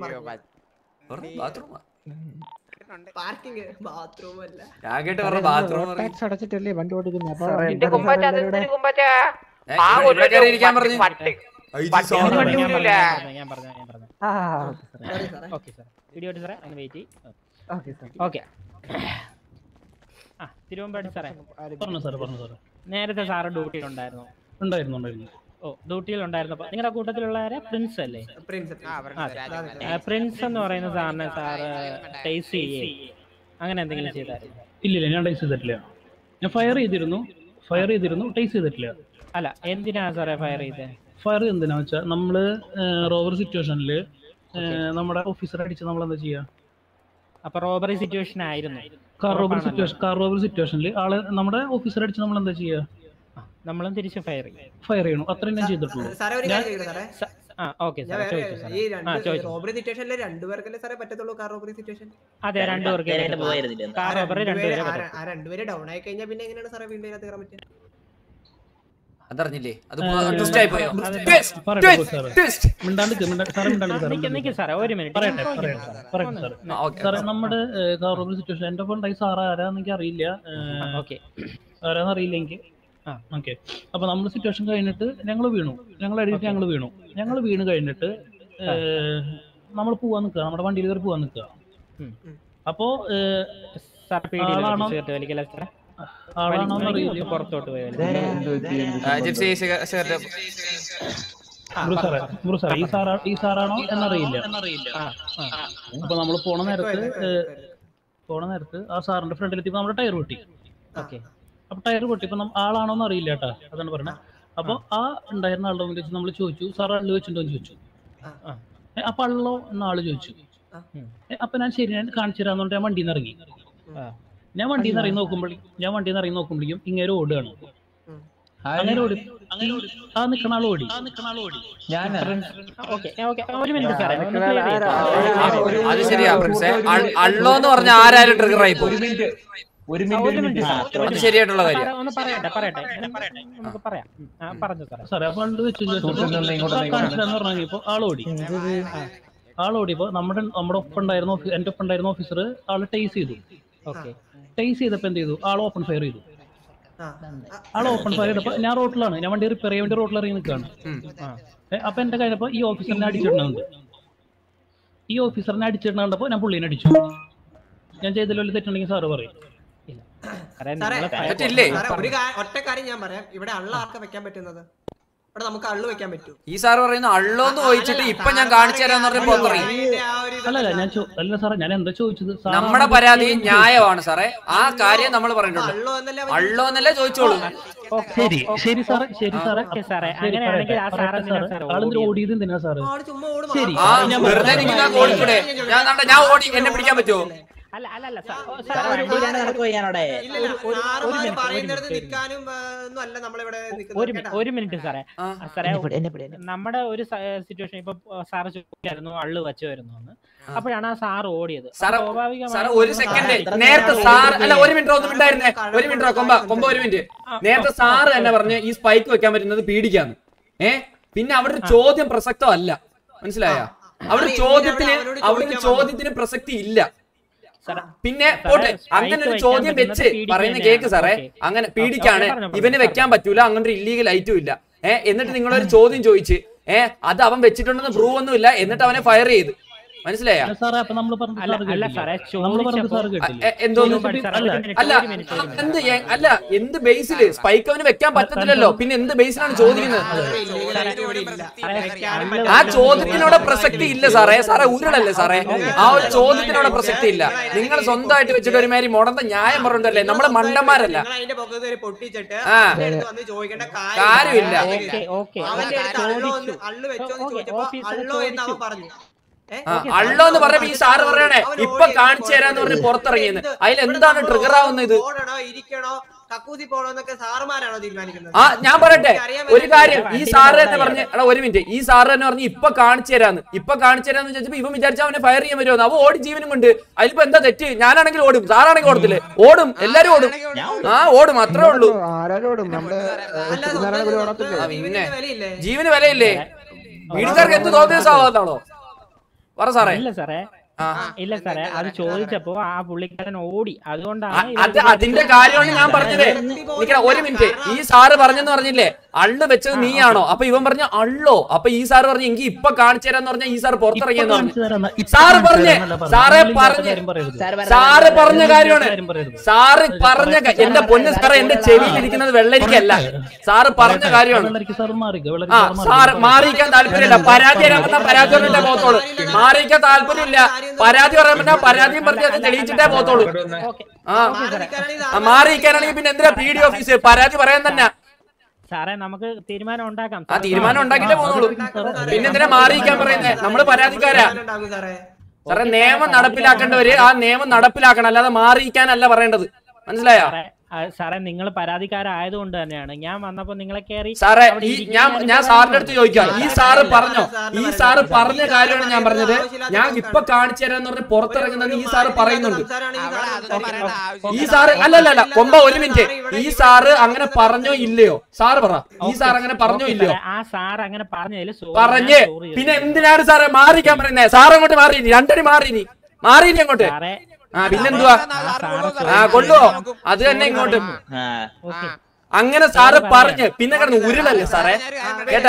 പാർക്കിംഗ് ബാത്റൂം അല്ല ഞാൻ കേട്ട് പറഞ്ഞ ബാത്റൂം ടാക്സ് അടച്ചിട്ടല്ലേ വണ്ടി ഓടിക്കുന്നത് അപ്പൊ സാറേ, അതിന്റെ എന്റെ കുമ്പാച്ച, എല്ലാവരുടെ- അതെന്തിന് കുമ്പാച്ചാ? ഏ, ആ ഇവിടെ ഒരു കയറി ഇരിക്കാൻ പട്ടി- പറഞ്ഞു. പട്ടി. ഐ, പട്ടി sorry. ഒന്നും വണ്ടി ഞാൻ വിടൂല. പറഞ്ഞു ഞാൻ പറഞ്ഞു ഞാൻ പറഞ്ഞു ആ ഓക്കെ സാർ വീഡിയോ എടുത്ത് സാറേ അങ്ങനെ വെയിറ്റ് ഓക്കെ സാർ ഓക്കെ ആ തിരുവമ്പാടി സാറേ പറഞ്ഞു സാറേ പറഞ്ഞു സാറേ നേരത്തെ സാറ് ഡ്യൂട്ടിയിലുണ്ടായിരുന്നു ഉണ്ടായിരുന്നു ഉണ്ടായിരുന്നു ഓ ഡ്യൂട്ടിയിലുണ്ടായിരുന്നപ്പോൾ നിങ്ങളുടെ കൂട്ടത്തിലുള്ള ആരാ പ്രിൻസ് അല്ലേ പ്രിൻസ് ആ, പ്രിൻസ്, രാജകുമാരൻ. ആ, പ്രിൻസ് എന്ന് പറയുന്ന സാറിനെ സാറ് ടേസ്റ്റ് ചെയ്യേ അങ്ങനെ എന്തെങ്കിലും ചെയ്തായിരുന്നു ഇല്ലില്ല ഞാൻ ടൈസ് ചെയ്തിട്ടില്ല ഞാൻ ഫയർ ചെയ്തിരുന്നു ഫയർ ചെയ്തിരുന്നു ടൈസ് ചെയ്തിട്ടില്ല അല്ല എന്തിനാ സാറേ ഫയർ ചെയ്തേ ഫയർ എന്തിനാ വെച്ചാൽ നമ്മള് റോവർ സിറ്റുവേഷനിൽ നമ്മുടെ ഓഫീസറെ അടിച്ച് നമ്മൾ എന്താ ചെയ്യാ അപ്പൊ റോബറി സിറ്റുവേഷൻ ആയിരുന്നു കാർ റോബർ ഉറപ്പാണല്ലോ. സിറ്റുവേഷൻ കാർ റോബർ സിറ്റുവേഷനിൽ ആള് നമ്മുടെ ഓഫീസറെ അടിച്ച് നമ്മൾ എന്താ ചെയ്യാ നമ്മളും തിരിച്ച് ഫയർ ചെയ്യും ഫയർ ചെയ്യണം അത്രയും ഞാൻ ചെയ്തിട്ടുള്ളൂ സാറേ ഒരു ഞാൻ കാര്യം ചെയ്യട്ടെ സാറേ ആ ഓക്കെ ഞാൻ സാറേ വേറെ ചോദിച്ചു കാര്യം- സാറേ ഈ ആ രണ്ട് ചോദിച്ചു റോബറി സിറ്റുവേഷനിൽ രണ്ടുപേർക്കല്ലേ സാറേ പറ്റത്തുള്ളൂ കാർ റോബറി സിറ്റുവേഷൻ അതെ രണ്ടുപേർക്ക് നേരിട്ട് പോയിരുന്നില്ല കാർ റോബറി രണ്ടുപേരെ ആ പറ്റും ആ രണ്ടുപേര് ഡൗൺ ആയി കഴിഞ്ഞാൽ പിന്നെ എങ്ങനെയാണ് സാറേ വീണ്ടും ഇതിനകത്ത് കയറാൻ പറ്റുക അതറിഞ്ഞില്ലേ അത് ആ, ട്വിസ്റ്റ് ആയി പോയോ അത് Twist, പറയട്ടെ twist, സാറേ twist. മിണ്ടാണ്ടിക്ക് മിണ്ടാ- സാറേ മിണ്ടാണ്ടിക്ക് സാറേ നിക്ക് നിക്ക് സാറേ ഒരു മിനിറ്റ് പറയട്ടെ പറയട്ടെ പറയട്ടെ സാറേ ആ, okay. സാറേ നമ്മുടെ കാർ റോബർ സിറ്റുവേഷൻ എന്റെ ഫോൺ സാർ ആരാന്ന് എനിക്ക് അറിയില്ല ഓക്കെ ആരാന്ന് അറിയില്ല എനിക്ക് ആ. ഓക്കെ അപ്പൊ നമ്മൾ സിറ്റുവേഷൻ കഴിഞ്ഞിട്ട് ഞങ്ങൾ വീണു ഞങ്ങൾ അടിയിട്ട് ഞങ്ങൾ വീണു ഞങ്ങൾ വീണ് കഴിഞ്ഞിട്ട് നമ്മൾ പോവാൻ നിൽക്കുക നമ്മുടെ വണ്ടിയിൽ കയറി പോവാൻ നിൽക്കുക ഉം. അപ്പോ സാർ പീടിയിൽ ആളാണോ സിഗരറ്റ് വലിക്കല സാറേ ആളാണോ വലിക്കുന്നെങ്കിൽ അറിയില്ല ഒന്ന് പുറത്തോട്ട് പോയി വലിക്കാം. ആ, ജിപ്സി സിഗ- സിഗരറ്റ് ബ്രൂ സാറേ ബ്രൂ സാറേ ഈ സാറാ ഈ സാറാണോ എന്നറിയില്ല ആ, ആ. അപ്പൊ നമ്മൾ പോണ നേരത്ത് ഏഹ്, പോണ നേരത്ത് ആ സാറിന്റെ ഫ്രണ്ടിലെത്തിയപ്പോ നമ്മുടെ ടയർ പൊട്ടി ഓക്കെ അപ്പൊ ടയർ പൊട്ടിയപ്പോ നം- ആളാണോ എന്ന് അറിയില്ല കേട്ടാ അതാണ് പറഞ്ഞത് അപ്പൊ ആ ഉണ്ടായിരുന്ന ആളുടെ മുന്നിൽ വെച്ച് നമ്മൾ ചോദിച്ചു സാർ അള്ളു വെച്ചിട്ടുണ്ടോ എന്ന് ചോദിച്ചു ആ. ഏ, അപ്പൊ അള്ളോ എന്ന ആള് ചോദിച്ചു ഉം. ഏ, അപ്പൊ ഞാൻ ശരി ഞാൻ കാണിച്ചു തരാന്നുകൊണ്ട് ഞാൻ വണ്ടിയിൽ നിന്ന് ഇറങ്ങി ആ. ഞാൻ വണ്ടിയിൽ നിന്ന് ഇറങ്ങി നോക്കുമ്പോഴേക്കും ഞാൻ വണ്ടിയിൽ നിന്ന് ഇറങ്ങി നോക്കുമ്പോഴേക്കും ഇങ്ങനെ ഓടുകയാണ് അങ്ങനെ ഓടി അങ്ങനെ ഓടി ആ നിക്കണ ആൾ ഓടി ഓക്കെ ഓക്കെ ഒരു മിനിറ്റ് സാറേ ഒന്ന് clear ചെയ്യ്. അത് ശരിയാ പ്രിൻസേ അൾ- അള്ളോ എന്ന് പറഞ്ഞ ആരായാലും ട്രിഗർ ആയി പോകും ഒരു മിനിറ്റ് സാർ അത് ശരിയായിട്ടുള്ള കാര്യം സാറേ, ഒന്ന് പറയട്ടെ പറയട്ടെ നമുക്ക് പറയാം ഉം. ആ, പറഞ്ഞു സാറേ സാറേ അപ്പൊ ആള് വെച്ച് കാണിച്ചില്ലെന്ന് പറഞ്ഞപ്പോ ആൾ ഓടി ആൾ ഓടിയപ്പോ നമ്മുടെ നമ്മുടെ ഒപ്പം ഉണ്ടായിരുന്ന ഓഫീ- എന്റെ ഒപ്പം ഉണ്ടായിരുന്ന ഓഫീസർ ആള് ടേസ് ചെയ്തു ഓക്കെ ടേസ് ചെയ്തപ്പോ എന്ത് ചെയ്തു ആൾ ഓപ്പൺ ഫയർ ചെയ്തു ആ ആൾ ഓപ്പൺ ഫയർ ചെയ്തപ്പോ ഞാൻ റോട്ടിലാണ് ഞാൻ വണ്ടി റിപ്പയർ ചെയ്യാൻ വേണ്ടി റോട്ടിൽ ഇറങ്ങി നിൽക്കുകയാണ് ഏ, അപ്പൊ എന്റെ കയ്യിലപ്പോ ഈ ഓഫീസറിനെ അടിച്ചിടുന്നുണ്ട് ഈ ഓഫീസറിനെ അടിച്ചിടുന്നുണ്ടപ്പോ ഞാൻ പുള്ളീനെ അടിച്ചു ഞാൻ ചെയ്തല്ലോ വല്ല തെറ്റുണ്ടെങ്കിൽ സാറ് പറയും സാറേ സാറേ നിങ്ങള് പറ്റില്ലേ? സാറേ, ഒരു കാ- ഒറ്റ കാര്യം ഞാൻ പറയാം ഇവിടെ അള്ള ആർക്കാ വെക്കാൻ പറ്റുന്നത് ഇവിടെ നമുക്ക് അള്ളു വെക്കാൻ പറ്റൂ ഈ സാർ പറയുന്നു അള്ളോന്ന് ചോദിച്ചിട്ട് ഇപ്പൊ ഞാൻ കാണിച്ചു തരാന്ന് പറഞ്ഞ പൊത്തറി അതിന്റെ ആ ഒരു ഇത് അല്ല അല്ല ഞാൻ ചോ- അല്ല സാറേ ഞാൻ എന്താ ചോദിച്ചത് സാർ നമ്മുടെ പരാതി ന്യായമാണ് സാറേ ആ കാര്യം നമ്മൾ പറഞ്ഞിട്ടുണ്ട് അള്ളോ എന്നല്ലേ അവൻ അള്ളോ എന്നല്ലേ ചോദിച്ചോളൂ ശരി ശരി സാറേ ശരി സാറേ ഓക്കെ സാറേ ശരി അങ്ങനെയാണെങ്കിൽ ആ പറയട്ടെ, സാർ പറയട്ടെ എന്തിനാ സാറേ സാർ ആളെന്തിനാ ഓടിയത് എന്തിനാ സാറ് ആള് ചുമ്മാ ഓടും ശരി ആ ഞാൻ വെറുതെ പറയാം. നിൽക്കുന്ന ഓടിക്കൂടെ ഞാൻ കണ്ട ഞാൻ ഓടി എന്നെ പിടിക്കാൻ പറ്റുമോ അല്ല അല്ല അല്ല സാർ ഓ, സാറേ സാർ ഒരു വണ്ടിയിലാണ് നടക്കുക ഞാനവിടെ ഇല്ല, ഇല്ല, സാറുമാര് പറയുന്നിടത്ത് നിൽക്കാനും ആ, ഒന്നും അല്ല നമ്മളിവിടെ ഒരു നിൽക്കുന്നത് മിനിറ്റ് ഒരു മിനിറ്റ് സാറേ ആ. ആ, സാറേ എന്നെ പിടി, എന്നെ പിടി, എന്നെ നമ്മുടെ ഒരു സിറ്റുവേഷൻ ഇപ്പൊ സാറ് ചോദിക്കായിരുന്നു അള്ളു വച്ചു വരുന്നു എന്ന് അപ്പോഴാണ് ആ സാർ ഓടിയത് സാറേ സ്വാഭാവികമായി സാറേ ഒരു സെക്കൻഡ് നേരത്തെ സാർ അല്ല ഒരു മിനിറ്റ് ഒന്നും ഉണ്ടായിരുന്നേ ഒരു മിനിറ്റ് കൊമ്പ കൊമ്പ ഒരു മിനിറ്റ് നേരത്തെ സാറ് തന്നെ പറഞ്ഞ് ഈ സ്പൈക്ക് വെക്കാൻ പറ്റുന്നത് പീഡിക്കാന്ന് ഏ പിന്നെ അവിടെ ഒരു ചോദ്യം പ്രസക്തമല്ല മനസ്സിലായ അവിടെ അത് ചോദ്യത്തിന് എന്തിനാ അവനോട് അവിടെ ഒരു ചോദിക്കാൻ ചോദ്യത്തിന് പ്രസക്തി ഇല്ല സാറേ പിന്നെ സാറേ, പോട്ടെ spike അങ്ങനെ ഒരു വെക്കാൻ ചോദ്യം പറ്റുന്നത് വെച്ച് പീഡിക്ക് പറയുന്ന തന്നെയാണ്. കേക്ക് സാറേ ഓക്കേ. അങ്ങനെ ഓക്കേ, പീഡിക്കാണ് പറഞ്ഞോ, പറഞ്ഞോ, ഇവന് പറഞ്ഞോ. വെക്കാൻ പറ്റൂല അങ്ങനെ ഒരു ഇല്ലീഗൽ ഐറ്റം ഇല്ല ഏ എന്നിട്ട് നിങ്ങളൊരു ചോദ്യം ചോദിച്ച് ഏ അത് അവൻ വെച്ചിട്ടുണ്ടെന്ന് പ്രൂവ് ഒന്നുമില്ല എന്നിട്ട് അവനെ ഫയർ ചെയ്ത് മനസ്സിലായ അല്ല സാറേ അപ്പൊ നമ്മൾ പറഞ്ഞത് അല്ല സാറ് അല്ല കേട്ടില്ലേ? സാറേ നമ്മൾ പറഞ്ഞത് ചോദിച്ചപ്പോ സാറ് കേട്ടില്ലേ എന്തോന്ന് ചോദിച്ചപ്പോൾ സാറേ, അല്ല, ഒരു മിനിറ്റ്, അല്ല ഒരു മിനിറ്റ്, ഒരു മിനിറ്റ്. എന്ത് എ- അല്ല എന്ത് ബേസില് സ്പൈക്ക് അവന് വെക്കാൻ പറ്റത്തില്ലല്ലോ പിന്നെ എന്ത് ബേസിലാണ് ചോദിക്കുന്നത് ആ ചോദ്യത്തിനോട് പ്രസക്തി ഇല്ല സാറേ സാറേ ഉരുളല്ലേ സാറേ ആ ഒരു ചോദ്യത്തിനോട് പ്രസക്തി ഇല്ല നിങ്ങൾ സ്വന്തമായിട്ട് വെച്ചിട്ട് ഒരുമാതിരി മുടന്ത ന്യായം പറഞ്ഞിട്ടല്ലേ നമ്മള് മണ്ടന്മാരല്ല നിങ്ങൾ അതിന്റെ പൊക്കത്ത് കയറി പൊട്ടിച്ചിട്ട് ആ. അവന്റെ അടുത്ത് വന്ന് ചോദിക്കേണ്ട കാര്യമില്ല. ഓക്കെ ഓക്കെ അവന്റെ അടുത്ത് അള്ളോ ചോദിച്ചു എന്ന് അള്ളു വെച്ചോന്ന് ഓക്കേ, ചോദിച്ചപ്പോ ഓഫീസർ അള്ളോ എന്ന് അവൻ ചോദിച്ചു. പറഞ്ഞു ആ, അള്ളോ എന്ന് പറയുമ്പോ ഈ സാറ് പറയണേ ഇപ്പൊ കാണിച്ചു തരാന്ന് പറഞ്ഞ് പുറത്തിറങ്ങിയെന്ന് അതിൽ എന്താണ് ട്രിഗർ ആവുന്നത് ഇത് ഓടണോ ഇരിക്കണോ കക്കൂസി പോണോന്നൊക്കെ സാറുമാരാണോ തീരുമാനിക്കുന്നത് ആ ഞാൻ പറയട്ടെ അറിയാൻ ഒരു പറ്റും. കാര്യം ഈ സാറ് തന്നെ പറഞ്ഞ് എടാ ഒരു മിനിറ്റ് ഈ സാറ് തന്നെ പറഞ്ഞ് ഇപ്പൊ കാണിച്ചു തരാന്ന് ഇപ്പൊ കാണിച്ചു തരാന്ന് ചോദിച്ചപ്പോ ഇവൻ വിചാരിച്ച അവനെ ഫയർ ചെയ്യാൻ വരുമെന്ന് അവ ഓടി ജീവനും കൊണ്ട് അതിലിപ്പോ എന്താ തെറ്റ് ഞാനാണെങ്കിൽ ഓടും സാറാണെങ്കിൽ ഓടത്തില്ലേ ഓടും എല്ലാരും ഓടും ആ ഓടും അത്രേ ഉള്ളൂ ആരോടും നമ്മുടെ ഒരു ഓടത്തില്ലേ ആ, പിന്നെ ജീവന് വിലയില്ലേ വീടുകാർക്ക് എന്ത് തോന്നിയ സാധാരണോ പറ സാറേ ഇല്ല സാറേ ഇല്ല സാറേ അത് ചോദിച്ചപ്പോ ആ പുള്ളിക്കാരൻ ഓടി അതുകൊണ്ടാണ് അ- അത് അതിന്റെ കാര്യമാണ് ഞാൻ പറഞ്ഞത് നിക്കടാ ഒരു മിനിറ്റ് ഈ സാറ് പറഞ്ഞെന്ന് പറഞ്ഞില്ലേ അള്ള് വെച്ചത് നീയാണോ അപ്പൊ ഇവൻ പറഞ്ഞ അള്ളോ അപ്പൊ ഈ സാറ് പറഞ്ഞു എങ്കിൽ ഇപ്പൊ കാണിച്ചു തരാന്ന് പറഞ്ഞ ഈ സാർ പുറത്തിറങ്ങിയെന്ന് പറഞ്ഞു സാറ് പറഞ്ഞേ സാറേ പറഞ്ഞ സാറ് പറഞ്ഞ കാര്യമാണ് സാറ് പറഞ്ഞ ക- എന്റെ പൊന്ന് സാറേ എന്റെ ചെവിയിൽ ഇരിക്കുന്നത് വെള്ളരിക്കല്ല സാറ് പറഞ്ഞ കാര്യമാണ് ആ സാറ് മാറിയിക്കാൻ താല്പര്യമില്ല പരാതി തരാൻ പറഞ്ഞാൽ പരാതി പറഞ്ഞിട്ടേ പോകത്തോളൂ മാറിയിക്കാൻ താല്പര്യമില്ല പരാതി പറയാൻ പറഞ്ഞാൽ പരാതിയും പറഞ്ഞ് അത് തെളിയിച്ചിട്ടേ പോകത്തോളൂ ആ ആ, മാറിയിക്കാനാണെങ്കിൽ പിന്നെ എന്തിനാ പി ഡി ഓഫീസ് പരാതി പറയാൻ തന്നെ സാറേ നമുക്ക് തീരുമാനം ഉണ്ടാക്കാം ആ തീരുമാനം ഉണ്ടാക്കിട്ടേ പോകുന്നുള്ളൂ പിന്നെ എന്തിനാ മാറിയിക്കാൻ പറയുന്നേ നമ്മള് പരാതിക്കാരാ സാറേ നിയമം നടപ്പിലാക്കേണ്ടവര് ആ നിയമം നടപ്പിലാക്കണം അല്ലാതെ മാറിയിക്കാനല്ല പറയേണ്ടത് മനസ്സിലായോ സാറേ, ആ, സാറേ നിങ്ങൾ പരാതിക്കാരായതുകൊണ്ട് തന്നെയാണ് ഞാൻ വന്നപ്പോ നിങ്ങളെ കയറി സാറേ അവിടെ ഈ ഇരിക്കാൻ ഞാൻ വേണ്ടി ഞാൻ സാറിന്റെ അടുത്ത് ചോദിക്കാം ഈ സാറ് പറഞ്ഞോ ഈ സാറ് പറഞ്ഞ കാര്യമാണ് ഞാൻ പറഞ്ഞത് ഞാൻ ഇപ്പൊ കാണിച്ചു തരാന്ന് പറഞ്ഞ് പുറത്തിറങ്ങുന്നത് ഈ സാറ് പറയുന്നുണ്ട് ഈ സാറ് അല്ല അല്ല അല്ല കൊമ്പ ഒരു മിനിറ്റ് ഈ സാറ് അങ്ങനെ പറഞ്ഞോ ഇല്ലയോ സാറ് പറ ഈ സാർ അങ്ങനെ പറഞ്ഞോ ഇല്ലയോ സാറേ, ആ സാർ അങ്ങനെ പറഞ്ഞതിൽ sorry, പറഞ്ഞ് ഞാൻ sorry പിന്നെ എന്തിനാണ് സാറേ മാറിക്കാൻ പറയുന്നേ സാർ അങ്ങോട്ട് മാറി ഇനി രണ്ടടി മാറി ഇനി മാറി ഇനി അങ്ങോട്ട് ആ പിന്നെന്തുവാ ആ കൊണ്ടുപോ അത് തന്നെ ഇങ്ങോട്ട് അങ്ങനെ സാറ് പറഞ്ഞ് പിന്നെ കിടന്ന് ഉരുളല്ലേ സാറേ കേട്ടാ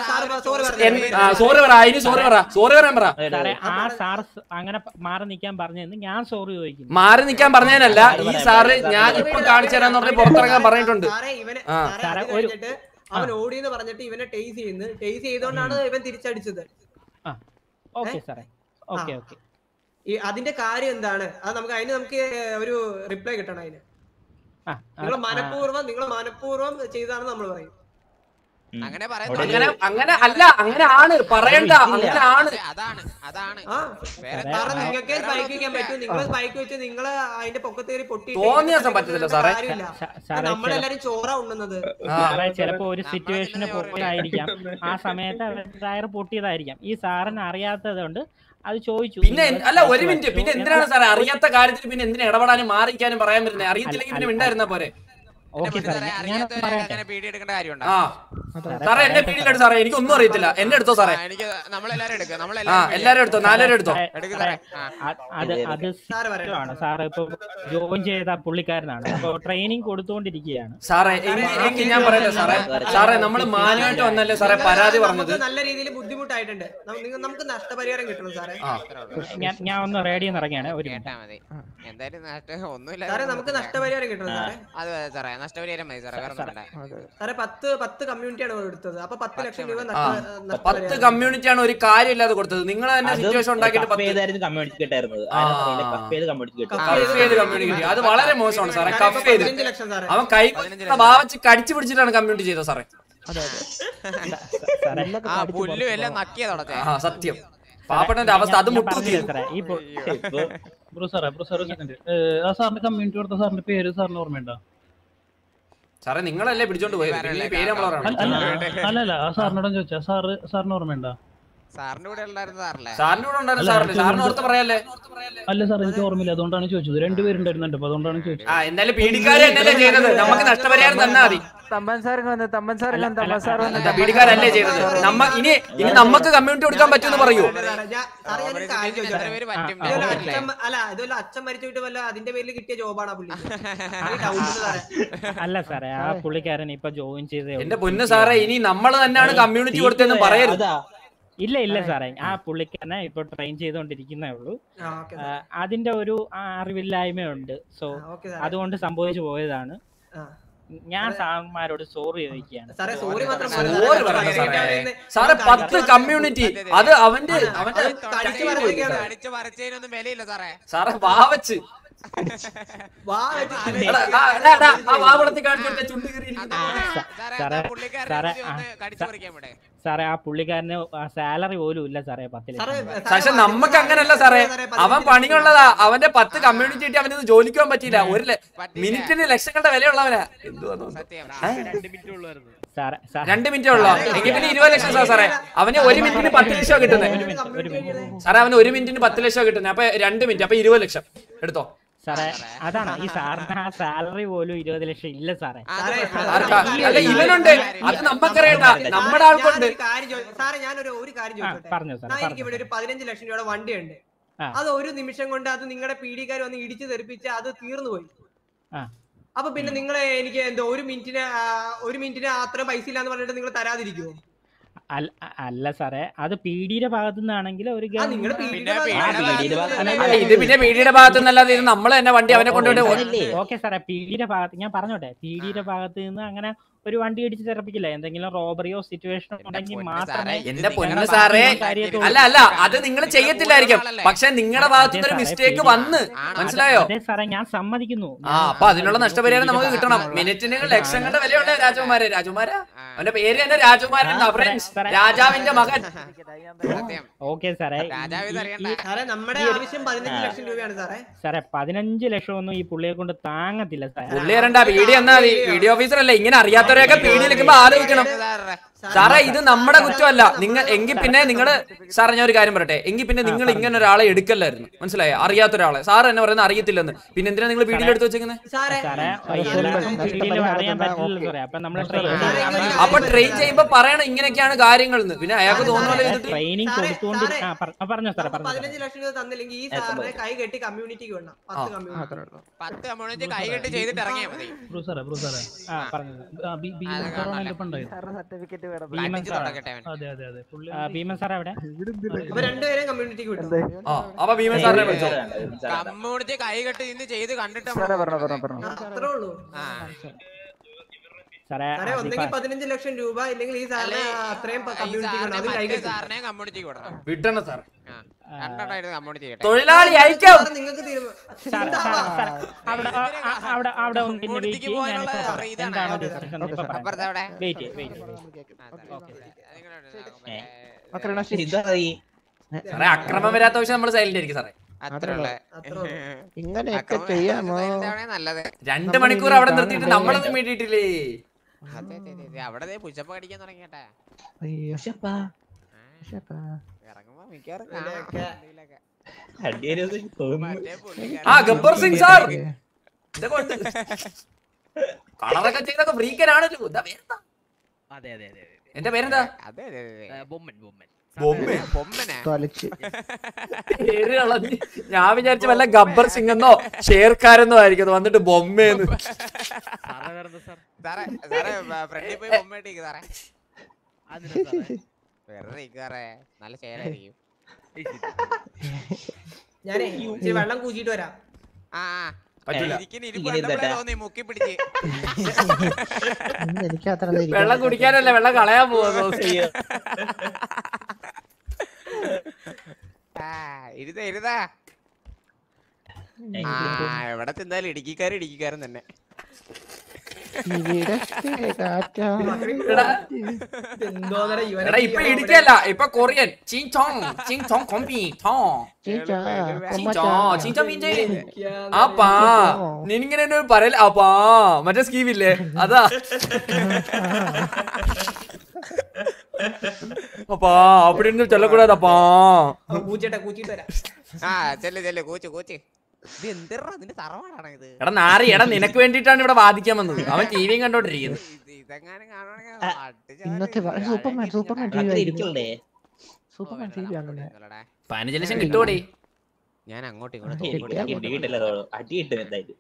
സോറി പറ ഇനി സോറി പറ സോറി പറയാൻ പറ സാറേ ആ സാർ സ് അങ്ങനെ പ- മാറി നിൽക്കാൻ പറഞ്ഞതെന്ന് ഞാൻ സോറി ചോദിക്കുന്നു മാറി നിൽക്കാൻ പറഞ്ഞതിനല്ല ഈ സാറ് ഞാൻ ഇപ്പൊ കാണിച്ചു തരാന്ന് പറഞ്ഞ് പുറത്തിറങ്ങാൻ പറഞ്ഞിട്ടുണ്ട് ആ സാറേ ഒരു അവൻ ഓടിയെന്ന് പറഞ്ഞിട്ട് ഇവനെ ടേസ് ചെയ്യുന്നു ടേസ് ചെയ്തോണ്ടാണ് ഇവൻ തിരിച്ചടിച്ചത് ഓക്കെ സാറേ ഓക്കെ ഓക്കെ ഈ അതിന്റെ കാര്യം എന്താണ് അത് നമുക്ക് അതിന് നമുക്ക് ഒരു റിപ്ലൈ കിട്ടണം അതിന് നിങ്ങൾ മനഃപൂർവ്വം നിങ്ങൾ മനഃപൂർവ്വം ചെയ്താണെന്ന് നമ്മൾ പറയും അങ്ങനെ അങ്ങനെ അങ്ങനെ അല്ല അങ്ങനെ ആണ് പറയണ്ട അങ്ങനെ ആണ് അതാണ് അതാണ് ആ കാരണം നിങ്ങൾക്ക് സ്പൈക്ക് വെക്കാൻ പറ്റും നിങ്ങൾ സ്പൈക്ക് വെച്ച് നിങ്ങൾ അതിന്റെ പൊക്കത്ത് കയറി പൊട്ടി തോന്നിയ ദിവസം പറ്റത്തില്ല സാറേ. സാറേ, നമ്മളെല്ലാരും ചോറ ഉണ്ണുന്നത് സാറേ ചിലപ്പോ ഒരു സിറ്റുവേഷന് പോയതായിരിക്കാം ആ സമയത്ത് അവർ ടയർ പൊട്ടിയതായിരിക്കാം ഈ സാറിന് അറിയാത്തത് കൊണ്ട് അത് ചോദിച്ചു പിന്നെ എന്ത്- അല്ല ഒരു മിനിറ്റ് പിന്നെ എന്തിനാണ് സാറേ അറിയാത്ത കാര്യത്തിൽ പിന്നെ എന്തിനാ ഇടപെടാനും മാറിക്കാനും പറയാൻ വരുന്നത് അറിയത്തില്ലെങ്കിൽ പിന്നെ മിണ്ടായിരുന്നാ പോരെ ഓക്കെ സാറേ ഞാൻ പറയട്ടെ അങ്ങനെ പീഡി എടുക്കേണ്ട കാര്യമുണ്ടോ ആ സാറേ എന്നെ പീഡിയിലെടുത്ത് സാറേ എനിക്കൊന്നും അറിയത്തില്ല എന്നെ എടുത്തോ സാറേ എനിക്ക് നമ്മളെല്ലാരും എടുക്കുക ആ നമ്മളെല്ലാരും എല്ലാരും എടുത്തോ നാലുപേരും എടുത്തോ എടുക്ക് സാറേ ആ. അ- അത് അത് ആണ് സാറ് ഇപ്പൊ ജോയിൻ ചെയ്ത പുള്ളിക്കാരനാണ് അപ്പൊ ട്രെയിനിങ് കൊടുത്തുകൊണ്ടിരിക്കുകയാണ് സാറേ എങ്കിൽ എങ്കിൽ ഞാൻ പറയട്ടെ സാറേ സാറേ നമ്മൾ മാന്യമായിട്ട് വന്നല്ലേ സാറേ പരാതി പറഞ്ഞത് നമുക്ക് നല്ല രീതിയിൽ ബുദ്ധിമുട്ടായിട്ടുണ്ട് നം- നിങ്ങ- നമുക്ക് നഷ്ടപരിഹാരം കിട്ടണം സാറേ ഞാൻ ഞാൻ ഒന്ന് റേഡിയോ ഇറങ്ങിയാണ് ഒരു കേട്ടാ മതി എന്തായാലും നഷ്ട ഒന്നുമില്ല സാറേ നമുക്ക് നഷ്ടപരിഹാരം കിട്ടണം സാറേ അത് അതെ സാറേ നഷ്ടപരിഹാരം മതി സാറേ വേറെ ഒന്നും വേണ്ട. സാറേ പത്ത് പത്ത് കമ്മ്യൂണിറ്റിയാണ് എടുത്തത് അപ്പൊ പത്ത് ലക്ഷം രൂപ ആ നഷ്ട- പത്ത് നഷ്ടപരിഹാരം കമ്മ്യൂണിറ്റിയാണ് ഒരു കാര്യമില്ലാതെ കൊടുത്തത് നിങ്ങൾ തന്നെ അതും സിറ്റുവേഷൻ ഉണ്ടാക്കിയിട്ട് കപ്പ് പത്ത് ചെയ്തായിരുന്നു കമ്മ്യൂണിറ്റി കിട്ടായിരുന്നത് ആ. കപ്പ് ചെയ്ത് കമ്മ്യൂണിറ്റി കിട്ടും കഫ് ചെയ്ത് കമ്മ്യൂണിറ്റി അത് വളരെ മോശമാണ് സാറേ സാറേ, കഫ് ഇപ്പൊ ചെയ്ത് പതിനഞ്ച് ലക്ഷം സാറേ. അവൻ കൈ ഭാവച്ച് കടിച്ചു പിടിച്ചിട്ടാണ് കമ്മ്യൂണിറ്റി ചെയ്തത് സാറേ ആ പുല്ലും എല്ലാം നക്കിയ തുടച്ചേ ആ സത്യം പാപ്പട്ടന്റെ അവസ്ഥ അത് മുട്ടുകുത്തി ഈ പൊ- ബ്രോ സാറേ ബ്രോ സാർ സെക്കൻഡ് ആ സാറിന്റെ കമ്മ്യൂണിറ്റി കൊടുത്ത സാറിന്റെ പേര് സാറിന് ഓർമ്മയുണ്ടോ സാറേ നിങ്ങളല്ലേ പിടിച്ചോണ്ട് പോയത് പിന്നെ ഈ പേര് നമ്മൾ അല്ല പറയണം അല്ല അല്ല ആ സാറിനോട് ചോദിച്ചാ സാറ് സാറിന് ഓർമ്മയുണ്ടോ സാറിന്റെ കൂടെ ഉണ്ടായിരുന്ന സാറല്ലേ സാറിന്റെ കൂടെ ഉണ്ടായിരുന്നു അല്ല, സാറിന് സാറിന് എനിക്ക് ഓർത്ത് പറയാല്ലേ അല്ല സാർ എനിക്ക് ഓർമ്മയില്ല അതുകൊണ്ടാണ് ചോദിച്ചത് രണ്ടുപേരുണ്ടായിരുന്നുണ്ട് അപ്പൊ അതുകൊണ്ടാണ് ചോദിച്ചത് ആ എന്നാലും പീഡിക്കാരെ എന്നല്ലേ ചെയ്തത് നമുക്ക് നഷ്ടപരിഹാരം തന്നാ മതി തമ്പൻ സാർ വന്ന് തമ്പൻ സാർ തമ്പൻ സാർ എന്താ പീഡിക്കാരല്ലേ ചെയ്തത് നമ്മ ഇനി ഇനി നമുക്ക് കമ്മ്യൂണിറ്റി കൊടുക്കാൻ പറ്റുമെന്ന് പറയൂ സാറേ, ഞാൻ- സാറേ, ഞാനൊരു കാര്യം ചോദിച്ചോട്ടെ? ഇതുപോലെ അച്ഛൻ അല്ല ഇതുപോലെ അച്ഛൻ മരിച്ചിട്ട് വല്ല അതിന്റെ പേരിൽ കിട്ടിയ ജോബാണ് പുള്ളി എനിക്ക് doubt ഉണ്ട് സാറേ അല്ല സാറേ ആ പുള്ളിക്കാരൻ ഇപ്പൊ ജോയിൻ ചെയ്തേ ഉള്ളൂ. എന്റെ പൊന്ന് സാറേ ഇനി നമ്മൾ തന്നെയാണ് കമ്മ്യൂണിറ്റി കൊടുത്തതെന്ന് പറയരുത് ഇല്ല ഇല്ല സാറേ ആ പുള്ളിക്കാരനെ ഇപ്പൊ ട്രെയിൻ ചെയ്തുകൊണ്ടിരിക്കുന്നേ ഉള്ളൂ ആ, ഓക്കേ ആ, അതിന്റെ ഒരു ആ, അറിവില്ലായ്മയുണ്ട് സോ ഓക്കേ സാറേ. അതുകൊണ്ട് സംഭവിച്ചു പോയതാണ് ആ. ഞാൻ സാറന്മാരോട് സോറി ചോദിക്കുകയാണ് സാറേ സോറി മാത്രം സോറി പറയണ്ട സാറേ സാറേ പത്ത് കമ്മ്യൂണിറ്റി അത് അവന്റെ അവന്റെ കടിച്ചു പറഞ്ഞിരിക്കുകയാണ് അടിച്ചു പറിച്ചതിനൊന്നും വിലയില്ല സാറേ സാറേ വാവച്ച് വാ വെച്ച് എടാ, ആ, എടാ, എടാ, ആ വാവളത്തി കാണിച്ചു കൊടുത്ത ചുണ്ട് കീറി സാറേ സാറേ പുള്ളിക്കാരനെ സാറേ ഒന്ന് ആ, കടിച്ചു പറിക്കാൻ ഇവിടെ സാറേ ആ പുള്ളിക്കാരന് സാലറി പോലും ഇല്ല സാറേ പത്ത് ലക്ഷം പക്ഷെ നമുക്ക് അങ്ങനല്ല സാറേ അവൻ പണിയുള്ളതാ അവന്റെ പത്ത് കമ്മ്യൂണിറ്റി കിട്ടി അവന് ജോലിക്ക് പോകാൻ പറ്റിയില്ല ഒരു ല- മിനിറ്റിന് ലക്ഷങ്ങളുടെ വിലയുള്ളവനാ എന്തുവാ സാറേ സാ- രണ്ട് മിനിറ്റേ ഉള്ളോ എങ്കിൽ പിന്നെ ഇരുപത് ലക്ഷം സാർ സാറേ അവന് ഒരു മിനിറ്റിന് പത്ത് ലക്ഷം കിട്ടുന്നത് സാറേ അവന് ഒരു മിനിറ്റിന് പത്ത് ലക്ഷം കിട്ടുന്നത് അപ്പൊ രണ്ട് മിനിറ്റ് അപ്പൊ ഇരുപത് ലക്ഷം എടുത്തോ സാറേ അതാണ് ഈ സാറിന് ആ സാലറി പോലും ഇരുപത് ലക്ഷം ഇല്ല സാറേ ആർക്കാ? അല്ല ഇവനുണ്ട് അത് നമുക്കറിയണ്ട നമ്മുടെ ആൾക്കുണ്ട് ഞാനൊരു കാര്യം ചോദി- സാറേ ഞാനൊരു ഒരു കാര്യം ചോദിച്ചോട്ടെ പറഞ്ഞോ സാറേ, ഞാൻ എനിക്ക് പറഞ്ഞോ. ഇവിടെ ഒരു പതിനഞ്ച് ലക്ഷം രൂപയുടെ വണ്ടിയുണ്ട് ആ. അത് ഒരു നിമിഷം കൊണ്ട് അത് നിങ്ങളുടെ പീഡിക്കാർ വന്ന് ഇടിച്ചു തെറിപ്പിച്ച് അത് തീർന്നു പോയി ആ. അപ്പൊ പിന്നെ നിങ്ങളെ എനിക്ക് എന്തോ ഒരു മിനിറ്റിന് ആ, ഒരു മിനിറ്റിന് അത്ര പൈസ ഇല്ലാന്ന് പറഞ്ഞിട്ട് നിങ്ങൾ തരാതിരിക്കുമോ അല്ല അല്ല സാറേ അത് പി ഡിയുടെ ഭാഗത്തു നിന്നാണെങ്കിൽ ഒരു ആ, നിങ്ങള് PD യുടെ ആ, ഭാഗത്ത് PD യുടെ ഭാഗത്ത് അല്ല ഇത് പിന്നെ പീഡിയുടെ ഭാഗത്തു നിന്നല്ലാതെ ഇത് നമ്മൾ തന്നെ വണ്ടി അവനെ കൊണ്ടുപോയിട്ട് ഓക്കെ സാറേ പി ഡിയുടെ ഭാഗത്ത് ഞാൻ പറഞ്ഞോട്ടെ പി ഡിയുടെ ഭാഗത്ത് നിന്ന് അങ്ങനെ ഒരു വണ്ടി ഇടിച്ച് തെറപ്പിക്കില്ല എന്തെങ്കിലും റോബറിയോ സിറ്റുവേഷനോ ഉണ്ടെങ്കിൽ മാത്രമേ എന്റെ പൊന്ന് സാറേ അല്ല അല്ല അത് നിങ്ങൾ ചെയ്യത്തില്ലായിരിക്കും പക്ഷെ നിങ്ങളുടെ ഭാഗത്തുനിന്ന് ഒരു മിസ്റ്റേക്ക് വന്ന് മനസ്സിലായോ അതെ സാറേ ഞാൻ സമ്മതിക്കുന്നു ആ അപ്പൊ അതിനുള്ള നഷ്ടപരിഹാരം നമുക്ക് കിട്ടണം മിനിറ്റിന് ലക്ഷങ്ങളുടെ വിലയുണ്ട് രാജകുമാരൻ രാജകുമാര അവന്റെ പേര് തന്നെ രാജകുമാരൻ എന്നാ, friends. രാജാവിന്റെ മകൻ ഓക്കെ സാറേ സാറേ നമ്മുടെ ആവശ്യം പതിനഞ്ച് ലക്ഷം രൂപയാണ് സാറേ സാറേ പതിനഞ്ച് ലക്ഷം ഒന്നും ഈ പുള്ളിയെ കൊണ്ട് താങ്ങത്തില്ല സാറേ പുള്ളി വരണ്ട പി ഡി എന്നാ മതി പി ഡി ഓഫീസർ അല്ലേ ഇങ്ങനെ അറിയാത്തവരെയൊക്കെ പി ഡിയിലേക്കുമ്പോ ആലോചിക്കണം സാറേ ഇത് നമ്മുടെ കുറ്റമല്ല നിങ്ങൾ എങ്കിൽ പിന്നെ നിങ്ങള് സാറേ ഞാൻ ഒരു കാര്യം പറയട്ടെ എങ്കിൽ പിന്നെ നിങ്ങൾ ഇങ്ങനെ ഒരാളെ എടുക്കല്ലായിരുന്നു മനസ്സിലായോ അറിയാത്ത ഒരാളെ സാർ എന്നെ പറയുന്നത് അറിയത്തില്ലെന്ന് പിന്നെ എന്തിനാ നിങ്ങൾ പി ഡിയിൽ എടുത്ത് വെച്ചേക്കുന്നത് സാറേ സാറേ എല്ലാവർക്കും പീഡിയിൽ അറിയാൻ പറ്റില്ലല്ലോ സാറേ അപ്പൊ നമ്മൾ അപ്പൊ ട്രെയിൻ ചെയ്യുമ്പോ പറയണം ഇങ്ങനെയൊക്കെയാണ് കാര്യങ്ങൾ എന്ന് പിന്നെ അയാൾക്ക് തോന്നുന്നത് ചെയ്തിട്ട് ട്രെയിനിങ് കൊടുത്തുകൊണ്ട് ആ, പറ- ആ, പറഞ്ഞോ സാറേ പറഞ്ഞോ സാറേ. പതിനഞ്ച് ലക്ഷം രൂപ തന്നില്ലെങ്കിൽ ഈ സാറിനെ കൈ കെട്ടി കമ്മ്യൂണിറ്റിക്ക് വേണം പത്ത് കമ്മ്യൂണിറ്റി പത്ത് കമ്മ്യൂണിറ്റി കൈകെട്ടി ചെയ്തിട്ട് ഇറങ്ങിയാ മതി ബ്രോ സാറേ ബ്രോ സാറേ ആ പറഞ്ഞു ആ, ബി- ബി- സാറാണ് എൻ്റെ ഒപ്പം ഉണ്ടായത്. ഭീമൻ അടിച്ച് സാർ തുടങ്ങട്ടെ അവൻ. അതെ അതെ അതെ പുള്ളി ആ, ഭീമൻ സാർ എവിടെ അപ്പൊ രണ്ടുപേരെയും കമ്മ്യൂണിറ്റിക്ക് വിട്ടു ആ അപ്പൊ ഭീമൻ സാറിനെ വിളിച്ചോ കമ്മ്യൂണിറ്റി കൈകെട്ടി ഇന്ന് ചെയ്ത് കണ്ടിട്ട് സാറേ പറഞ്ഞോ പറഞ്ഞോ പറഞ്ഞോ അത്രേ ഉള്ളൂ ആ. സാറേ സാറേ അതിപ്പോ- ഒന്നെങ്കിൽ പതിനഞ്ച് ലക്ഷം രൂപ ഇല്ലെങ്കിൽ ഈ സാറിനെ അത്രയും ഈ കമ്മ്യൂണിറ്റിക്ക് സാറിനെ വേണം അത് കൈ മറ്റേ കെട്ടി സാറിനെ കമ്മ്യൂണിറ്റി വിടണം വിട്ടണം സാർ രണ്ടെണ്ണമായിട്ട് കമ്മ്യൂണിറ്റി ചെയ്യട്ടെ തൊഴിലാളി ഐക്യം സാറ് നിങ്ങൾക്ക് സാർ സാർ സാർ അവിടെ ആ, ആ, അവിടെ അവിടെ ഒന്ന് പിന്നെ വെയിറ്റ് ചെയ്യും ഞാൻ പോകാനുള്ള ഇപ്പോ പറയാം. ഇതാണ് എന്താണ് ഓക്കേ, ഡിസ്കഷൻ ഓക്കേ, സാർ. അപ്പുറത്തെ അവിടെ വെയിറ്റ് ചെയ്യും വെയിറ്റ് ഇതായി സാറേ അക്രമം വരാത്ത പക്ഷെ നമ്മൾ സൈലന്റ് ആയിരിക്കും സാറേ അത്രേ ഉള്ളേ ഇങ്ങനെയൊക്കെ ചെയ്യാമോ നല്ലത് രണ്ട് മണിക്കൂർ അവിടെ നിർത്തിയിട്ട് നമ്മളൊന്നും വേണ്ടിയിട്ടില്ലേ അതെ അതെ അതെ, അതെ അവിടെ ദേ പുഷപ്പ് അടിക്കാൻ തുടങ്ങിയട്ടെ അയ്യോ ശ്ശപ്പാ. ഇറങ്ങുമ്പോ മിക്കവാറും കാണാം എന്തെങ്കിലുമൊക്കെ. അടിയൊരു തോന്നുന്നു മറ്റേ പുള്ളിക്കാരൻ ആ ഗബ്ബർ സിംഗ് സാർ ഇതൊക്കെ ഉണ്ട് കളറൊക്കെ ചെയ്തൊക്കെ ഫ്രീക്കനാണല്ലോ ഇതാ പേരെന്താ അതെ അതെ അതെ എന്റെ പേരെന്താ അതെ അതെ അതെ അതെ ബൊമ്മൻ ബൊമ്മൻ ബൊമ്മ പൊമ്മനെ തൊലച്ച് പേര് കളഞ്ഞ് ഞാൻ വിചാരിച്ച വല്ല ഗബ്ബർ സിംഗ് എന്നോ ഷേർഖാരെന്നോ ആയിരിക്കും അത് വന്നിട്ട് ബൊമ്മേന്ന് സാറേ വേറെന്താ സാർ സാറേ സാറേ ഫ്രണ്ടിൽ പോയി ബൊമ്മ ഇട്ടേക്ക് സാറേ അതിനാ സാറേ വെറുതെ ഇരിക്ക് സാറേ നല്ല ചേരായിരിക്കും ഞാനേ ഇച്ചിരി വെള്ളം കൂച്ചിട്ട് വരാം ആ പറ്റൂല. ഇരിക്കുന്ന ഇരിപ്പ് ഇങ്ങനെ കണ്ടപ്പോഴേ ഇരുന്നേട്ടാ. തോന്നി മുക്കി പിടിച്ച് ഇന്ന് എനിക്ക് അത്ര നേരം ഇരിക്കാൻ വെള്ളം കുടിക്കാനല്ല വെള്ളം കളയാൻ പോവാ ആ ഇരുതാ ഇരുതാ ആ എവിടെ തിന്നാലും ഇടുക്കിക്കാരൻ ഇടുക്കിക്കാരൻ തന്നെ ഇവിടത്തെ കാറ്റാ എന്തോന്നര എടാ ഇപ്പൊ ഇടിക്കല്ല ഇപ്പൊ കൊറിയൻ ചിങ് ചോങ് ചിങ് ചോങ് കൊമ്പി ചോങ് ചീച്ചാ, ചിങ് കൊമ്പച്ചാ. ചോങ് ചിങ് ചോങ് മീൻസ് അപ്പാ നിനിങ്ങനെ ഒന്ന് പറയല അപ്പാ മറ്റേ സ്കീമില്ലേ അതാ അപ്പാ அப்படி இருந்து சொல்லக்கூடாதப்பா കൂച്ചിട്ടെ കൂച്ചിട്ട് വരാം ആ ചെല്ല് ചെല്ല് കൂച്ച് കൂച്ച് ഇത് എന്തിനാ നിന്റെ തറവാടാണ് ഇത് എടാ നാറി എടാ നിനക്ക് വേണ്ടിയിട്ടാണ് ഇവിടെ വാദിക്കാൻ വന്നത് അവൻ ടിവിയും കണ്ടോണ്ടിരിക്കുന്നത് ഇത് ഇതെങ്ങാനും കാണുവാണെങ്കിൽ അടിച്ച് ഇന്നത്തെ വ- ചാടി സൂപ്പർമാൻ അടിച്ച് സൂപ്പർമാൻ ചാടി. ടി വി ഇരിക്കണ്ടേ സൂപ്പർമാൻ ടി വി ആണല്ലേ ഇന്നലെടാ. പതിനഞ്ച് ലക്ഷം കിട്ടുമോടി ഞാൻ അങ്ങോട്ടും ഇങ്ങോട്ടും എനിക്ക് തോണ്ടി കിട്ടിയാ ഇടി കിട്ടില്ല അടി കിട്ടും എന്തായാലും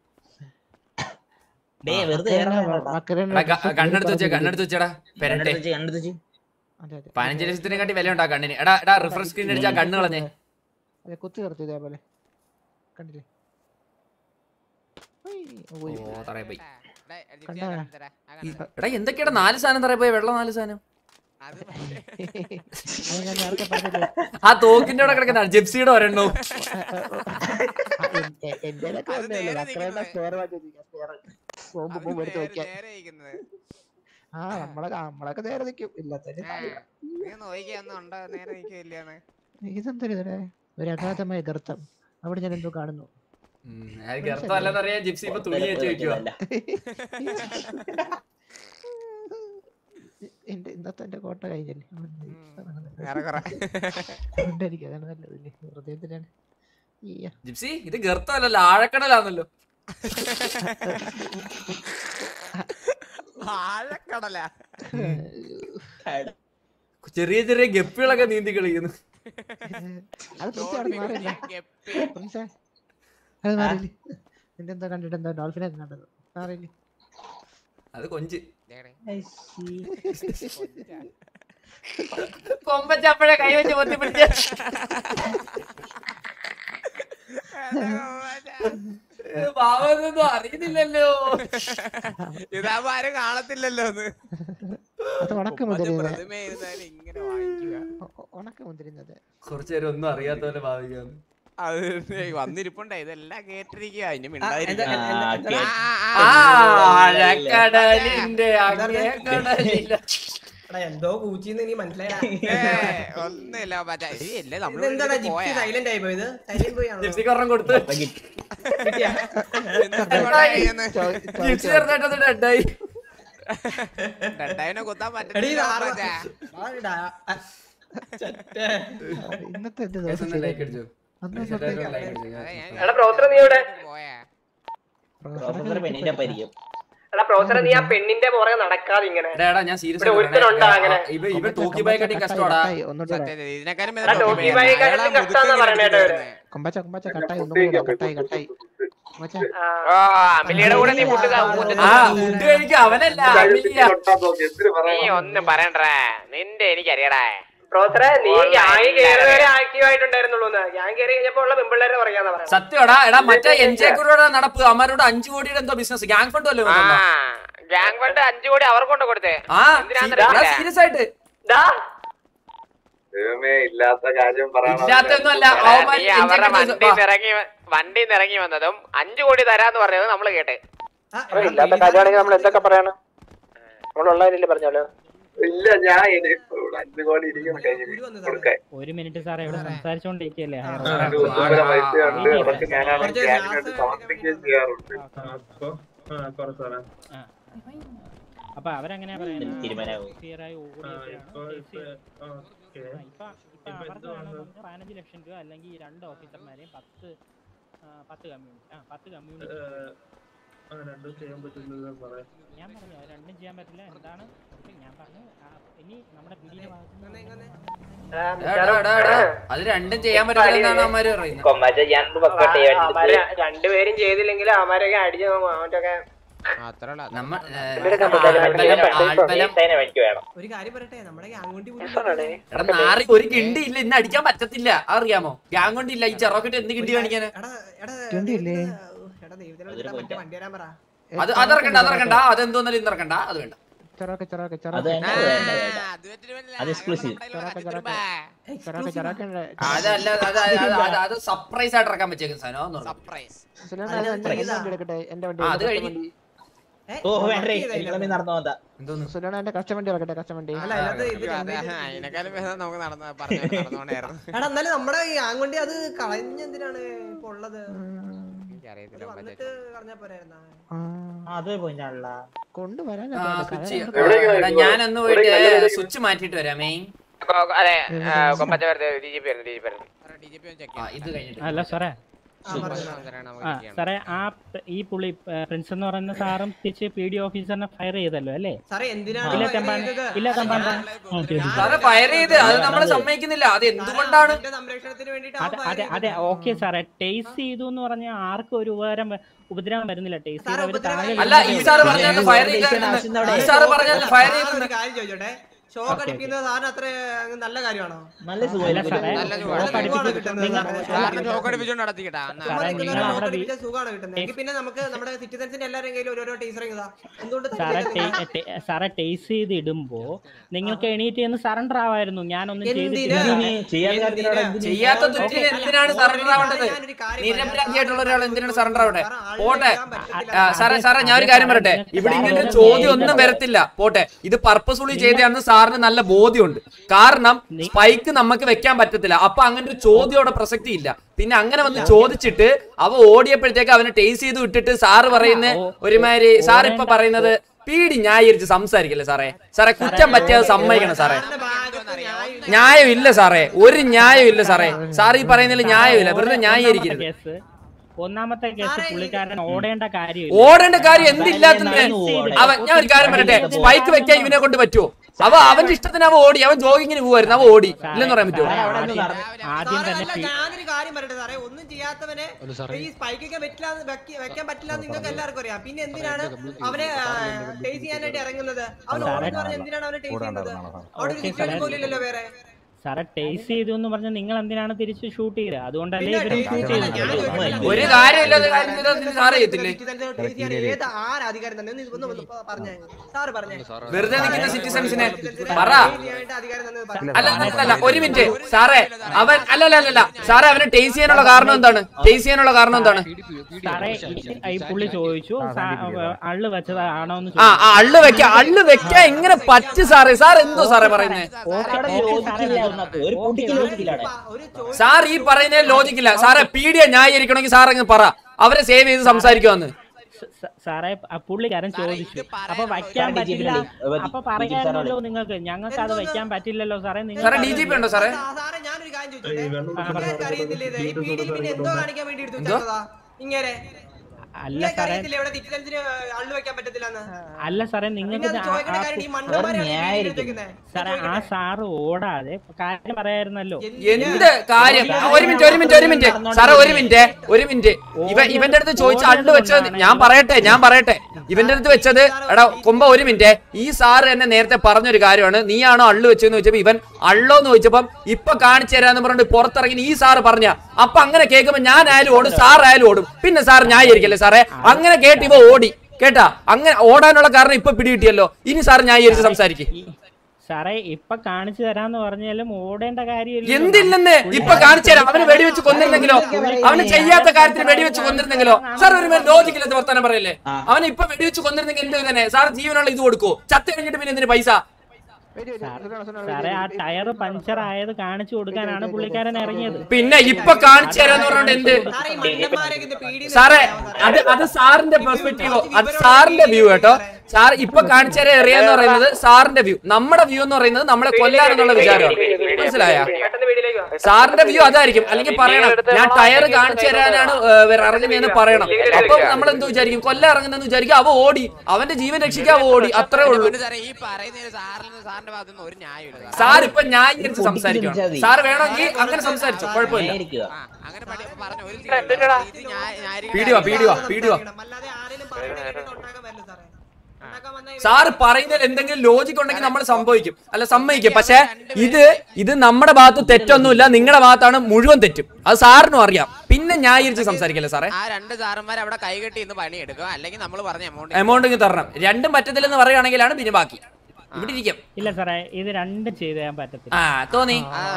ഡേ വെറുതെ മക്കരനെ- മക്കരനെ എടാ ക- കണ്ണെടുത്ത് വെച്ചേ കണ്ണെടുത്ത് വെച്ചേടാ പെരട്ടെ കണ്ടെടുത്ത് അതെ അതെ പതിനഞ്ച് ലക്ഷത്തിനെക്കാട്ടി വില ഉണ്ടാ കണ്ണിന് എടാ എടാ റിഫ്രഷ് സ്ക്രീൻ അടിച്ചാ കണ്ണ് കളഞ്ഞേ അതെ കുത്തി നിർത്തി ഇതേപോലെ കണ്ടില്ലേ ഉയ്, പോയി. ഓ തറയെ പോയി ഡേ, ജിപ്സി കണ്ടാ? ആ കണ്ണ് തരാം. ആ കണ്ണ് തരാം. എടാ എന്തൊക്കെയാടാ നാല് സാധനം തറയെ പോയി വെള്ളം നാല് സാധനം അത് അത് ഞാൻ നേരത്തെ പറഞ്ഞില്ലേ ആ തോക്കിന്റെ അവിടെ കിടക്കുന്ന ജെപ്സിയുടെ ഒരെണ്ണവും എ- എന്റേലൊക്കെ അത് വന്നേ ഉള്ളൂ. നേരെ മക്കളുടെ നിൽക്കുന്നത്. spare വാങ്ങി വെച്ചിരിക്കാ, spare. ബോംബ് അത് ബോംബ് എടുത്ത് നേരെ- വെക്കാൻ നേരെ ഇരിക്കുന്നത്. ആ നമ്മളെ നമ്മളൊക്കെ നേരെ നിൽക്കും ഇല്ലാത്തതിന് നീ നോക്കിയൊന്നും ഉണ്ടോ നേരെ നിൽക്കില്ലാന്ന് ഇതെന്തൊരു ഇതേ ഒരു അഗാധമായ ഗർത്തം അവിടെ ഞാൻ എന്തോ കാണുന്നു ഗർത്തമല്ലെന്നറിയാൻ ജിപ്സി ഇപ്പൊ തുണി വെച്ച് വെക്കുവാ എന്റെ ഇന്നത്തെ എന്റെ കോട്ട കഴിഞ്ഞല്ലേ ഏറെക്കുറെ. കൊണ്ടായിരിക്കും അതാണ് നല്ലതല്ലേ വെറുതെ എന്തിനാണ് ഈയ്യ. ജിപ്സി ഇത് ഗർത്തമല്ലല്ലോ ആഴക്കടലാന്നല്ലോ ആഴക്കടല ചെറിയ ചെറിയ ഗപ്പികളൊക്കെ നീന്തി കളിക്കുന്നു അത് പ്രിൻസ് അവിടെ മാറില്ല പ്രിൻസേ അത് മാറിയില്ലേ നിന്റെ എന്താ കണ്ടിട്ട് എന്താ ഡോൾഫിനെ കണ്ടത് മാറിയില്ലേ അത് കൊഞ്ച് കൊമ്പച്ചപ്പഴെ കൈവച്ച് പൊത്തിപ്പിടിച്ച പാവൊന്നും അറിയുന്നില്ലല്ലോ ഇതാവുമ്പോ ആരും കാണത്തില്ലല്ലോ ഒന്ന് അത് ഉണക്ക മറ്റേ മുന്തിരി പ്രതിമ ഇരുന്നാലും ഇങ്ങനെ വാങ്ങിക്കുക ഉണക്ക മുന്തിരിന്നത് കുറച്ചു നേരം ഒന്നും അറിയാത്ത പോലെ ഭാവിക്കാന്ന് അത് വന്നിരിപ്പുണ്ടേ ഇതെല്ലാം കേട്ടിരിക്കുക ഇനി എന്താ- എന്താ- മിണ്ടാതിരിക്കുക ആ, ആഴക്കടലിന്റെ അങ്ങേ കടലില എടാ എന്തോ പൂച്ചിന്ന് നീ മനസ്സിലായടാ ഒന്നുമില്ല മറ്റേ ഈ അല്ലേ നമ്മൾ ഇതെന്താടാ ജിപ്സി സൈലന്റ് ആയി പോയത് സൈലന്റ് പോയി ആണോ? ജിപ്സിക്ക് ഒരെണ്ണം കൊടുത്ത് കിട്ടിയാ? ജിപ്സി ചെറുതായിട്ടൊന്ന് ഡെഡായി ഡണ്ടായിനെ കുത്താൻ എടീ, ഇത് ആറ് പറ്റില്ല ആരെടാ? ആ, ചെറ്റേ. ഇന്നത്തെ എന്ത് Guys, ദിവസം ഒന്ന് like അടിച്ചോ. അന്ന് Guys, എല്ലാവരും ഒന്ന് like അടിച്ചോ. എടാ പ്രൊഫസർ നീ എവിടെ പ്രൊഫസർ പെണ്ണിന്റെ പരിചയം എടാ പ്രൊഫസർ നീ ആ പെണ്ണിന്റെ പുറകെ നടക്കാതെ ഇങ്ങനെ എടാ, എടാ, ഞാൻ സീരിയസ് ഇവിടെ ഒരുത്തനുണ്ടോ അങ്ങനെ ഇവ ഇവ ടോക്കി ബൈ കട്ടി കഷ്ടമാടാ ഇതിനെക്കാളും എടാ ടോക്കി ബൈക്കാട്ടിലും കഷ്ടാന്നാ പറയണേ കേട്ടോ ഇവര്. കൊമ്പച്ച കൊമ്പച്ച കട്ടായി ഒന്നും കൂടെ കട്ടായി കട്ടായി കൊമ്പച്ച ഓ അമിലിയുടെ കൂടെ നീ ഫുഡ് ആ ഫുഡ് കഴിക്കുക അവനല്ല അമിലിയ നീ ഒന്നും പറയണ്ടേ നിന്റെ എനിക്കറിയടാ പ്രൊഫസറെ നീ ഓ, ഗ്യാങ് നല്ല കയറി അറിയാം. ആക്റ്റീവ് ആയിട്ടുണ്ടായിരുന്നുള്ളൂ ഗ്യാങ് കയറി കഴിഞ്ഞപ്പോ ഉള്ള പെമ്പിള്ളേരെ പറയാന്ന് പറയാം സത്യമാടാ എടാ മറ്റേ എൻ ജെ കുരുടെ നടപ്പ് അമ്മാരോട് അഞ്ചു കോടിയുടെ എന്തോ ബിസിനസ് ഗ്യാങ് ഫണ്ട് വല്ലോ ആ ഗ്യാങ് ഫണ്ട് അഞ്ചു കോടി അവർ കൊണ്ട് കൊടുത്തേ ആ എന്തിനാന്നറിയില്ല. സീരിയസ് ആയിട്ട് ദൈവമേ ഇല്ലാത്ത കാര്യം പറയണം ഇല്ലാത്തൊന്നുമല്ല എടാ, അവന്മാർ നീ അവരുടെ വണ്ടിയിൽ ഇറങ്ങി വണ്ടിയിൽ ഇറങ്ങി വന്നതും അഞ്ചു കോടി തരാന്ന് പറഞ്ഞത് നമ്മള് കേട്ട് ഇല്ലാത്ത കാര്യമാണെങ്കിൽ നമ്മൾ എന്തൊക്കെ പറയണം നമ്മളുള്ളവരില്ലേ പറഞ്ഞോളൂ ഇല്ല ഞാൻ ഇനി ഇവിടെ അഞ്ചു കോടി ഇരിക്കണം കയ്യിൽ കൊടുക്കാൻ ഒരു മിനിറ്റ് സാറേ ഇവിടെ സംസാരിച്ചോണ്ടിരിക്കല്ലേ ഒരു ഉത്തര പൈസയുണ്ട് അതൊക്കെ ഞാനാണ് ഗ്യാങ്ങിനായിട്ട് സമർപ്പിക്കുകയും ചെയ്യാറുണ്ട് അപ്പൊ അവരെങ്ങനെയാ പറയുന്നത് തീരുമാനാവും. Clear ആയി ഓടിയപ്പോഴാണ് ചേച്ചി- ആ, ഇപ്പൊ ഇപ്പൊ അവർക്ക് വേണമെന്നുണ്ടെങ്കിൽ പതിനഞ്ച് ലക്ഷം രൂപ അല്ലെങ്കിൽ ഈ രണ്ട് ഓഫീസർമാരെയും പത്ത് ആ, പത്ത് കമ്മ്യൂണിറ്റി ആ പത്ത് കമ്മ്യൂണിറ്റി ഞാൻ പറഞ്ഞു അത് രണ്ടും ചെയ്യാൻ പറ്റില്ല എന്താണ് ഓക്കേ, ഞാൻ പറഞ്ഞു ആ, ഇനി നമ്മുടെ പിടിയുടെ അത് രണ്ടും ചെയ്യാൻ പറ്റില്ല എന്നാണ് അവന്മാര് പറയുന്നത് കൊമ്പച്ച ഞാൻ വെക്കട്ടെ അവന്മാര് രണ്ടുപേരും ചെയ്തില്ലെങ്കിൽ അവന്മാരൊക്കെ അടിച്ച് മറ്റൊക്കെ നമ്മ ഏ, ഇവരൊക്കെ ആൾബലം- ആൾബലം ആൾബലം എനിക്ക് വേണം ഒരു കാര്യം പറയട്ടെ നമ്മുടെ ഗ്യാങ് കൊണ്ട് എടാ നാറി ഒരു കിണ്ടി ഇല്ല ഇന്ന് അടിക്കാൻ പറ്റത്തില്ല അറിയാമോ ഗ്യാങ് കൊണ്ടില്ല ഈ ചെറോക്കിട്ട് എന്ത് കിണ്ടി കാണിക്കാന് കിണ്ടിയില്ലേ എടാ ദൈവത്തിനെ വിളിച്ചിട്ട് മറ്റേ വണ്ടി വരാൻ പറ അത് അതിറക്കണ്ട അതിറക്കണ്ട അതെന്തോന്നാലും ഇന്ന് ഇറക്കണ്ട അത് വേണ്ട ചെറാക്ക ചെറാക്ക അത് ചെറാക്ക തന്നെ വേണ്ട വേണ്ട അത് എക്സ്ക്ലൂസീവ് ചെറാക്ക ചെറാക്ക ചെറാക്ക ചെറാക്ക അതല്ല അത് അത് അത് അത് സർപ്രൈസ് ആയിട്ട് ഇറക്കാൻ പറ്റിയേക്കും സാധനം അതൊന്നും സർപ്രൈസ് സുലേണ്ട അത് എന്റെ എന്റെ വണ്ടി എടുക്കട്ടെ എന്റെ വണ്ടി ആ, അത് custom കഴിഞ്ഞ്. വണ്ടി. ഓ വേണ്ടേ എനിക്ക് തമ്മിൽ നടന്നു പോകാ എന്തോന്ന് സുലേണ്ട എന്റെ കസ്റ്റം വണ്ടി ഇറക്കട്ടെ കസ്റ്റം വണ്ടി അല്ല അതിനകത്ത് ഇത് അതെ അതിനേക്കാളും ഭേദം നമുക്ക് നടന്ന പറഞ്ഞു നടന്നോണ്ടായിരുന്നു എടാ എന്നാലും നമ്മുടെ ഗ്യാങ് വണ്ടി അത് കളഞ്ഞെന്തിനാണ് ഇപ്പൊ ഉള്ളത് എനിക്കറിയത്തില്ല അത് വന്നിട്ട് കളഞ്ഞാ പോരായിരുന്നാ അത് പോയിട്ടാണല്ല കൊണ്ടുവരാൻ ആ, സ്വിച്ച് എടാ, ഞാൻ അന്ന് പോയിട്ട് സ്വിച്ച് മാറ്റിയിട്ട് വരാമേ അതെ കൊമ്പച്ച വെറുതെ ഡി ജി പി വരുന്നു ഡി ജി പി വരുന്നു ഡി ജി പി ചെക്ക് ആ, ഇത് കഴിഞ്ഞിട്ട് അല്ല സാറേ ആ, പറഞ്ഞോ. ആ സാറേ ആ പ- ഈ പുള്ളി ഏ, പ്രിൻസ് എന്ന് പറയുന്ന സാറും തിരിച്ച് പി ഡി ഓഫീസറിനെ ഫയർ ചെയ്തല്ലോ അല്ലേ സാറേ എന്തിനാണ് ഇല്ല fire തമ്പാൻ ചെയ്തത്? ഇല്ല തമ്പാൻ സാറേ ഫയർ ചെയ്ത് അത് നമ്മൾ സമ്മതിക്കുന്നില്ല അത് എന്തുകൊണ്ടാണ് അവന്റെ സംരക്ഷണത്തിന് വേണ്ടിട്ട് അതെ അതെ അതെ ഓക്കെ സാറേ ടേസ്റ്റ് ചെയ്തു എന്ന് പറഞ്ഞാൽ ആർക്കും ഒരു ഉപകാരം വ- ഉപദ്രവം വരുന്നില്ല ടേസ്റ്റ് ചെയ്ത് അവര് താഴെ അല്ല ഈ സാറ് പറഞ്ഞാൽ ഫയർ ചെയ്ത് ഈ സാറ് പറഞ്ഞാൽ ഫയർ ഒരു ചെയ്ത് കാര്യം ചോദിച്ചോട്ടെ ഷോക്ക് അടിപ്പിക്കുന്നത് സാറിന് അത്ര അങ്ങ് നല്ല കാര്യമാണോ നല്ല അല്ല സാറേ നല്ല നല്ല സുഖമാണ്. സുഖമാണ് കിട്ടുന്നത് നിങ്ങൾ- സാറേ. സാറിന് ചോക്ക് അടിപ്പിച്ചോണ്ട് നടത്തിക്കിട്ടാ എന്നാ. ചുമ്മാ സാറേ, നിൽക്കുന്ന നിങ്ങൾ ഷോക്ക് അവിടെ അടിപ്പിച്ച സുഖമാണ് കിട്ടുന്നത് എങ്കിൽ പിന്നെ നമുക്ക് നമ്മുടെ സിറ്റിസൺസിന്റെ എല്ലാവരും കയ്യിൽ ഓരോരോ ടീച്ചറിങ് ഇതാ എന്തുകൊണ്ട് സാറെ തനിക്ക് ടേ- ടേ- സാറെ ടേസ്റ്റ് ചെയ്ത് ഇടുമ്പോ നിങ്ങൾക്ക് എണീറ്റ് എന്ന് സറണ്ടർ ആവായിരുന്നു ഞാനൊന്നും ചെയ്തിട്ടില്ല എന്തിന്? ചെയ്യാത്ത തെറ്റിന് എന്തിനാണ് സറണ്ടർ ആവേണ്ടത് നിരപരാധിയായിട്ടുള്ള ഒരാൾ എന്തിനാണ് സറണ്ടർ ആവട്ടെ പോട്ടെ ആ, സാറേ സാറേ ഞാൻ ഒരു കാര്യം പറയട്ടെ ഇവിടെ ഇങ്ങനെ ഒരു ചോദ്യം ഒന്നും വരത്തില്ല പോട്ടെ ഇത് പർപ്പസ്ഫുള്ളി ചെയ്തതാണെന്ന് സാറിന് നല്ല ബോധ്യമുണ്ട് കാരണം സ്പൈക്ക് നമുക്ക് വെക്കാൻ പറ്റത്തില്ല അപ്പൊ അങ്ങനെ ഒരു ചോദ്യം അവിടെ പ്രസക്തി ഇല്ല പിന്നെ അങ്ങനെ വന്ന് ചോദിച്ചിട്ട് അവ ഓടിയപ്പോഴത്തേക്ക് അവനെ ടേസ്റ്റ് ചെയ്ത് വിട്ടിട്ട് സാറ് പറയുന്ന ഒരുമാതിരി സാർ ഇപ്പൊ പറയുന്നത് പീടി ന്യായീകരിച്ച് സംസാരിക്കല്ലേ സാറേ സാറേ കുറ്റം പറ്റിയത് സമ്മതിക്കണം സാറേ ന്യായം ഇല്ല സാറേ ഒരു ന്യായം ഇല്ല സാറേ സാർ ഈ പറയുന്നതിൽ ന്യായമില്ല വെറുതെ ന്യായീകരിക്കരുത് കേസ് ഒന്നാമത്തെ കേസ് പുള്ളിക്കാരൻ ഓടേണ്ട കാര്യം ഓടേണ്ട കാര്യം എന്തില്ലാത്തതിന് അവൻ ഞാൻ ഒരു കാര്യം പറയട്ടെ സ്പൈക്ക് വെക്കാൻ ഇവനെ കൊണ്ട് പറ്റുമോ അവ അവന്റെ ഇഷ്ടത്തിന് അവ ഓടി അവൻ ജോഗിങ്ങിന് പോവായിരുന്നു അവ ഓടി ഇല്ലെന്ന് പറയാൻ പറ്റുമോ ആദ്യം തന്നെ അല്ല, ഞാനൊരു കാര്യം പറയട്ടെ സാറേ ഒന്നും ചെയ്യാത്തവനെ ഈ സ്പൈക്ക് ഒക്കെ പറ്റില്ല വെക്കാൻ പറ്റില്ല എന്ന് നിങ്ങൾക്ക് എല്ലാവർക്കും അറിയാം പിന്നെ എന്തിനാണ് അവനെ ടേസ്റ്റ് ചെയ്യാനായിട്ട് ഇറങ്ങുന്നത് അവൻ ഓടുന്നു പറഞ്ഞ എന്തിനാണ് അവനെ ടേസ്റ്റ് ചെയ്യുന്നത് അവിടെ ഒരു ഓക്കേ, സിറ്റുവേഷൻ സാറേ. പോലും ഇല്ലല്ലോ വേറെ സാറെ ടേസ്റ്റ് ചെയ്തു എന്ന് പറഞ്ഞാൽ നിങ്ങൾ എന്തിനാണ് തിരിച്ച് ഷൂട്ട് ചെയ്തത് അതുകൊണ്ടല്ലേ പിന്നെ ഇവരും taste ഷൂട്ട് ചെയ്യാൻ ഞാൻ ചെയ്തത് ചോദിക്കട്ടെ, ഒരു കാര്യമില്ലാത്ത കാര്യം ചെയ്താൽ സാറ് ചെയ്യത്തില്ലേ ടേസ്റ്റ് ചെയ്യാൻ ഏത് ആരധികാരം തന്നെ ഒന്ന് ഒന്ന് ഒന്ന് പറഞ്ഞേ സാറ് പറഞ്ഞേ വെറുതെ നിൽക്കുന്ന സിറ്റിസൺസിനെ പറ ടേസ്റ്റ് ചെയ്യാനായിട്ട് അധികാരം തന്നത് പറഞ്ഞേ. അല്ല അല്ല, അല്ല ഒരു മിനിറ്റ് സാറേ അവൻ അല്ല അല്ല അല്ല, അല്ല സാറേ അവന് ടേസ്റ്റ് ചെയ്യാനുള്ള കാരണം എന്താണ് ടേസ്റ്റ് ചെയ്യാനുള്ള കാരണം എന്താണ് സാറേ ഈ- ഈ പുള്ളി ചോദിച്ചു സാ- അള്ള് വെച്ചതാണോ എന്ന് ആ ആ, അള്ള് വെക്ക അള്ള് വെക്കാൻ എങ്ങനെ പറ്റു സാറേ സാർ എന്തോ സാറേ പറയുന്നേ ഒരു പൊട്ടിക്ക് ലോജിക്കിലാണ് സാർ ഈ പറയുന്നതിൽ ലോജിക്കില്ല സാറേ പീഡിയ ന്യായീകരിക്കണമെങ്കിൽ സാർ അങ്ങ് പറ അവരെ സേവ് ചെയ്ത് സംസാരിക്കുമെന്ന് സ- സാറേ ആ പുള്ളിക്കാരൻ ചോദിച്ചു അപ്പൊ വയ്ക്കാൻ സാറേ, DGP പറ്റില്ല അല്ലേ? അപ്പൊ DGP പറയാമല്ലോ സാറേ. നിങ്ങൾക്ക് ഞങ്ങൾക്ക് അത് വയ്ക്കാൻ പറ്റില്ലല്ലോ സാറേ സാറേ ഡി ജി പി ഉണ്ടോ സാറേ ആ, സാറേ ഞാനൊരു കാര്യം ചോദിച്ചോട്ടെ നിങ്ങൾക്ക് അറിയത്തില്ലേ ഇത് ഈ പീഡിയിൽ പിന്നെ എന്തോ കാണിക്കാൻ വേണ്ടി എടുത്തു വെച്ചതാ ഇങ്ങനെ അല്ല നിങ്ങൾക്ക് സാറേ അറിയത്തില്ല ഇവിടെ സിറ്റിസൺസിന് അള്ളു വെക്കാൻ പറ്റത്തില്ലെന്ന് അല്ല സാറേ നിങ്ങൾക്ക് പിന്നെ അത് ചോദിക്കേണ്ട കാര്യം ഈ മണ്ടന്മാരെയാണ് ഈ വീഡിയോ എടുത്തേക്കുന്നെ. സാറേ ആ സാറ് ഓടാതെ കാര്യം പറയായിരുന്നല്ലോ എന്ത് കാര്യം ആ, ഒരു മിനിറ്റ് ഒരു മിനിറ്റ് ഒരു മിനിറ്റ് സാറേ ഒരു മിനിറ്റ് ഒരു മിനിറ്റ് ഇവ ഇവന്റെ അടുത്ത് ചോദിച്ച അള്ളു വെച്ചത് ഞാൻ പറയട്ടെ ഞാൻ പറയട്ടെ ഇവന്റെ അടുത്ത് വെച്ചത് എടാ കൊമ്പ ഒരു മിനിറ്റ് ഈ സാറ് എന്നെ നേരത്തെ പറഞ്ഞൊരു കാര്യമാണ് നീയാണോ അള്ളു വെച്ചതെന്ന് ചോദിച്ചപ്പോ ഇവൻ അള്ളോ എന്ന് ചോദിച്ചപ്പം ഇപ്പൊ കാണിച്ചു തരാന്ന് പറഞ്ഞിട്ട് പുറത്തിറങ്ങി ഈ സാറ് പറഞ്ഞ അപ്പൊ അങ്ങനെ കേൾക്കുമ്പോ ഞാൻ ആയാലും ഓടും സാർ ആയാലും ഓടും പിന്നെ സാർ ന്യായീകരിക്കല്ലേ സാറേ അങ്ങനെ കേട്ട് ഇവ ഓടി കേട്ടാ അങ്ങനെ ഓടാനുള്ള കാരണം ഇപ്പൊ പിടികിട്ടിയല്ലോ ഇനി സാർ ന്യായീകരിച്ച് സംസാരിക്കും സാറേ ഇപ്പൊ കാണിച്ചു തരാന്ന് പറഞ്ഞാലും ഓടേണ്ട കാര്യമില്ല എന്തില്ലെന്ന് ഇപ്പൊ കാണിച്ചു തരാം അവന് വെടിവെച്ച് കൊന്നിരുന്നെങ്കിലോ അവന് ചെയ്യാത്ത കാര്യത്തിന് വെടിവെച്ച് കൊന്നിരുന്നെങ്കിലോ സാർ ഒരു ലോജിക്കില്ലാത്ത വർത്താനം പറയല്ലേ അവന് ഇപ്പൊ വെടിവെച്ച് കൊന്നിരുന്നെങ്കിൽ എന്ത് തന്നെ സാർ ജീവനുള്ള ഇത് കൊടുക്കോ ചത്ത് കഴിഞ്ഞിട്ട് പിന്നെ എന്തിന് പൈസ സാറേ ആ ടയർ പഞ്ചർ ആയത് കാണിച്ചു കൊടുക്കാനാണ് പുള്ളിക്കാരൻ ഇറങ്ങിയത് പിന്നെ ഇപ്പൊ കാണിച്ചു തരാന്ന് പറഞ്ഞോണ്ട് എന്ത് സാറേ ഈ മണ്ടന്മാരെയൊക്കെ ഇത് പീഡിയിൽ സാറേ അത് അത് സാറിന്റെ പെർസ്പെക്റ്റീവോ അത് സാറിന്റെ വ്യൂ കേട്ടോ സാർ ഇപ്പൊ കാണിച്ചു തരാൻ എറിയാന്ന് പറയുന്നത് സാറിന്റെ വ്യൂ നമ്മുടെ വ്യൂ എന്ന് പറയുന്നത് നമ്മളെ കൊല്ലാനെന്നുള്ള വിചാരമാണ് മനസ്സിലായ സാറിന്റെ വ്യൂ അതായിരിക്കും അല്ലെങ്കിൽ പറയണം ഞാൻ ടയർ കാണിച്ചു തരാനാണ് ഏഹ്, ഇറങ്ങുന്നതെന്ന് പറയണം അപ്പൊ നമ്മൾ എന്ത് വിചാരിക്കും കൊല്ല ഇറങ്ങുന്നെന്ന് വിചാരിക്കും അവ ഓടി അവന്റെ ജീവൻ രക്ഷിക്കാൻ അവ ഓടി അത്രേ ഉള്ളൂ പൊന്നു സാറേ ഈ പറയുന്നതിന് സാറിന് സാറിന്റെ ഭാഗത്തുനിന്ന് ഒരു ന്യായമില്ല സാർ ഇപ്പൊ ന്യായീകരിച്ച് സംസാരിക്കണം സാർ വേണമെങ്കിൽ അങ്ങനെ സംസാരിച്ചു കുഴപ്പമില്ല അങ്ങനെ പഠി- പറഞ്ഞ ഒരു ഇത് ന്യായ- ന്യായീകരിക്കാൻ പീടിയോ പീടിയോ പീടിയോ അല്ലാതെ ആരെങ്കിലും പറയുന്നത് ഉണ്ടാക്കാൻ വരില്ല സാറേ സാറ് പറയുന്നതിൽ എന്തെങ്കിലും ലോജിക് ഉണ്ടെങ്കിൽ നമ്മൾ സംഭവിക്കും അല്ല സമ്മതിക്കും പക്ഷെ ഇത് ഇത് നമ്മുടെ ഭാഗത്ത് തെറ്റൊന്നുമില്ല നിങ്ങളുടെ ഭാഗത്താണ് മുഴുവൻ തെറ്റും അത് സാറിനും അറിയാം പിന്നെ ന്യായീകരിച്ച് സംസാരിക്കല്ലേ സാറേ ആ രണ്ട് സാറന്മാർ അവിടെ കൈകെട്ടി ഇന്ന് പണിയെടുക്കും അല്ലെങ്കിൽ നമ്മൾ പറഞ്ഞ എമൗണ്ട് എമൗണ്ട് ഇങ്ങ് തരണം രണ്ടും പറ്റത്തില്ലെന്ന് പറയുകയാണെങ്കിലാണ് പിന്നെ ബാക്കി ഇവിടെ ഇരിക്കും ഇല്ല സാറേ ഇത് രണ്ടും ചെയ്ത് തരാൻ പറ്റത്തില്ല ആ തോന്നി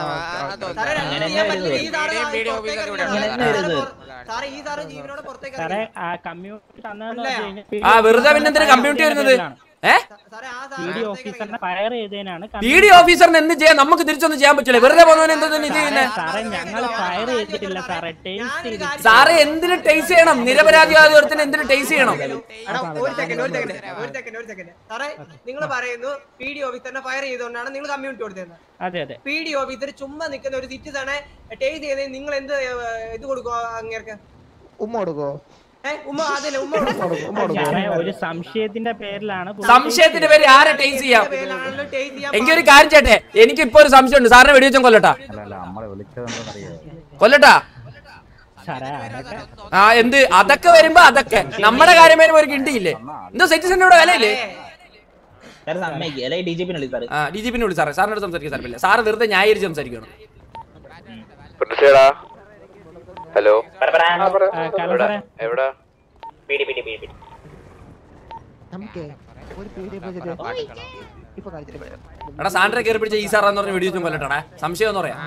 സാറേ ഈ സാറ് ജീവനോടെ പുറത്തേക്ക് സാറേ ആ കമ്മ്യൂണിറ്റി തന്നതെന്ന് വെച്ച് കഴിഞ്ഞാൽ ആ വെറുതെ പിന്നെ എന്തിനാ കമ്മ്യൂണിറ്റി വരുന്നത് ഏ പി ഡി ഓഫീസറിനെ ഫയർ ചെയ്തതിനാണ് പി ഡി ഓഫീസറിന് എന്ത് ചെയ്യാൻ നമുക്ക് തിരിച്ചൊന്നും ചെയ്യാൻ പറ്റില്ല വെറുതെ പോകുന്നവന് എന്തോ ഇത് ചെയ്യുന്നത് സാറേ ഞങ്ങൾ ഫയർ ചെയ്തിട്ടില്ല സാറേ ടേസ്റ്റ് ചെയ്തിട്ട് സാറേ എന്തിന് ടേസ്റ്റ് ചെയ്യണം നിരപരാധിയായ ഒരുത്തിന് എന്തിന് ടേസ്റ്റ് ചെയ്യണം എടാ, ഒരു സെക്കൻഡ് ഒരു സെക്കൻഡ് ഒരു സെക്കൻഡ് ഒരു സെക്കൻഡ് സാറേ നിങ്ങൾ പറയുന്നു പി ഡി ഓഫീസറിനെ ഫയർ ചെയ്തുകൊണ്ടാണ് നിങ്ങൾ കമ്മ്യൂണിറ്റി കൊടുത്തത് അതെ അതെ പി ഡി ഓഫീസർ ചുമ്മാ നിൽക്കുന്ന ഒരു സിറ്റിസണെ ടേസ്റ്റ് ചെയ്ത് നിങ്ങൾ എന്ത് ഏഹ്, ഇത് കൊടുക്കുക അങ്ങേർക്ക് ഉമ്മ കൊടുക്കോ ഏ ഉമ്മ അതില്ല ഉമ്മ കൊടുക്കും. സാറേ ഒരു സംശയത്തിന്റെ പേരിലാണ് പുള്ളി സംശയത്തിന്റെ പേര് ആരെ ടേസ്റ്റ് ചെയ്യാം പേരിലാണല്ലോ taste ചെയ്യാൻ എനിക്ക് ഒരു കാര്യം ചേട്ടെ എനിക്ക് ഇപ്പൊ ഒരു സംശയമുണ്ട് സാറിനെ വെടിവെച്ചും കൊല്ലട്ടാ കൊല്ലട്ടാ സാറേ അതൊക്കെ ആ എന്ത് അതൊക്കെ വരുമ്പോ അതൊക്കെ നമ്മുടെ കാര്യം വരുമ്പോ ഒരു കിണ്ടിയില്ലേ എന്തോ സിറ്റിസണിയുടെ വിലയില്ലേ സാറ് സമ്മതിക്കുക അല്ലെങ്കിൽ ഡി ജി പിന്ന് വിളി സാറ് ആ ഡി ജി പിന്നെ വിളി സാറേ സാറിനോട് സംസാരിക്കാൻ സാറില്ല സാറ് വെറുതെ ന്യായീകരിച്ച് സംസാരിക്കണം ഹലോ സാറേ. എവിടെ പിടി പിടി പിടി പിടി നമുക്ക് ഒരു പീഡിയ ഇപ്പൊ കാണിച്ചിട്ട് എടാ സാൻഡ്രെ കയറി പിടിച്ച ഈ സാറാന്ന് പറഞ്ഞ വീഡിയോ ചുമ്മാ കൊല്ലട്ടാ സംശയം എന്ന് പറയാം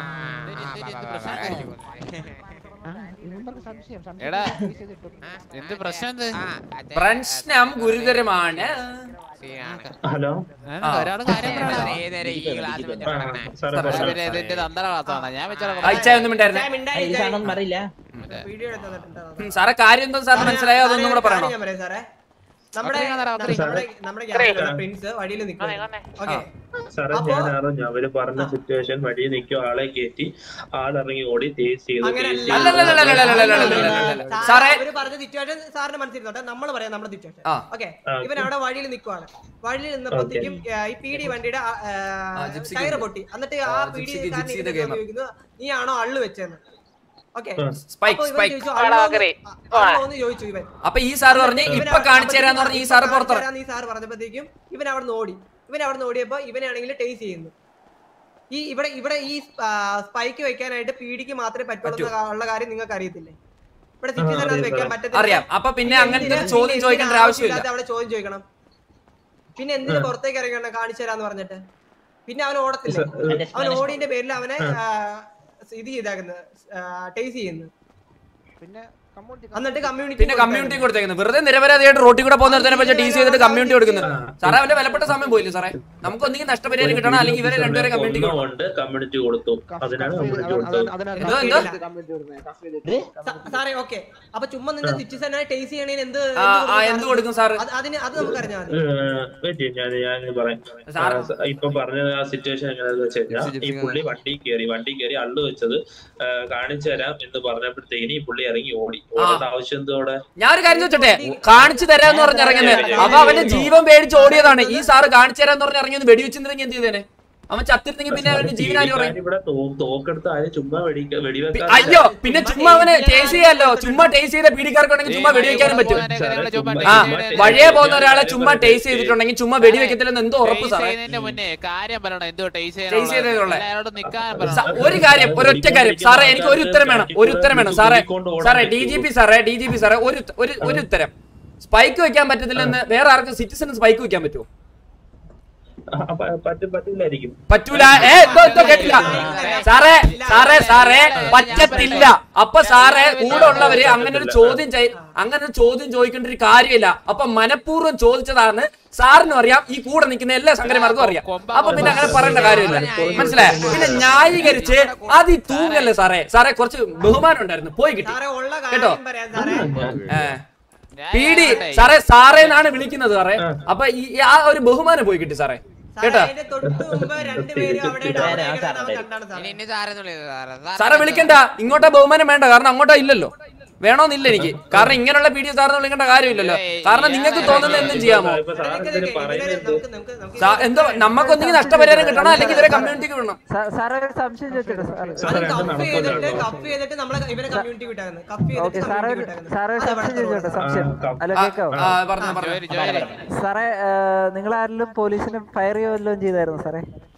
സംശയം എടാ എന്ത് പ്രശ്നം എന്ത് പ്രശ്നം ഗുരുതരമാണ് ഹലോ ആ. ഒരാള് കാര്യം പറയണോ? സാറേ സാറേ, പറഞ്ഞോ. പിന്നെ ഇതിന്റെ തന്തര ക്ലാസ്സാണ് ഞാൻ അയച്ചാ ഒന്നും മിണ്ടായിരുന്നേ ഈ സാധനം അറിയില്ല വീഡിയോ എടുത്ത് തന്നിട്ടുണ്ടോ? ഉം, സാറേ കാര്യം എന്താ സാറിന് മനസ്സിലായോ അതൊന്നും കൂടെ പറയണോ ഞാൻ പറയാം സാറേ നമ്മുടെ അത്രയും കഥ, അത്രയും. നമ്മുടെ നമ്മുടെ ഗ്യാങ്ങിലുള്ള പ്രിൻസ് വഴിയിൽ നിൽക്കും ഓക്കെ സാറേ അപ്പോ- ഞാൻ അറിഞ്ഞു അവര് പറഞ്ഞ സിറ്റുവേഷൻ വഴി നിൽക്കും ആളെ കയറ്റി ആളിറങ്ങി ഓടി ടേസ്റ്റ് ചെയ്ത് അങ്ങനെയല്ല. taste ചെയ്ത് അല്ലല്ലല്ലല്ലല്ലല്ലല്ലല്ലല്ല. സാറേ അവര് പറഞ്ഞ സിറ്റുവേഷൻ സാറിന് മനസ്സിരുന്നോട്ടെ നമ്മൾ പറയാം നമ്മുടെ സിറ്റുവേഷൻ ആ. ഓക്കെ ആ, ഇവൻ അവിടെ വഴിയിൽ നിൽക്കുവാണ് വഴിയിൽ നിന്നപ്പോഴത്തേക്കും ഈ പി ഡി വണ്ടിയുടെ ജിപ്സിക്ക് ടയർ ഉണ്ട്. പൊട്ടി എന്നിട്ട് ആ ആ, പി ഡി ജിപ്സിക്ക് ജിപ്സിയുടെ game ആ. ചോദിക്കുന്നു നീ ആണോ അള്ളു വെച്ചെന്ന് ഓക്കെ സ്പൈക്ക് സ്പൈക്ക് ഒന്ന് ചോദിച്ചു ഇവൻ അപ്പൊ ഈ സാറ് പറഞ്ഞ് ഇവൻ ഇപ്പൊ അവിടെ- കാണിച്ചു തരാന്ന് പറഞ്ഞ് ഈ സാറ് കാണിച്ചു പുറത്തിറങ്ങി തരാന്ന് ഈ സാറ് പറഞ്ഞപ്പോഴത്തേക്കും ഇവൻ അവിടെ നിന്ന് ഓടി ഇവൻ അവിടെ നിന്ന് ഓടിയപ്പോ ഇവനാണെങ്കിൽ ടേസ്റ്റ് ചെയ്യുന്നു ഈ ഇവിടെ ഇവിടെ ഈ സ്പൈക്ക് വെക്കാനായിട്ട് പീഡിക്ക് മാത്രമേ പറ്റുള്ളൂ എന്ന ഉള്ള കാര്യം നിങ്ങൾക്ക് അറിയത്തില്ലേ ഇവിടെ ആ, സിറ്റിസൺ അത് അറിയാം വെക്കാൻ സാറേ. പറ്റത്തില്ല അറിയാം. അപ്പൊ പിന്നെ അങ്ങനത്തെ എന്തിനാ- ചോദ്യം പിന്നെ ചോദിക്കേണ്ട എന്തിനാ ആവശ്യമില്ല. ആവശ്യമില്ലാതെ അവിടെ ചോദ്യം ചോദിക്കണം പിന്നെ എന്തിനു പുറത്തേക്ക് ഇറങ്ങണം കാണിച്ചു തരാന്ന് പറഞ്ഞിട്ട് പിന്നെ അവൻ ഓടത്തില്ലേ സ- അവൻ ഓടിന്റെ പേരിൽ അവനെ ആ, ഇത് ചെയ്താക്കുന്നത് ടേസ്റ്റ് ചെയ്യുന്നു പിന്നെ കമ്മ്യൂണിറ്റി എന്നിട്ട് കമ്മ്യൂണിറ്റി പിന്നെ കമ്മ്യൂണിറ്റി കൊടുത്തേക്കുന്നത് വെറുതെ നിരപരാധിയായിട്ട് റോട്ടിൽ കൂടെ പോകുന്നതിനെ പറ്റി ടീസ് ചെയ്തിട്ട് കമ്മ്യൂണിറ്റി കൊടുക്കുന്നത് സാറേ അവന്റെ വിലപ്പെട്ട സമയം പോയില്ലേ സാറേ നമുക്ക് ഒന്നെങ്കിൽ നഷ്ടപരിഹാരം കിട്ടണം അല്ലെങ്കിൽ ഇവരെ രണ്ടുപേരെ കമ്മ്യൂണിറ്റി കൊണ്ട് കമ്മ്യൂണിറ്റി കൊടുത്തു അതിനാണ് കമ്മ്യൂണിറ്റി കൊടുത്തത് എന്തോ എന്തോ സാറേ ഓക്കെ അപ്പൊ ചുമ്മാ നിന്ന് സിറ്റിസനെ ടേസ്റ്റ് ചെയ്യണേന് എന്ത് ആ, ആ, എന്ത് കൊടുക്കും സാറ്? അത് അതിന് അത് നമുക്ക് അറിഞ്ഞാൽ മതി വെയിറ്റ് ഞാൻ ഞാൻ പറയാം സാറ്- ആ, സ- ഇപ്പൊ പറഞ്ഞ ആ സിറ്റുവേഷൻ എങ്ങനെയാന്ന് വെച്ച് കഴിഞ്ഞാൽ ഈ പുള്ളി വണ്ടി കയറി വണ്ടി കയറി അള്ളു വെച്ചത് ആ, കാണിച്ചു തരാം എന്ന് പറഞ്ഞപ്പോഴത്തേക്കിന് ഈ പുള്ളി ഇറങ്ങി ഓടി ഓടേണ്ട ആവശ്യം എന്തോടെ ഞാൻ ഒരു കാര്യം ചോദിച്ചോട്ടെ കാണിച്ചു തരാന്ന് പറഞ്ഞ് ഇറങ്ങുന്നത് അപ്പൊ അവന്റെ ജീവൻ പേടിച്ച് ഓടിയതാണ് ഈ സാറ് കാണിച്ചു തരാന്ന് പറഞ്ഞ് ഇറങ്ങിയത് വെടിവെച്ചിരുന്നെങ്കിൽ എന്ത് ചെയ്തേനെ അവൻ ചത്തിരുന്നെങ്കിൽ പിന്നെ അവന്റെ ജീവനാരി പറയും ഇവിടെ തോ- തോക്കെടുത്ത് ആരും ചുമ്മാ വെടിക്ക വെടിവെക്കാൻ അയ്യോ പിന്നെ ചുമ്മാ അവന് ടേസ്റ്റ് ചെയ്യാലോ ചുമ്മാ ടേസ്റ്റ് ചെയ്ത പീഡിക്കാർക്കുണ്ടെങ്കിൽ ചുമ്മാ വെടിവെക്കാനും പറ്റും ആ വഴിയെ പോകുന്ന ഒരാളെ ചുമ്മാ ടേസ്റ്റ് ചെയ്തിട്ടുണ്ടെങ്കിൽ ചുമ്മാ വെടിവെക്കത്തില്ലെന്ന് എന്തോ ഉറപ്പ് സാറേ ചെയ്യുന്നതിന്റെ മുന്നേ കാര്യം പറയണം എന്തോ ടേസ്റ്റ് Taste ചെയ്തതിനുള്ള. അയാളോട് നിക്കാൻ സ- പറയണം ഒരു കാര്യം ഒരൊറ്റ കാര്യം സാറേ എനിക്ക് ഒരു ഉത്തരം വേണം ഒരു ഉത്തരം വേണം സാറേ സാറേ ഡി ജി പി സാറേ ഡി ജി പി സാറേ ഒരു ഒരു ഒരു ഉത്തരം സ്പൈക്ക് വെക്കാൻ പറ്റത്തില്ലെന്ന് വേറെ ആർക്കും സിറ്റിസൺ സ്പൈക്ക് വെക്കാൻ പറ്റുമോ പറ്റും പറ്റില്ലായിരിക്കും പറ്റൂല ഏ എന്തോ എന്തോ കേട്ടില്ല സാറേ സാറേ സാറേ പറ്റത്തില്ല അപ്പൊ സാറേ കൂടെ ഉള്ളവര് അങ്ങനെ ഒരു ചോദ്യം ചെയ് അങ്ങനെ ഒരു ചോദ്യം ചോദിക്കേണ്ട ഒരു കാര്യമില്ല അപ്പൊ മനഃപൂർവ്വം ചോദിച്ചതാണ് സാറിനും അറിയാം ഈ കൂടെ നിൽക്കുന്ന എല്ലാ സംഘടനമാർക്കും അറിയാം അപ്പൊ പിന്നെ അങ്ങനെ പറയേണ്ട കാര്യമില്ല മനസ്സിലായ പിന്നെ ന്യായീകരിച്ച് അത് ഈ തൂങ്ങല്ലേ സാറേ സാറേ കുറച്ച് ബഹുമാനം ഉണ്ടായിരുന്നു പോയി കിട്ടി സാറേ ഉള്ള കേട്ടോ കാര്യം പറയാം സാറേ ഏ. പീഡി സാറേ സാറേ എന്നാണ് വിളിക്കുന്നത് സാറേ അപ്പൊ ഈ ഈ ആ ഒരു ബഹുമാനം പോയി കിട്ടി സാറേ കേട്ടോ അതിന്റെ തൊട്ട് മുമ്പ് രണ്ടുപേരും അവിടെ അവിടെ കിടന്ന് അവൻ കണ്ടാണ് സാറേ ഇനി സാറെന്ന് വിളിക്കുന്നത് സാറേ വിളിക്കണ്ട ഇങ്ങോട്ടാ ബഹുമാനം വേണ്ട കാരണം അങ്ങോട്ടാ ഇല്ലല്ലോ വേണോന്നില്ല എനിക്ക് കാരണം ഇങ്ങനെയുള്ള പീഡിയ സാറിന് വിളിക്കേണ്ട കാര്യമില്ലല്ലോ കാരണം നിങ്ങൾക്ക് തോന്നുന്നത് എന്തും ചെയ്യാമോ സാ- എന്തോ നമുക്കൊന്നെങ്കിൽ നഷ്ടപരിഹാരം കിട്ടണം അല്ലെങ്കിൽ ഇവരെ കമ്മ്യൂണിറ്റിക്ക് വിടണം സാറേ ഒരു സംശയം ചോദിച്ചോട്ടെ സാർ അത് കഫ് ചെയ്തിട്ട് കഫ് ചെയ്തിട്ട് നമ്മളെ ഇവരെ കമ്മ്യൂണിറ്റി വിട്ടായിരുന്നു കഫ് ചെയ്തിട്ട് ഓക്കെ സാറേ കമ്മ്യൂണിറ്റി ഒരു- വിട്ടായിരുന്നു സാറേ ഒരു സംശയം ചോദിച്ചോട്ടെ സംശയം അല്ല കേക്കാവോ ആ പറഞ്ഞോ പറഞ്ഞോ സാറേ നിങ്ങൾ ആരെങ്കിലും പോലീസിന് ഫയർ ചെയ്യുമല്ലോ ചെയ്തായിരുന്നു സാറേ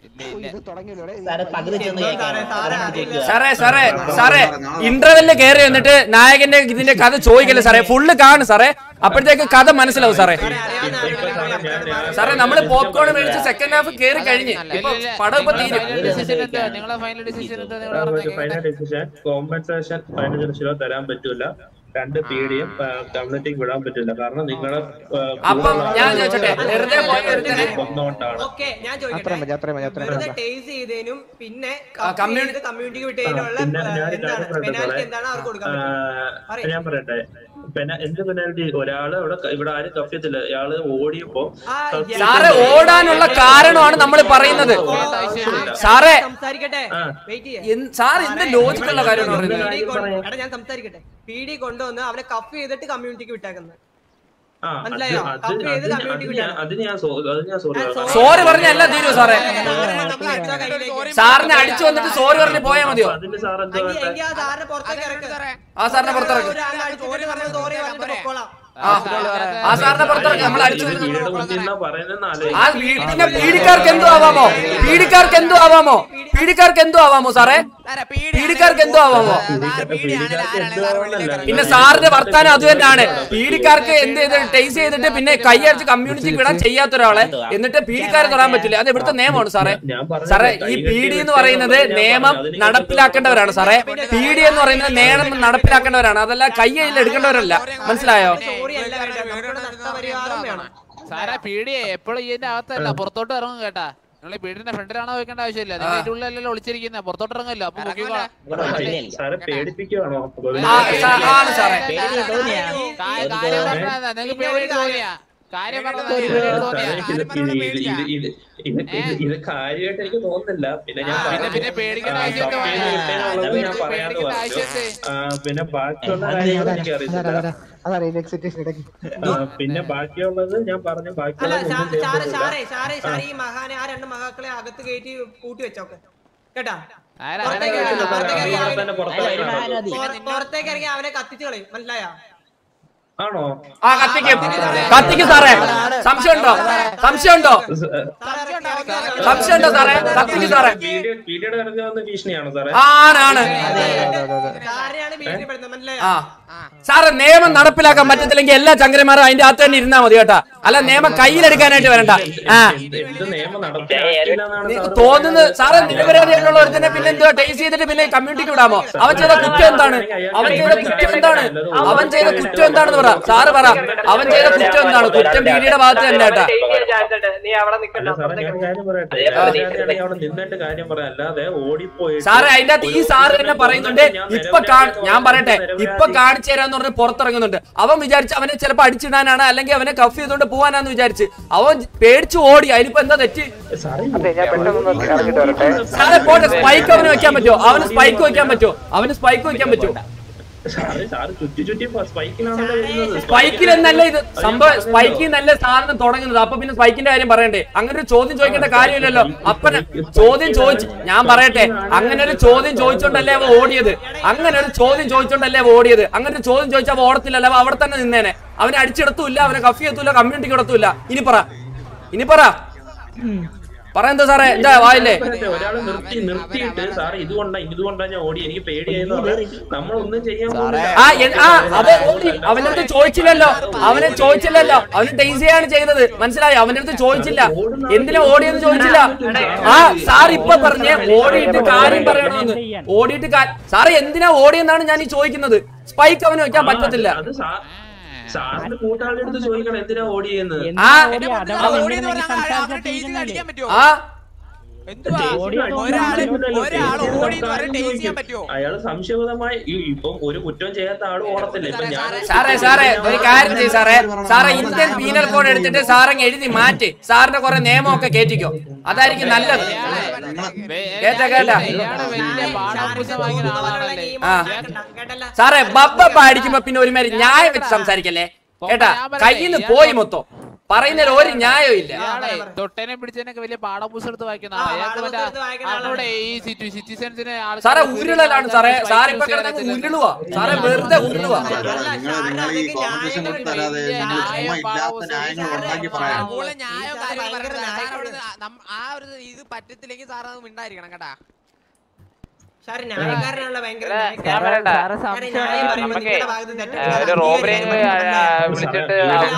സാറേ സാറേ സാറേ ഇന്റർവെല്ലിൽ കയറി വന്നിട്ട് നായകന്റെ ഇതിന്റെ കഥ ചോദിക്കല്ലേ സാറേ ഫുള്ള് കാണും സാറേ അപ്പോഴത്തേക്ക് കഥ മനസ്സിലാവും സാറേ സാറേ നമ്മള് പോപ്കോൺ മേടിച്ച് സെക്കൻഡ് ഹാഫ് കയറി കഴിഞ്ഞ് ഇപ്പൊ പടം ഇപ്പൊ തീരും നിങ്ങളെ ഫൈനൽ ഡിസിഷൻ എന്താ നിങ്ങൾ ഫൈനൽ ഡിസിഷൻ കോമ്പൻസേഷൻ പതിനഞ്ച് ലക്ഷം രൂപ തരാൻ പറ്റൂല രണ്ട് പീഡിയും കമ്മ്യൂണിറ്റിക്ക് വിടാൻ പറ്റില്ല കാരണം നിങ്ങളെ അപ്പം ഞാൻ ചോദിച്ചോട്ടെ വെറുതെ പോയ ഒരുത്തനെ ഒന്നുകൊണ്ടാണ് ഓക്കെ ഞാൻ അത്രയും മതി അത്രയും മതി അത്രയും വെറുതെ മതി ടേസ്റ്റ് ചെയ്തതിനും പിന്നെ community- കമ്മ്യൂണിറ്റിക്ക് വിട്ടതിനുള്ള പിന്നെ ഞാൻ ഒരു എന്താണ് കാര്യം പറയട്ടെ പെനാൽറ്റി സാറേ? എന്താണ് അവർക്ക് കൊടുക്കാൻ പറ്റും ആ, ഞാൻ പറയട്ടെ പെന എന്ത് പെനാൽറ്റി ഒരാള് ഇവിടെ ഇവിടെ ആരും കഫ്യത്തില്ല ഇയാള് ഓടിയപ്പോ സാറേ ഓടാനുള്ള കാരണമാണ് നമ്മൾ പറയുന്നത് സാറേ സംസാരിക്കട്ടെ വെയിറ്റ് ചെയ്യാം എന്ത്- സാർ എന്ത് ലോജിക്കുള്ള കാര്യമാണ് പറയുന്നത് പീഡി കൊണ്ട്- എടാ ഞാൻ സംസാരിക്കട്ടെ പീഡി കൊണ്ടുവന്ന് അവനെ കഫ് ചെയ്തിട്ട് കമ്മ്യൂണിറ്റിക്ക് വിട്ടേക്കുന്നത് ആ അത് മനസ്സിലായോ? അത് കഫ് ചെയ്ത് അത് community അത് ഞാൻ- അതിന് ഞാൻ സോ- അത് ഞാൻ സോറി സോറി പറഞ്ഞ എല്ലാം തീരുമോ സാറേ സാറിനെ അടിച്ചു വന്നിട്ട് സോറി പറഞ്ഞ് പോയാ മതിയോ അതിന് സാർ എന്താ എങ്കിൽ ആ സാറിനെ പുറത്തേക്ക് ഇറക്ക് ആ സാറിനെ പുറത്തിറക്ക് ഒരാളെ അടിച്ചിട്ട് പറഞ്ഞ് sorry പറഞ്ഞിട്ട് പൊക്കോളാം. ആ സാറിനെ പുറത്തിറക്കി നമ്മൾ അടിച്ചു വീടിന്റെ മുന്നിൽ നിന്നാ പറയുന്നതെന്ന് ആ ആലോചിക്കും. വീടിന്റെ പീഡിക്കാർക്ക് എന്തോ ആവാമോ പീഡിക്കാർക്ക് എന്തോ ആവാമോ പീഡിക്കാർക്ക് എന്തോ ആവാമോ സാറേ പീഡിക്കാർക്ക് എന്തോ ആവാമോ പിന്നെ സാറിന്റെ വർത്താനം അത് തന്നെയാണ് പീഡിക്കാർക്ക് എന്ത് ചെയ്ത് ടേസ്റ്റ് ചെയ്തിട്ട് പിന്നെ കൈയടിച്ച് കമ്മ്യൂണിറ്റിക്ക് വിടാൻ ചെയ്യാത്ത ഒരാളെ എന്നിട്ട് പീഡിക്കാർ തൊടാൻ പറ്റില്ല അത് ഇവിടുത്തെ നിയമമാണ് സാറേ സാറേ ഈ പീഡി എന്ന് പറയുന്നത് നിയമം നടപ്പിലാക്കേണ്ടവരാണ് സാറേ പീഡി എന്ന് പറയുന്നത് നിയമം നടപ്പിലാക്കേണ്ടവരാണ് അതല്ല കയ്യിൽ എടുക്കേണ്ടവരല്ല മനസ്സിലായോ സാറേ പീടിയെ എപ്പോഴും ഇതിന്റെ അകത്തല്ല പുറത്തോട്ട് ഇറങ്ങും കേട്ടാ നിങ്ങൾ വീടിന്റെ ഫ്രണ്ടിലാണോ വെക്കേണ്ട ആവശ്യമില്ല നിങ്ങൾ ഇതിന്റെ ഉള്ളിലല്ലോ ഒളിച്ചിരിക്കുന്നത് പുറത്തോട്ട് ഇറങ്ങല്ലോ അപ്പൊ നോക്കിക്കോളാം സാറെ പേടിപ്പിക്കുവാണോ ആ, സാ- ആണ് സാറേ കാ- കാര്യം പറഞ്ഞതാ നിങ്ങൾക്ക് പേടി തോന്നിയാ കാര്യം പറഞ്ഞതാ സാറേ, പേടി തോന്നിയാ ഇത് ഇത് ഇത് ഇത് ഇത് ഇത് ഇത് കാര്യമായിട്ട് എനിക്ക് തോന്നുന്നില്ല പിന്നെ ഞാൻ പിന്നെ പിന്നെ പേടിക്കേണ്ട ആവശ്യം എന്താ കപ്പേന്ന് കിട്ടിയതിനുള്ളത് ഞാൻ പറയാന്ന് പേടിക്കേണ്ട പറഞ്ഞു ആവശ്യം ആ, പിന്നെ ബാക്കിയുള്ള കാര്യങ്ങൾ എനിക്ക് അറിയത്തില്ല അതറിയില്ല എക്സിറ്റേഷൻ ഇടയ്ക്ക് ആ, പിന്നെ ബാക്കിയുള്ളത് ഞാൻ പറഞ്ഞു അല്ല ബാക്കിയുള്ളത് ഷാ- ഒന്നും ഷാരെ ചെയ്യത്തില്ല ഷാരെ ഷാരെ ഷാരെ ഈ മഹാനെ ആ രണ്ട് മഹാക്കളെ അകത്ത് കയറ്റി പൂട്ടി വെച്ചോക്കെ കേട്ടാ ആരാ? പുറത്തേക്ക് ആരാ? ഇറങ്ങി, പുറത്തേക്ക് ഇറങ്ങി ഇവിടെ അവനെ- തന്നെ പുറത്തിറങ്ങി പുറ- പുറത്തേക്ക് ഇറങ്ങി അവനെ കത്തിച്ചു കളയും മനസ്സിലായോ ആണോ ആ കത്തിക്കും കത്തിക്കും സാറേ സംശയമുണ്ടോ സംശയമുണ്ടോ സംശയമുണ്ടോ സാറേ കത്തിക്കും സാറേ പീഡിയുടെ ഇറങ്ങി വന്ന ഭീഷണിയാണോ സാറേ ആണാണ് സാറിനെയാണ് ഭീഷണിപ്പെടുത്തുന്നത് മനസ്സിലായോ ആ സാറ് നിയമം നടപ്പിലാക്കാൻ പറ്റത്തില്ലെങ്കിൽ എല്ലാ ചങ്കരന്മാരും അതിന്റെ അകത്ത് തന്നെ ഇരുന്നാ മതി കേട്ടാ അല്ല നിയമം കയ്യിലെടുക്കാനായിട്ട് വരണ്ട ആ എന്ത് നിയമം നടപ്പിലാക്കില്ല എന്നാണ് നിങ്ങൾക്ക് തോന്നുന്നത് സാറേ നിരപരാധിയായിട്ടുള്ള ഒരുത്തനെ പിന്നെ എന്തുവാ ടേസ്റ്റ് ചെയ്തിട്ട് പിന്നെ കമ്മ്യൂണിറ്റിക്ക് വിടാമോ അവൻ ചെയ്ത കുറ്റം എന്താണ് അവൻ ചെയ്ത കുറ്റം എന്താണ് അവൻ ചെയ്ത കുറ്റം എന്താണെന്ന് പറ സാറ് പറ അവൻ ചെയ്ത കുറ്റം എന്താണ് കുറ്റം പീഡിയുടെ ഭാഗത്ത് തന്നെ കേട്ടാ നീ അവിടെ നിൽക്കണ്ട സാറേ ഞാൻ ഒരു കാര്യം പറയട്ടെ ഞാനാണെങ്കിൽ അവിടെ നിന്നിട്ട് കാര്യം പറയാം അല്ലാതെ ഓടിപ്പോയി സാറേ അതിന്റെ അകത്ത് ഈ സാറ് തന്നെ പറയുന്നുണ്ട് ഇപ്പൊ കാ- ഞാൻ പറയട്ടെ ഇപ്പൊ കാണിച്ചു തരാന്ന് പറഞ്ഞ് പുറത്തിറങ്ങുന്നുണ്ട് അവൻ വിചാരിച്ച് അവനെ ചിലപ്പോ അടിച്ചിടാനാണ് അല്ലെങ്കിൽ അവനെ കഫ് ചെയ്തുകൊണ്ട് പോവാനാന്ന് വിചാരിച്ച് അവൻ പേടിച്ചു ഓടി അതിനിപ്പോ എന്താ തെറ്റ് സാറേ പോട്ടെ സ്പൈക്ക് അവന് വെക്കാൻ പറ്റുമോ അവന് സ്പൈക്ക് വെക്കാൻ പറ്റുമോ അവന് സ്പൈക്ക് വെക്കാൻ പറ്റുമോ സാറ് സാറ് ചുറ്റി ചുറ്റി സ്പൈക്കിലാണല്ലോ വരുന്നത് സ്പൈക്കിൽ എന്നല്ല ഇത് സംഭവം സ്പൈക്കിൽ നല്ല സാധനം തുടങ്ങുന്നത് അപ്പൊ പിന്നെ സ്പൈക്കിന്റെ കാര്യം പറയണ്ടേ അങ്ങനെ ഒരു ചോദ്യം ചോദിക്കേണ്ട കാര്യമില്ലല്ലോ അപ്പന ചോദ്യം ചോദിച്ചു ഞാൻ പറയട്ടെ അങ്ങനെ ഒരു ചോദ്യം ചോദിച്ചോണ്ടല്ലേ അവ ഓടിയത് അങ്ങനെ ഒരു ചോദ്യം ചോദിച്ചോണ്ടല്ലേ അവ ഓടിയത് അങ്ങനെ ഒരു ചോദ്യം ചോദിച്ചാൽ അവ ഓടത്തില്ലല്ലോ അവ അവിടെ തന്നെ നിന്നേനെ അവനെ അടിച്ചെടുത്തൂല്ല അവനെ കഫി എത്തൂല കമ്മ്യൂണിറ്റിക്ക് എടുത്തൂല്ല ഇനി പറ ഇനി പറ പറ എന്താ സാറേ എന്താ വായില്ലേ ഒരാള് നിർത്തി നിർത്തിയിട്ട് സാറ് ഇതുകൊണ്ടാ ഇതുകൊണ്ടാ ഞാൻ ഓടി എനിക്ക് പേടിയായെന്ന് പറഞ്ഞാൽ നമ്മളൊന്നും ചെയ്യാൻ പോകുന്നില്ല. ആ എ- ആ അത് ഓടി അവന്റെ അടുത്ത് ചോദിച്ചില്ലല്ലോ അവനെ ചോദിച്ചില്ലല്ലോ അവന് ടേസിയാണ് ചെയ്തത് മനസ്സിലായോ അവന്റെ അടുത്ത് ചോദിച്ചില്ല എന്തിനാ ഓടിയെന്ന് ചോദിച്ചില്ല ആ സാർ ഇപ്പൊ പറഞ്ഞ ഓടിയിട്ട് കാര്യം പറയണമെന്ന് ഓടിയിട്ട് കാ- സാറ് എന്തിനാ ഓടിയെന്നാണ് ഞാൻ ഈ ചോദിക്കുന്നത് സ്പൈക്ക് അവന് വെക്കാൻ പറ്റത്തില്ല അത് സാ- സാറിന്റെ കൂട്ടാളുടെ അടുത്ത് ചോദിക്കണം എന്തിനാ ഓടിയെന്ന് ആ ആ അയാള് സംശയബോധമായി ഈ- ഇപ്പം ഒരു കുറ്റം ചെയ്യാത്ത ആള് ഓടത്തില്ല ഇപ്പൊ ഞാൻ സാറേ സാറേ ഒരു കാര്യം ചെയ്യ് സാറേ സാറേ ഇന്ത്യൻ പീനൽ കോഡ് എടുത്തിട്ട് സാറങ്ങ് എഴുതി മാറ്റി സാറിന്റെ കുറെ നിയമമൊക്കെ കേറ്റിക്കോ അതായിരിക്കും നല്ലത് കേട്ട കേട്ട ആ സാറേ ബബ്ബ അടിക്കുമ്പോ പിന്നെ ഒരുമാതിരി ന്യായം വെച്ച് സംസാരിക്കല്ലേ കേട്ടാ കയ്യിൽ നിന്ന് പോയി മൊത്തം പറയുന്നതിൽ ഒരു ന്യായവും ഇല്ല ഇയാളെ തൊട്ടേനെ പിടിച്ചതിനൊക്കെ വലിയ പാഠപുസ്തകം എടുത്ത് വായിക്കുന്ന ആളാ. അയാൾക്ക് മറ്റേ അവരുടെ ഈ സിറ്റി സിറ്റിസൺസിനെ സാറേ ഉരുളലാണ് സാറേ സാറ് ഇപ്പൊ കിടന്നത് ഉരുളുവാ സാറേ വെറുതെ ഉരുളുവാ നിങ്ങൾ നിങ്ങൾ ഈ കോമ്പറ്റീഷൻ കൊണ്ട് തരാതെ നിങ്ങൾ ചുമ്മാ ഇല്ലാത്ത ന്യായങ്ങൾ ഉണ്ടാക്കി പറയാം ന്യായം കാര്യം പറയുന്നത് സാർ അവിടുന്ന് നം- ആ ഒരു ഇത് പറ്റത്തില്ലെങ്കിൽ സാർ അത് മിണ്ടായിരിക്കണം കേട്ടാ സാറ് ന്യായക്കാരനാണല്ലോ ഭയങ്കര ഞാൻ പറയട്ടെ സാറേ, ന്യായം പറയുമ്പോ നമുക്ക് നിങ്ങളുടെ ഭാഗത്ത് തെറ്റുണ്ട്. ഒരു റോബറി വിളിച്ചിട്ട്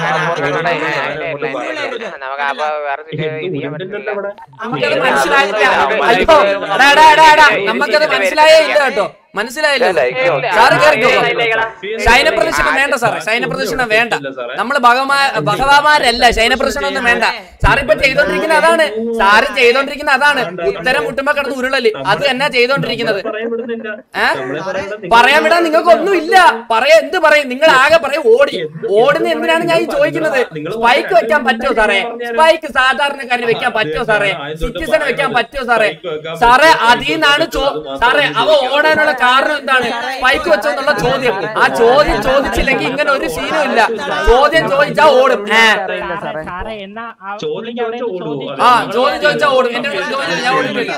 നമുക്ക് അപ്പൊ വേറെ ഇത് ചെയ്യാൻ പറ്റില്ല നമുക്കത് മനസ്സിലായില്ല അയ്യോ എടാ, എടാ, എടാ, എടാ, നമുക്കത് മനസ്സിലായേ ഇല്ല കേട്ടോ മനസ്സിലായില്ല സാറ് കേറിക്കോ ശൈനപ്രദക്ഷിണം വേണ്ട സാറേ ശൈനപ്രദക്ഷിണം വേണ്ട നമ്മള് ഭഗവാ ഭഗവാമാരല്ല ശൈനപ്രദക്ഷിണം ഒന്നും വേണ്ട സാറ് ഇപ്പൊ ചെയ്തോണ്ടിരിക്കുന്ന അതാണ് സാറ് ചെയ്തോണ്ടിരിക്കുന്ന അതാണ് ഉത്തരം മുട്ടുമ്പോ കിടന്ന് ഉരുളല് അത് എന്നാ ചെയ്തോണ്ടിരിക്കുന്നത് ഏ? പറയാൻ വിടാൻ നിങ്ങൾക്ക് ഒന്നും ഇല്ല പറയാ എന്ത് പറയും നിങ്ങൾ ആകെ പറയും ഓടി ഓടുന്ന എന്തിനാണ് ഞാൻ ഈ ചോദിക്കുന്നത് സ്പൈക്ക് വെക്കാൻ പറ്റുമോ സാറേ സ്പൈക്ക് സാധാരണക്കാരന് വെക്കാൻ പറ്റുമോ സാറേ സിറ്റിസൺ വെക്കാൻ പറ്റുമോ സാറേ സാറേ അതിൽ നിന്നാണ് ചോ സാറേ അവ ഓടാനുള്ള കാരണം എന്താണ് സ്പൈക്ക് വെച്ചോന്നുള്ള ചോദ്യം ആ ചോദ്യം ചോദിച്ചില്ലെങ്കിൽ ഇങ്ങനെ ഒരു സീനും ഇല്ല ചോദ്യം ചോദിച്ചാ ഓടും ഏ. സാറേ എന്നാ ആ ചോദ്യം പുള്ളിക്ക് അവിടെ ചോദിച്ചാ ഓടുവോ? ചോദിച്ചു. ആ ചോദ്യം ചോദിച്ചാ ഓടും എന്റെ അടുത്ത് ചോദ്യം ഞാൻ ഓടില്ല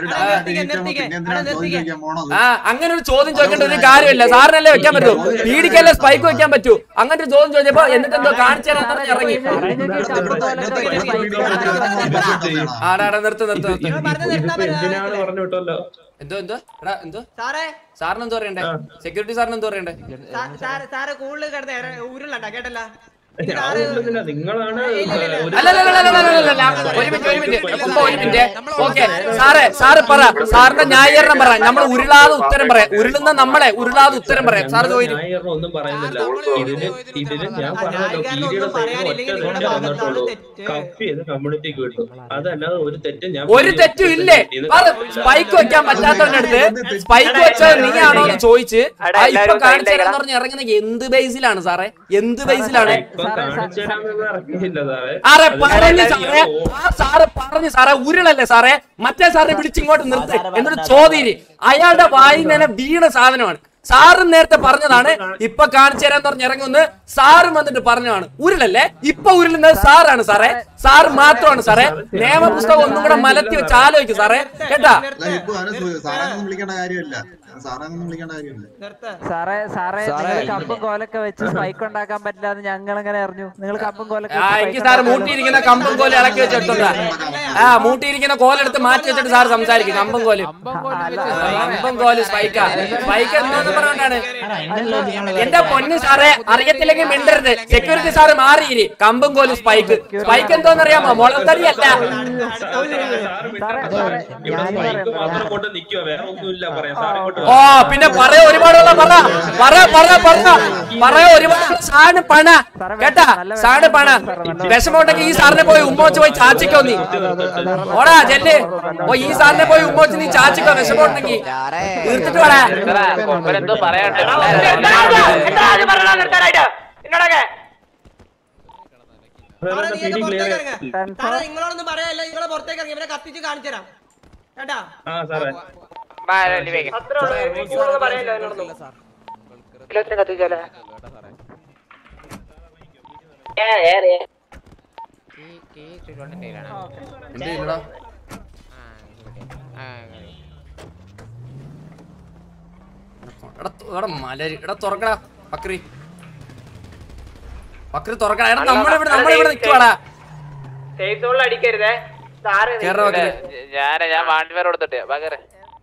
ആ അങ്ങനെ ഒരു ചോദ്യം ചോദിക്കേണ്ട ഒരു കാര്യമില്ല സാറിനല്ലേ വെക്കാൻ പറ്റൂ പീഡിക്കല്ലേ സ്പൈക്ക് വെക്കാൻ പറ്റൂ അങ്ങനെ ഒരു ചോദ്യം ചോദിച്ചപ്പോ എന്നിട്ട് എന്തോ കാണിച്ചു തരാൻ പറഞ്ഞ് ഇറങ്ങി ആടാടാ നിർത്ത് നിർത്ത് നിർത്ത് ഇതിപ്പോ എന്തിനാണ് പറഞ്ഞു വിട്ടല്ലോ എന്തോ എന്തോ എടാ എന്തോ സാറേ സാറിന് എന്തോ പറയണ്ടേ സെക്യൂരിറ്റി സാറിന് എന്തോ പറയണ്ടേ സാ- സാറ് സാറ് കൂടുതൽ കിടന്ന് ഇറ- ഉരുളണ്ട കേട്ടല്ല ഞാൻ ഒന്നുമില്ല, നിങ്ങളാണ് ഒരു അല്ലല്ലല്ലല്ലല്ലല്ലല്ല. ഒരു മിനിറ്റ് ഒരു മിനിറ്റ് ഒപ്പം ഒരു മിനിറ്റ് ഓക്കെ സാറേ സാറ് പറ സാറിന്റെ ന്യായീകരണം പറ നമ്മൾ ഉരുളാതെ ഉത്തരം പറയാം ഉരുളുന്ന നമ്മളെ ഉരുളാതെ ഉത്തരം പറയാം സാറ് ചോദിക്കും ന്യായീകരണം ഒന്നും പറയുന്നില്ല ഇതിന് ഇതിന് ഞാൻ പറഞ്ഞല്ലോ പീഡിയുടെ സൈഡിൽ ഒറ്റ തെറ്റേ വന്നിട്ടുള്ളൂ കപ്പ് ചെയ്ത് കമ്മ്യൂണിറ്റിക്ക് വിട്ടു അതല്ലാതെ ഒരു തെറ്റ് ഞാൻ ഒരു തെറ്റും ഇല്ലേ സ്പൈക്ക് വെക്കാൻ പറ്റാത്തവന്റെ അടുത്ത് സ്പൈക്ക് വെച്ചത് നീയാണോ എന്ന് ചോദിച്ച് ആ ഇപ്പൊ കാണിച്ചു തരാന്ന് പറഞ്ഞ് ഇറങ്ങുന്ന എന്ത് ബേസിലാണ് സാറേ എന്ത് ബേസിലാണ് ഇപ്പൊ കാണിച്ചു തരാമെന്ന് ഇറങ്ങിയില്ല സാറേ സാറേ അത് പറഞ്ഞു ഞാൻ സാറേ ആ സാറ് പറഞ്ഞു സാറേ ഉരുളല്ലേ സാറേ മറ്റേ സാറിനെ വിളിച്ചിങ്ങോട്ട് നിർത്ത് എന്നൊരു ചോദ്യം അയാളുടെ വായിൽ നിന്ന് വീണ സാധനമാണ് സാറും നേരത്തെ പറഞ്ഞതാണ് ഇപ്പൊ കാണിച്ചു തരാന്ന് പറഞ്ഞ് ഇറങ്ങുന്നത് സാറും വന്നിട്ട് പറഞ്ഞതാണ് ഉരുളല്ലേ ഇപ്പൊ ഉരുളുന്നത് സാറാണ് സാറേ സാറ് മാത്രമാണ് സാറേ നിയമപുസ്തകം ഒന്നും കൂടെ മലത്തി വെച്ച് ആലോചിക്കും സാറേ കേട്ടാ സാറൊന്നും വിളിക്കേണ്ട കാര്യമില്ല സാറൊന്നും വിളിക്കേണ്ട കാര്യമില്ല സാറേ സാറേ സാറേ, നിങ്ങൾ കമ്പും കോലൊക്കെ വെച്ച് സ്പൈക്ക് ഉണ്ടാക്കാൻ പറ്റില്ല എന്ന് ഞങ്ങൾ എങ്ങനെ അറിഞ്ഞു നിങ്ങൾ കമ്പും കോലൊക്കെ ആ എനിക്ക് സാറ് മൂട്ടിയിരിക്കുന്ന കമ്പും കോലും ഇളക്കി വെച്ചെടുത്തോണ്ടാ ആ മൂട്ടിയിരിക്കുന്ന കോലെടുത്ത് മാറ്റി വെച്ചിട്ട് സാർ സംസാരിക്കും കമ്പും കോലും കമ്പും കോലും സ്പൈക്കാ സ്പൈക്ക് എന്തോന്ന് പറഞ്ഞാണ് എന്റെ പൊന്ന് സാറേ അറിയത്തില്ലെങ്കിൽ മിണ്ടരുത് സെക്യൂരിറ്റി സാറ് മാറിയിരി കമ്പും കോലും സ്പൈക്ക് സ്പൈക്ക് എന്തോന്നറിയാമോ മുളന്തടിയല്ല ഇവിടെ സ്പൈക്ക് മാത്രം കൊണ്ട് നിൽക്കുക വേറെ ഒന്നുമില്ല പറയാം സാർ ഇങ്ങോട്ട് ഓ പിന്നെ പറയ ഒരുപാടുള്ള പറ പറ പറ പറ പറയ ഒരുപാട് സാണ് പണ കേട്ടാ സാണ് പണ വിഷമമുണ്ടെങ്കിൽ ഈ സാറിനെ പോയി ഉമ്മോച്ച് പോയി ചാച്ചിക്കോ നീ ഓടാ ചെല്ല് ഓ ഈ സാറിനെ പോയി ഉമ്മോച്ച് നീ ചാച്ചിക്കോ വിഷമമുണ്ടെങ്കിൽ തീർത്തിട്ട് വേടാ എന്തോ പറയട്ടെ സാറേ നീയൊക്കെ പുറത്തേക്ക് ഇറങ്ങ്. സാറേ നിങ്ങളോടൊന്നും പറയല്ല നിങ്ങളെ പുറത്തേക്ക് ഇറങ്ങി ഇവരെ കത്തിച്ച് കാണിച്ചു തരാം കേട്ടാ ആ സാറേ അത്രേ ഉള്ളൂ നിങ്ങളോടൊന്നും പറയല്ല എന്നോടൊന്നും എല്ലാത്തിനും കത്തിച്ചാലേ എന്റെ ഇല്ലടാ എടാ തു- എടാ മലര് എടാ തുറക്കടാ ബക്രി ബക്രി തുറക്കടാ എടാ നമ്മളിവിടെ നമ്മളിവിടെ നിക്കുവാടാ സേഫ് സോണിൽ അടിക്കരുതേ സാറ് കേറ ബക്രി ഞാൻ ഞാൻ വാണ്ടി പേര് കൊടുത്തിട്ട് പകരെ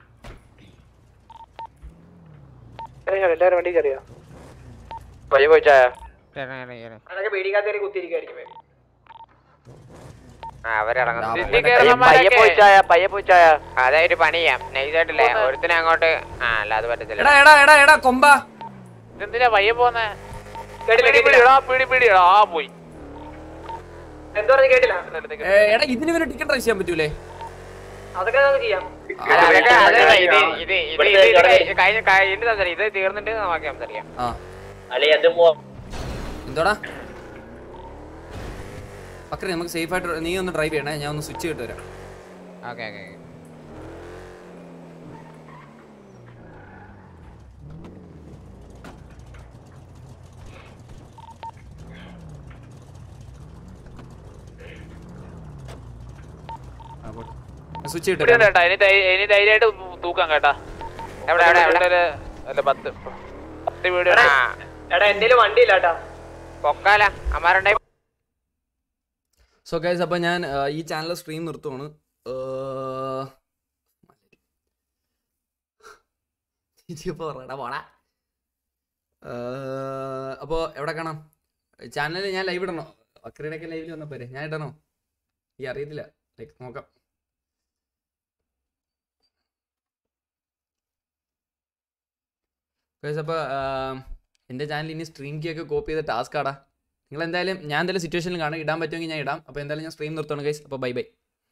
എല്ലാവരും വണ്ടി കയറിയോ പയ്യ പോയിച്ചായ അതൊക്കെ പേടിക്കാത്തവരെ കുത്തിയിരിക്കുമായിരിക്കും പയ്യെ പോയിച്ചായ പയ്യെ പോയിച്ചായ അതായത് പണി ചെയ്യാം നൈസായിട്ടില്ലേ ഒരുത്തിനെ അങ്ങോട്ട് ആ അല്ല അത് പറ്റത്തില്ല എടാ എടാ എടാ എടാ കൊമ്പ ഇതെന്തിനാ പയ്യെ പോന്നെ പിടി പിടിടാ പിടി പിടിടാ ആ പോയി എന്തോ പറഞ്ഞ് കേട്ടില്ല ഏ, എടാ ഇതിന് പിന്നെ ടിക്കറ്റ് റൈസ് ചെയ്യാൻ പറ്റൂലേ അതൊക്കെ നമുക്ക് ചെയ്യാം അല്ല, അതൊക്കെ അത് ഇത് ഇത് ഇത് ഇത് ഇത് കഴിഞ്ഞ കഴിഞ്ഞ സംസാരിക്കാം ഇത് തീർന്നിട്ട് നമുക്ക് സംസാരിക്കാം ആ അല്ലെ അത് എന്തോടാ ബക്രി നമുക്ക് സേഫ് ആയിട്ട് നീ ഒന്ന് ഡ്രൈവ് ചെയ്യണേ ഞാൻ ഒന്ന് സ്വിച്ച് ചെയ്തിട്ട് വരാം ഓക്കെ ഓക്കെ സ്വിച്ച് ഇവിടെ ഉണ്ട് കേട്ടാ ഇനി ധൈ- ഇനി ധൈര്യമായിട്ട് തൂക്കാം കേട്ടാ എവിടെ എവിടെ എവിടെ അല്ല പത്ത് പത്ത് വീട് എടാ എന്റെ വണ്ടി ഇല്ല കേട്ടാ പൊക്കാല അമ്മാരുണ്ടായി സോ ഗൈസ് അപ്പോൾ ഞാൻ ആ, ഈ ചാനൽ സ്ട്രീം നിർത്തുവാണ് ഇനിയിപ്പോൾ പറയടാ പോടാ അപ്പോൾ എവിടെ കാണാം ചാനലിൽ ഞാൻ ലൈവ് ഇടണോ അക്രയുടെയൊക്കെ ലൈവിൽ വന്നാൽ പോരെ ഞാൻ ഇടണോ ഈ അറിയത്തില്ല ലൈക്ക് നോക്കാം ഗൈസ് അപ്പോൾ എൻ്റെ ചാനൽ ഇനി സ്ട്രീം കീ ഒക്കെ കോപ്പി ചെയ്ത ടാസ്ക് ആടാ നിങ്ങൾ എന്തായാലും ഞാൻ എന്തായാലും സിറ്റുവേഷനിൽ കാണും ഇടാൻ പറ്റുമെങ്കിൽ ഞാൻ ഇടാം അപ്പോൾ എന്തായാലും ഞാൻ സ്ട്രീം നിർത്തണം ഗൈസ് അപ്പോൾ ബൈ ബൈ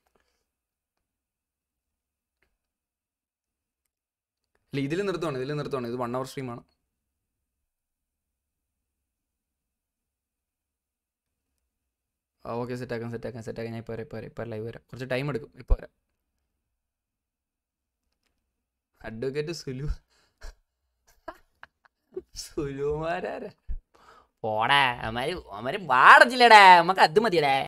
അല്ല ഇതിൽ നിർത്തുവാണ് ഇതിൽ നിർത്തുവാണ് ഇത് വൺ അവർ സ്ട്രീമാണ് ആ ഓക്കെ സെറ്റാക്കാം സെറ്റാക്കാം സെറ്റാക്കാം ഞാൻ ഇപ്പോൾ വരാം ഇപ്പോൾ വരാം ഇപ്പോൾ ലൈവ് വരാം കുറച്ച് ടൈം എടുക്കും ഇപ്പോൾ വരാം അഡ്വക്കേറ്റ് സുലു സുലുമാരാരാ പോടാ അമാര് അമാര് വാടച്ചില്ലടാ നമുക്ക് അത് മതിയടേ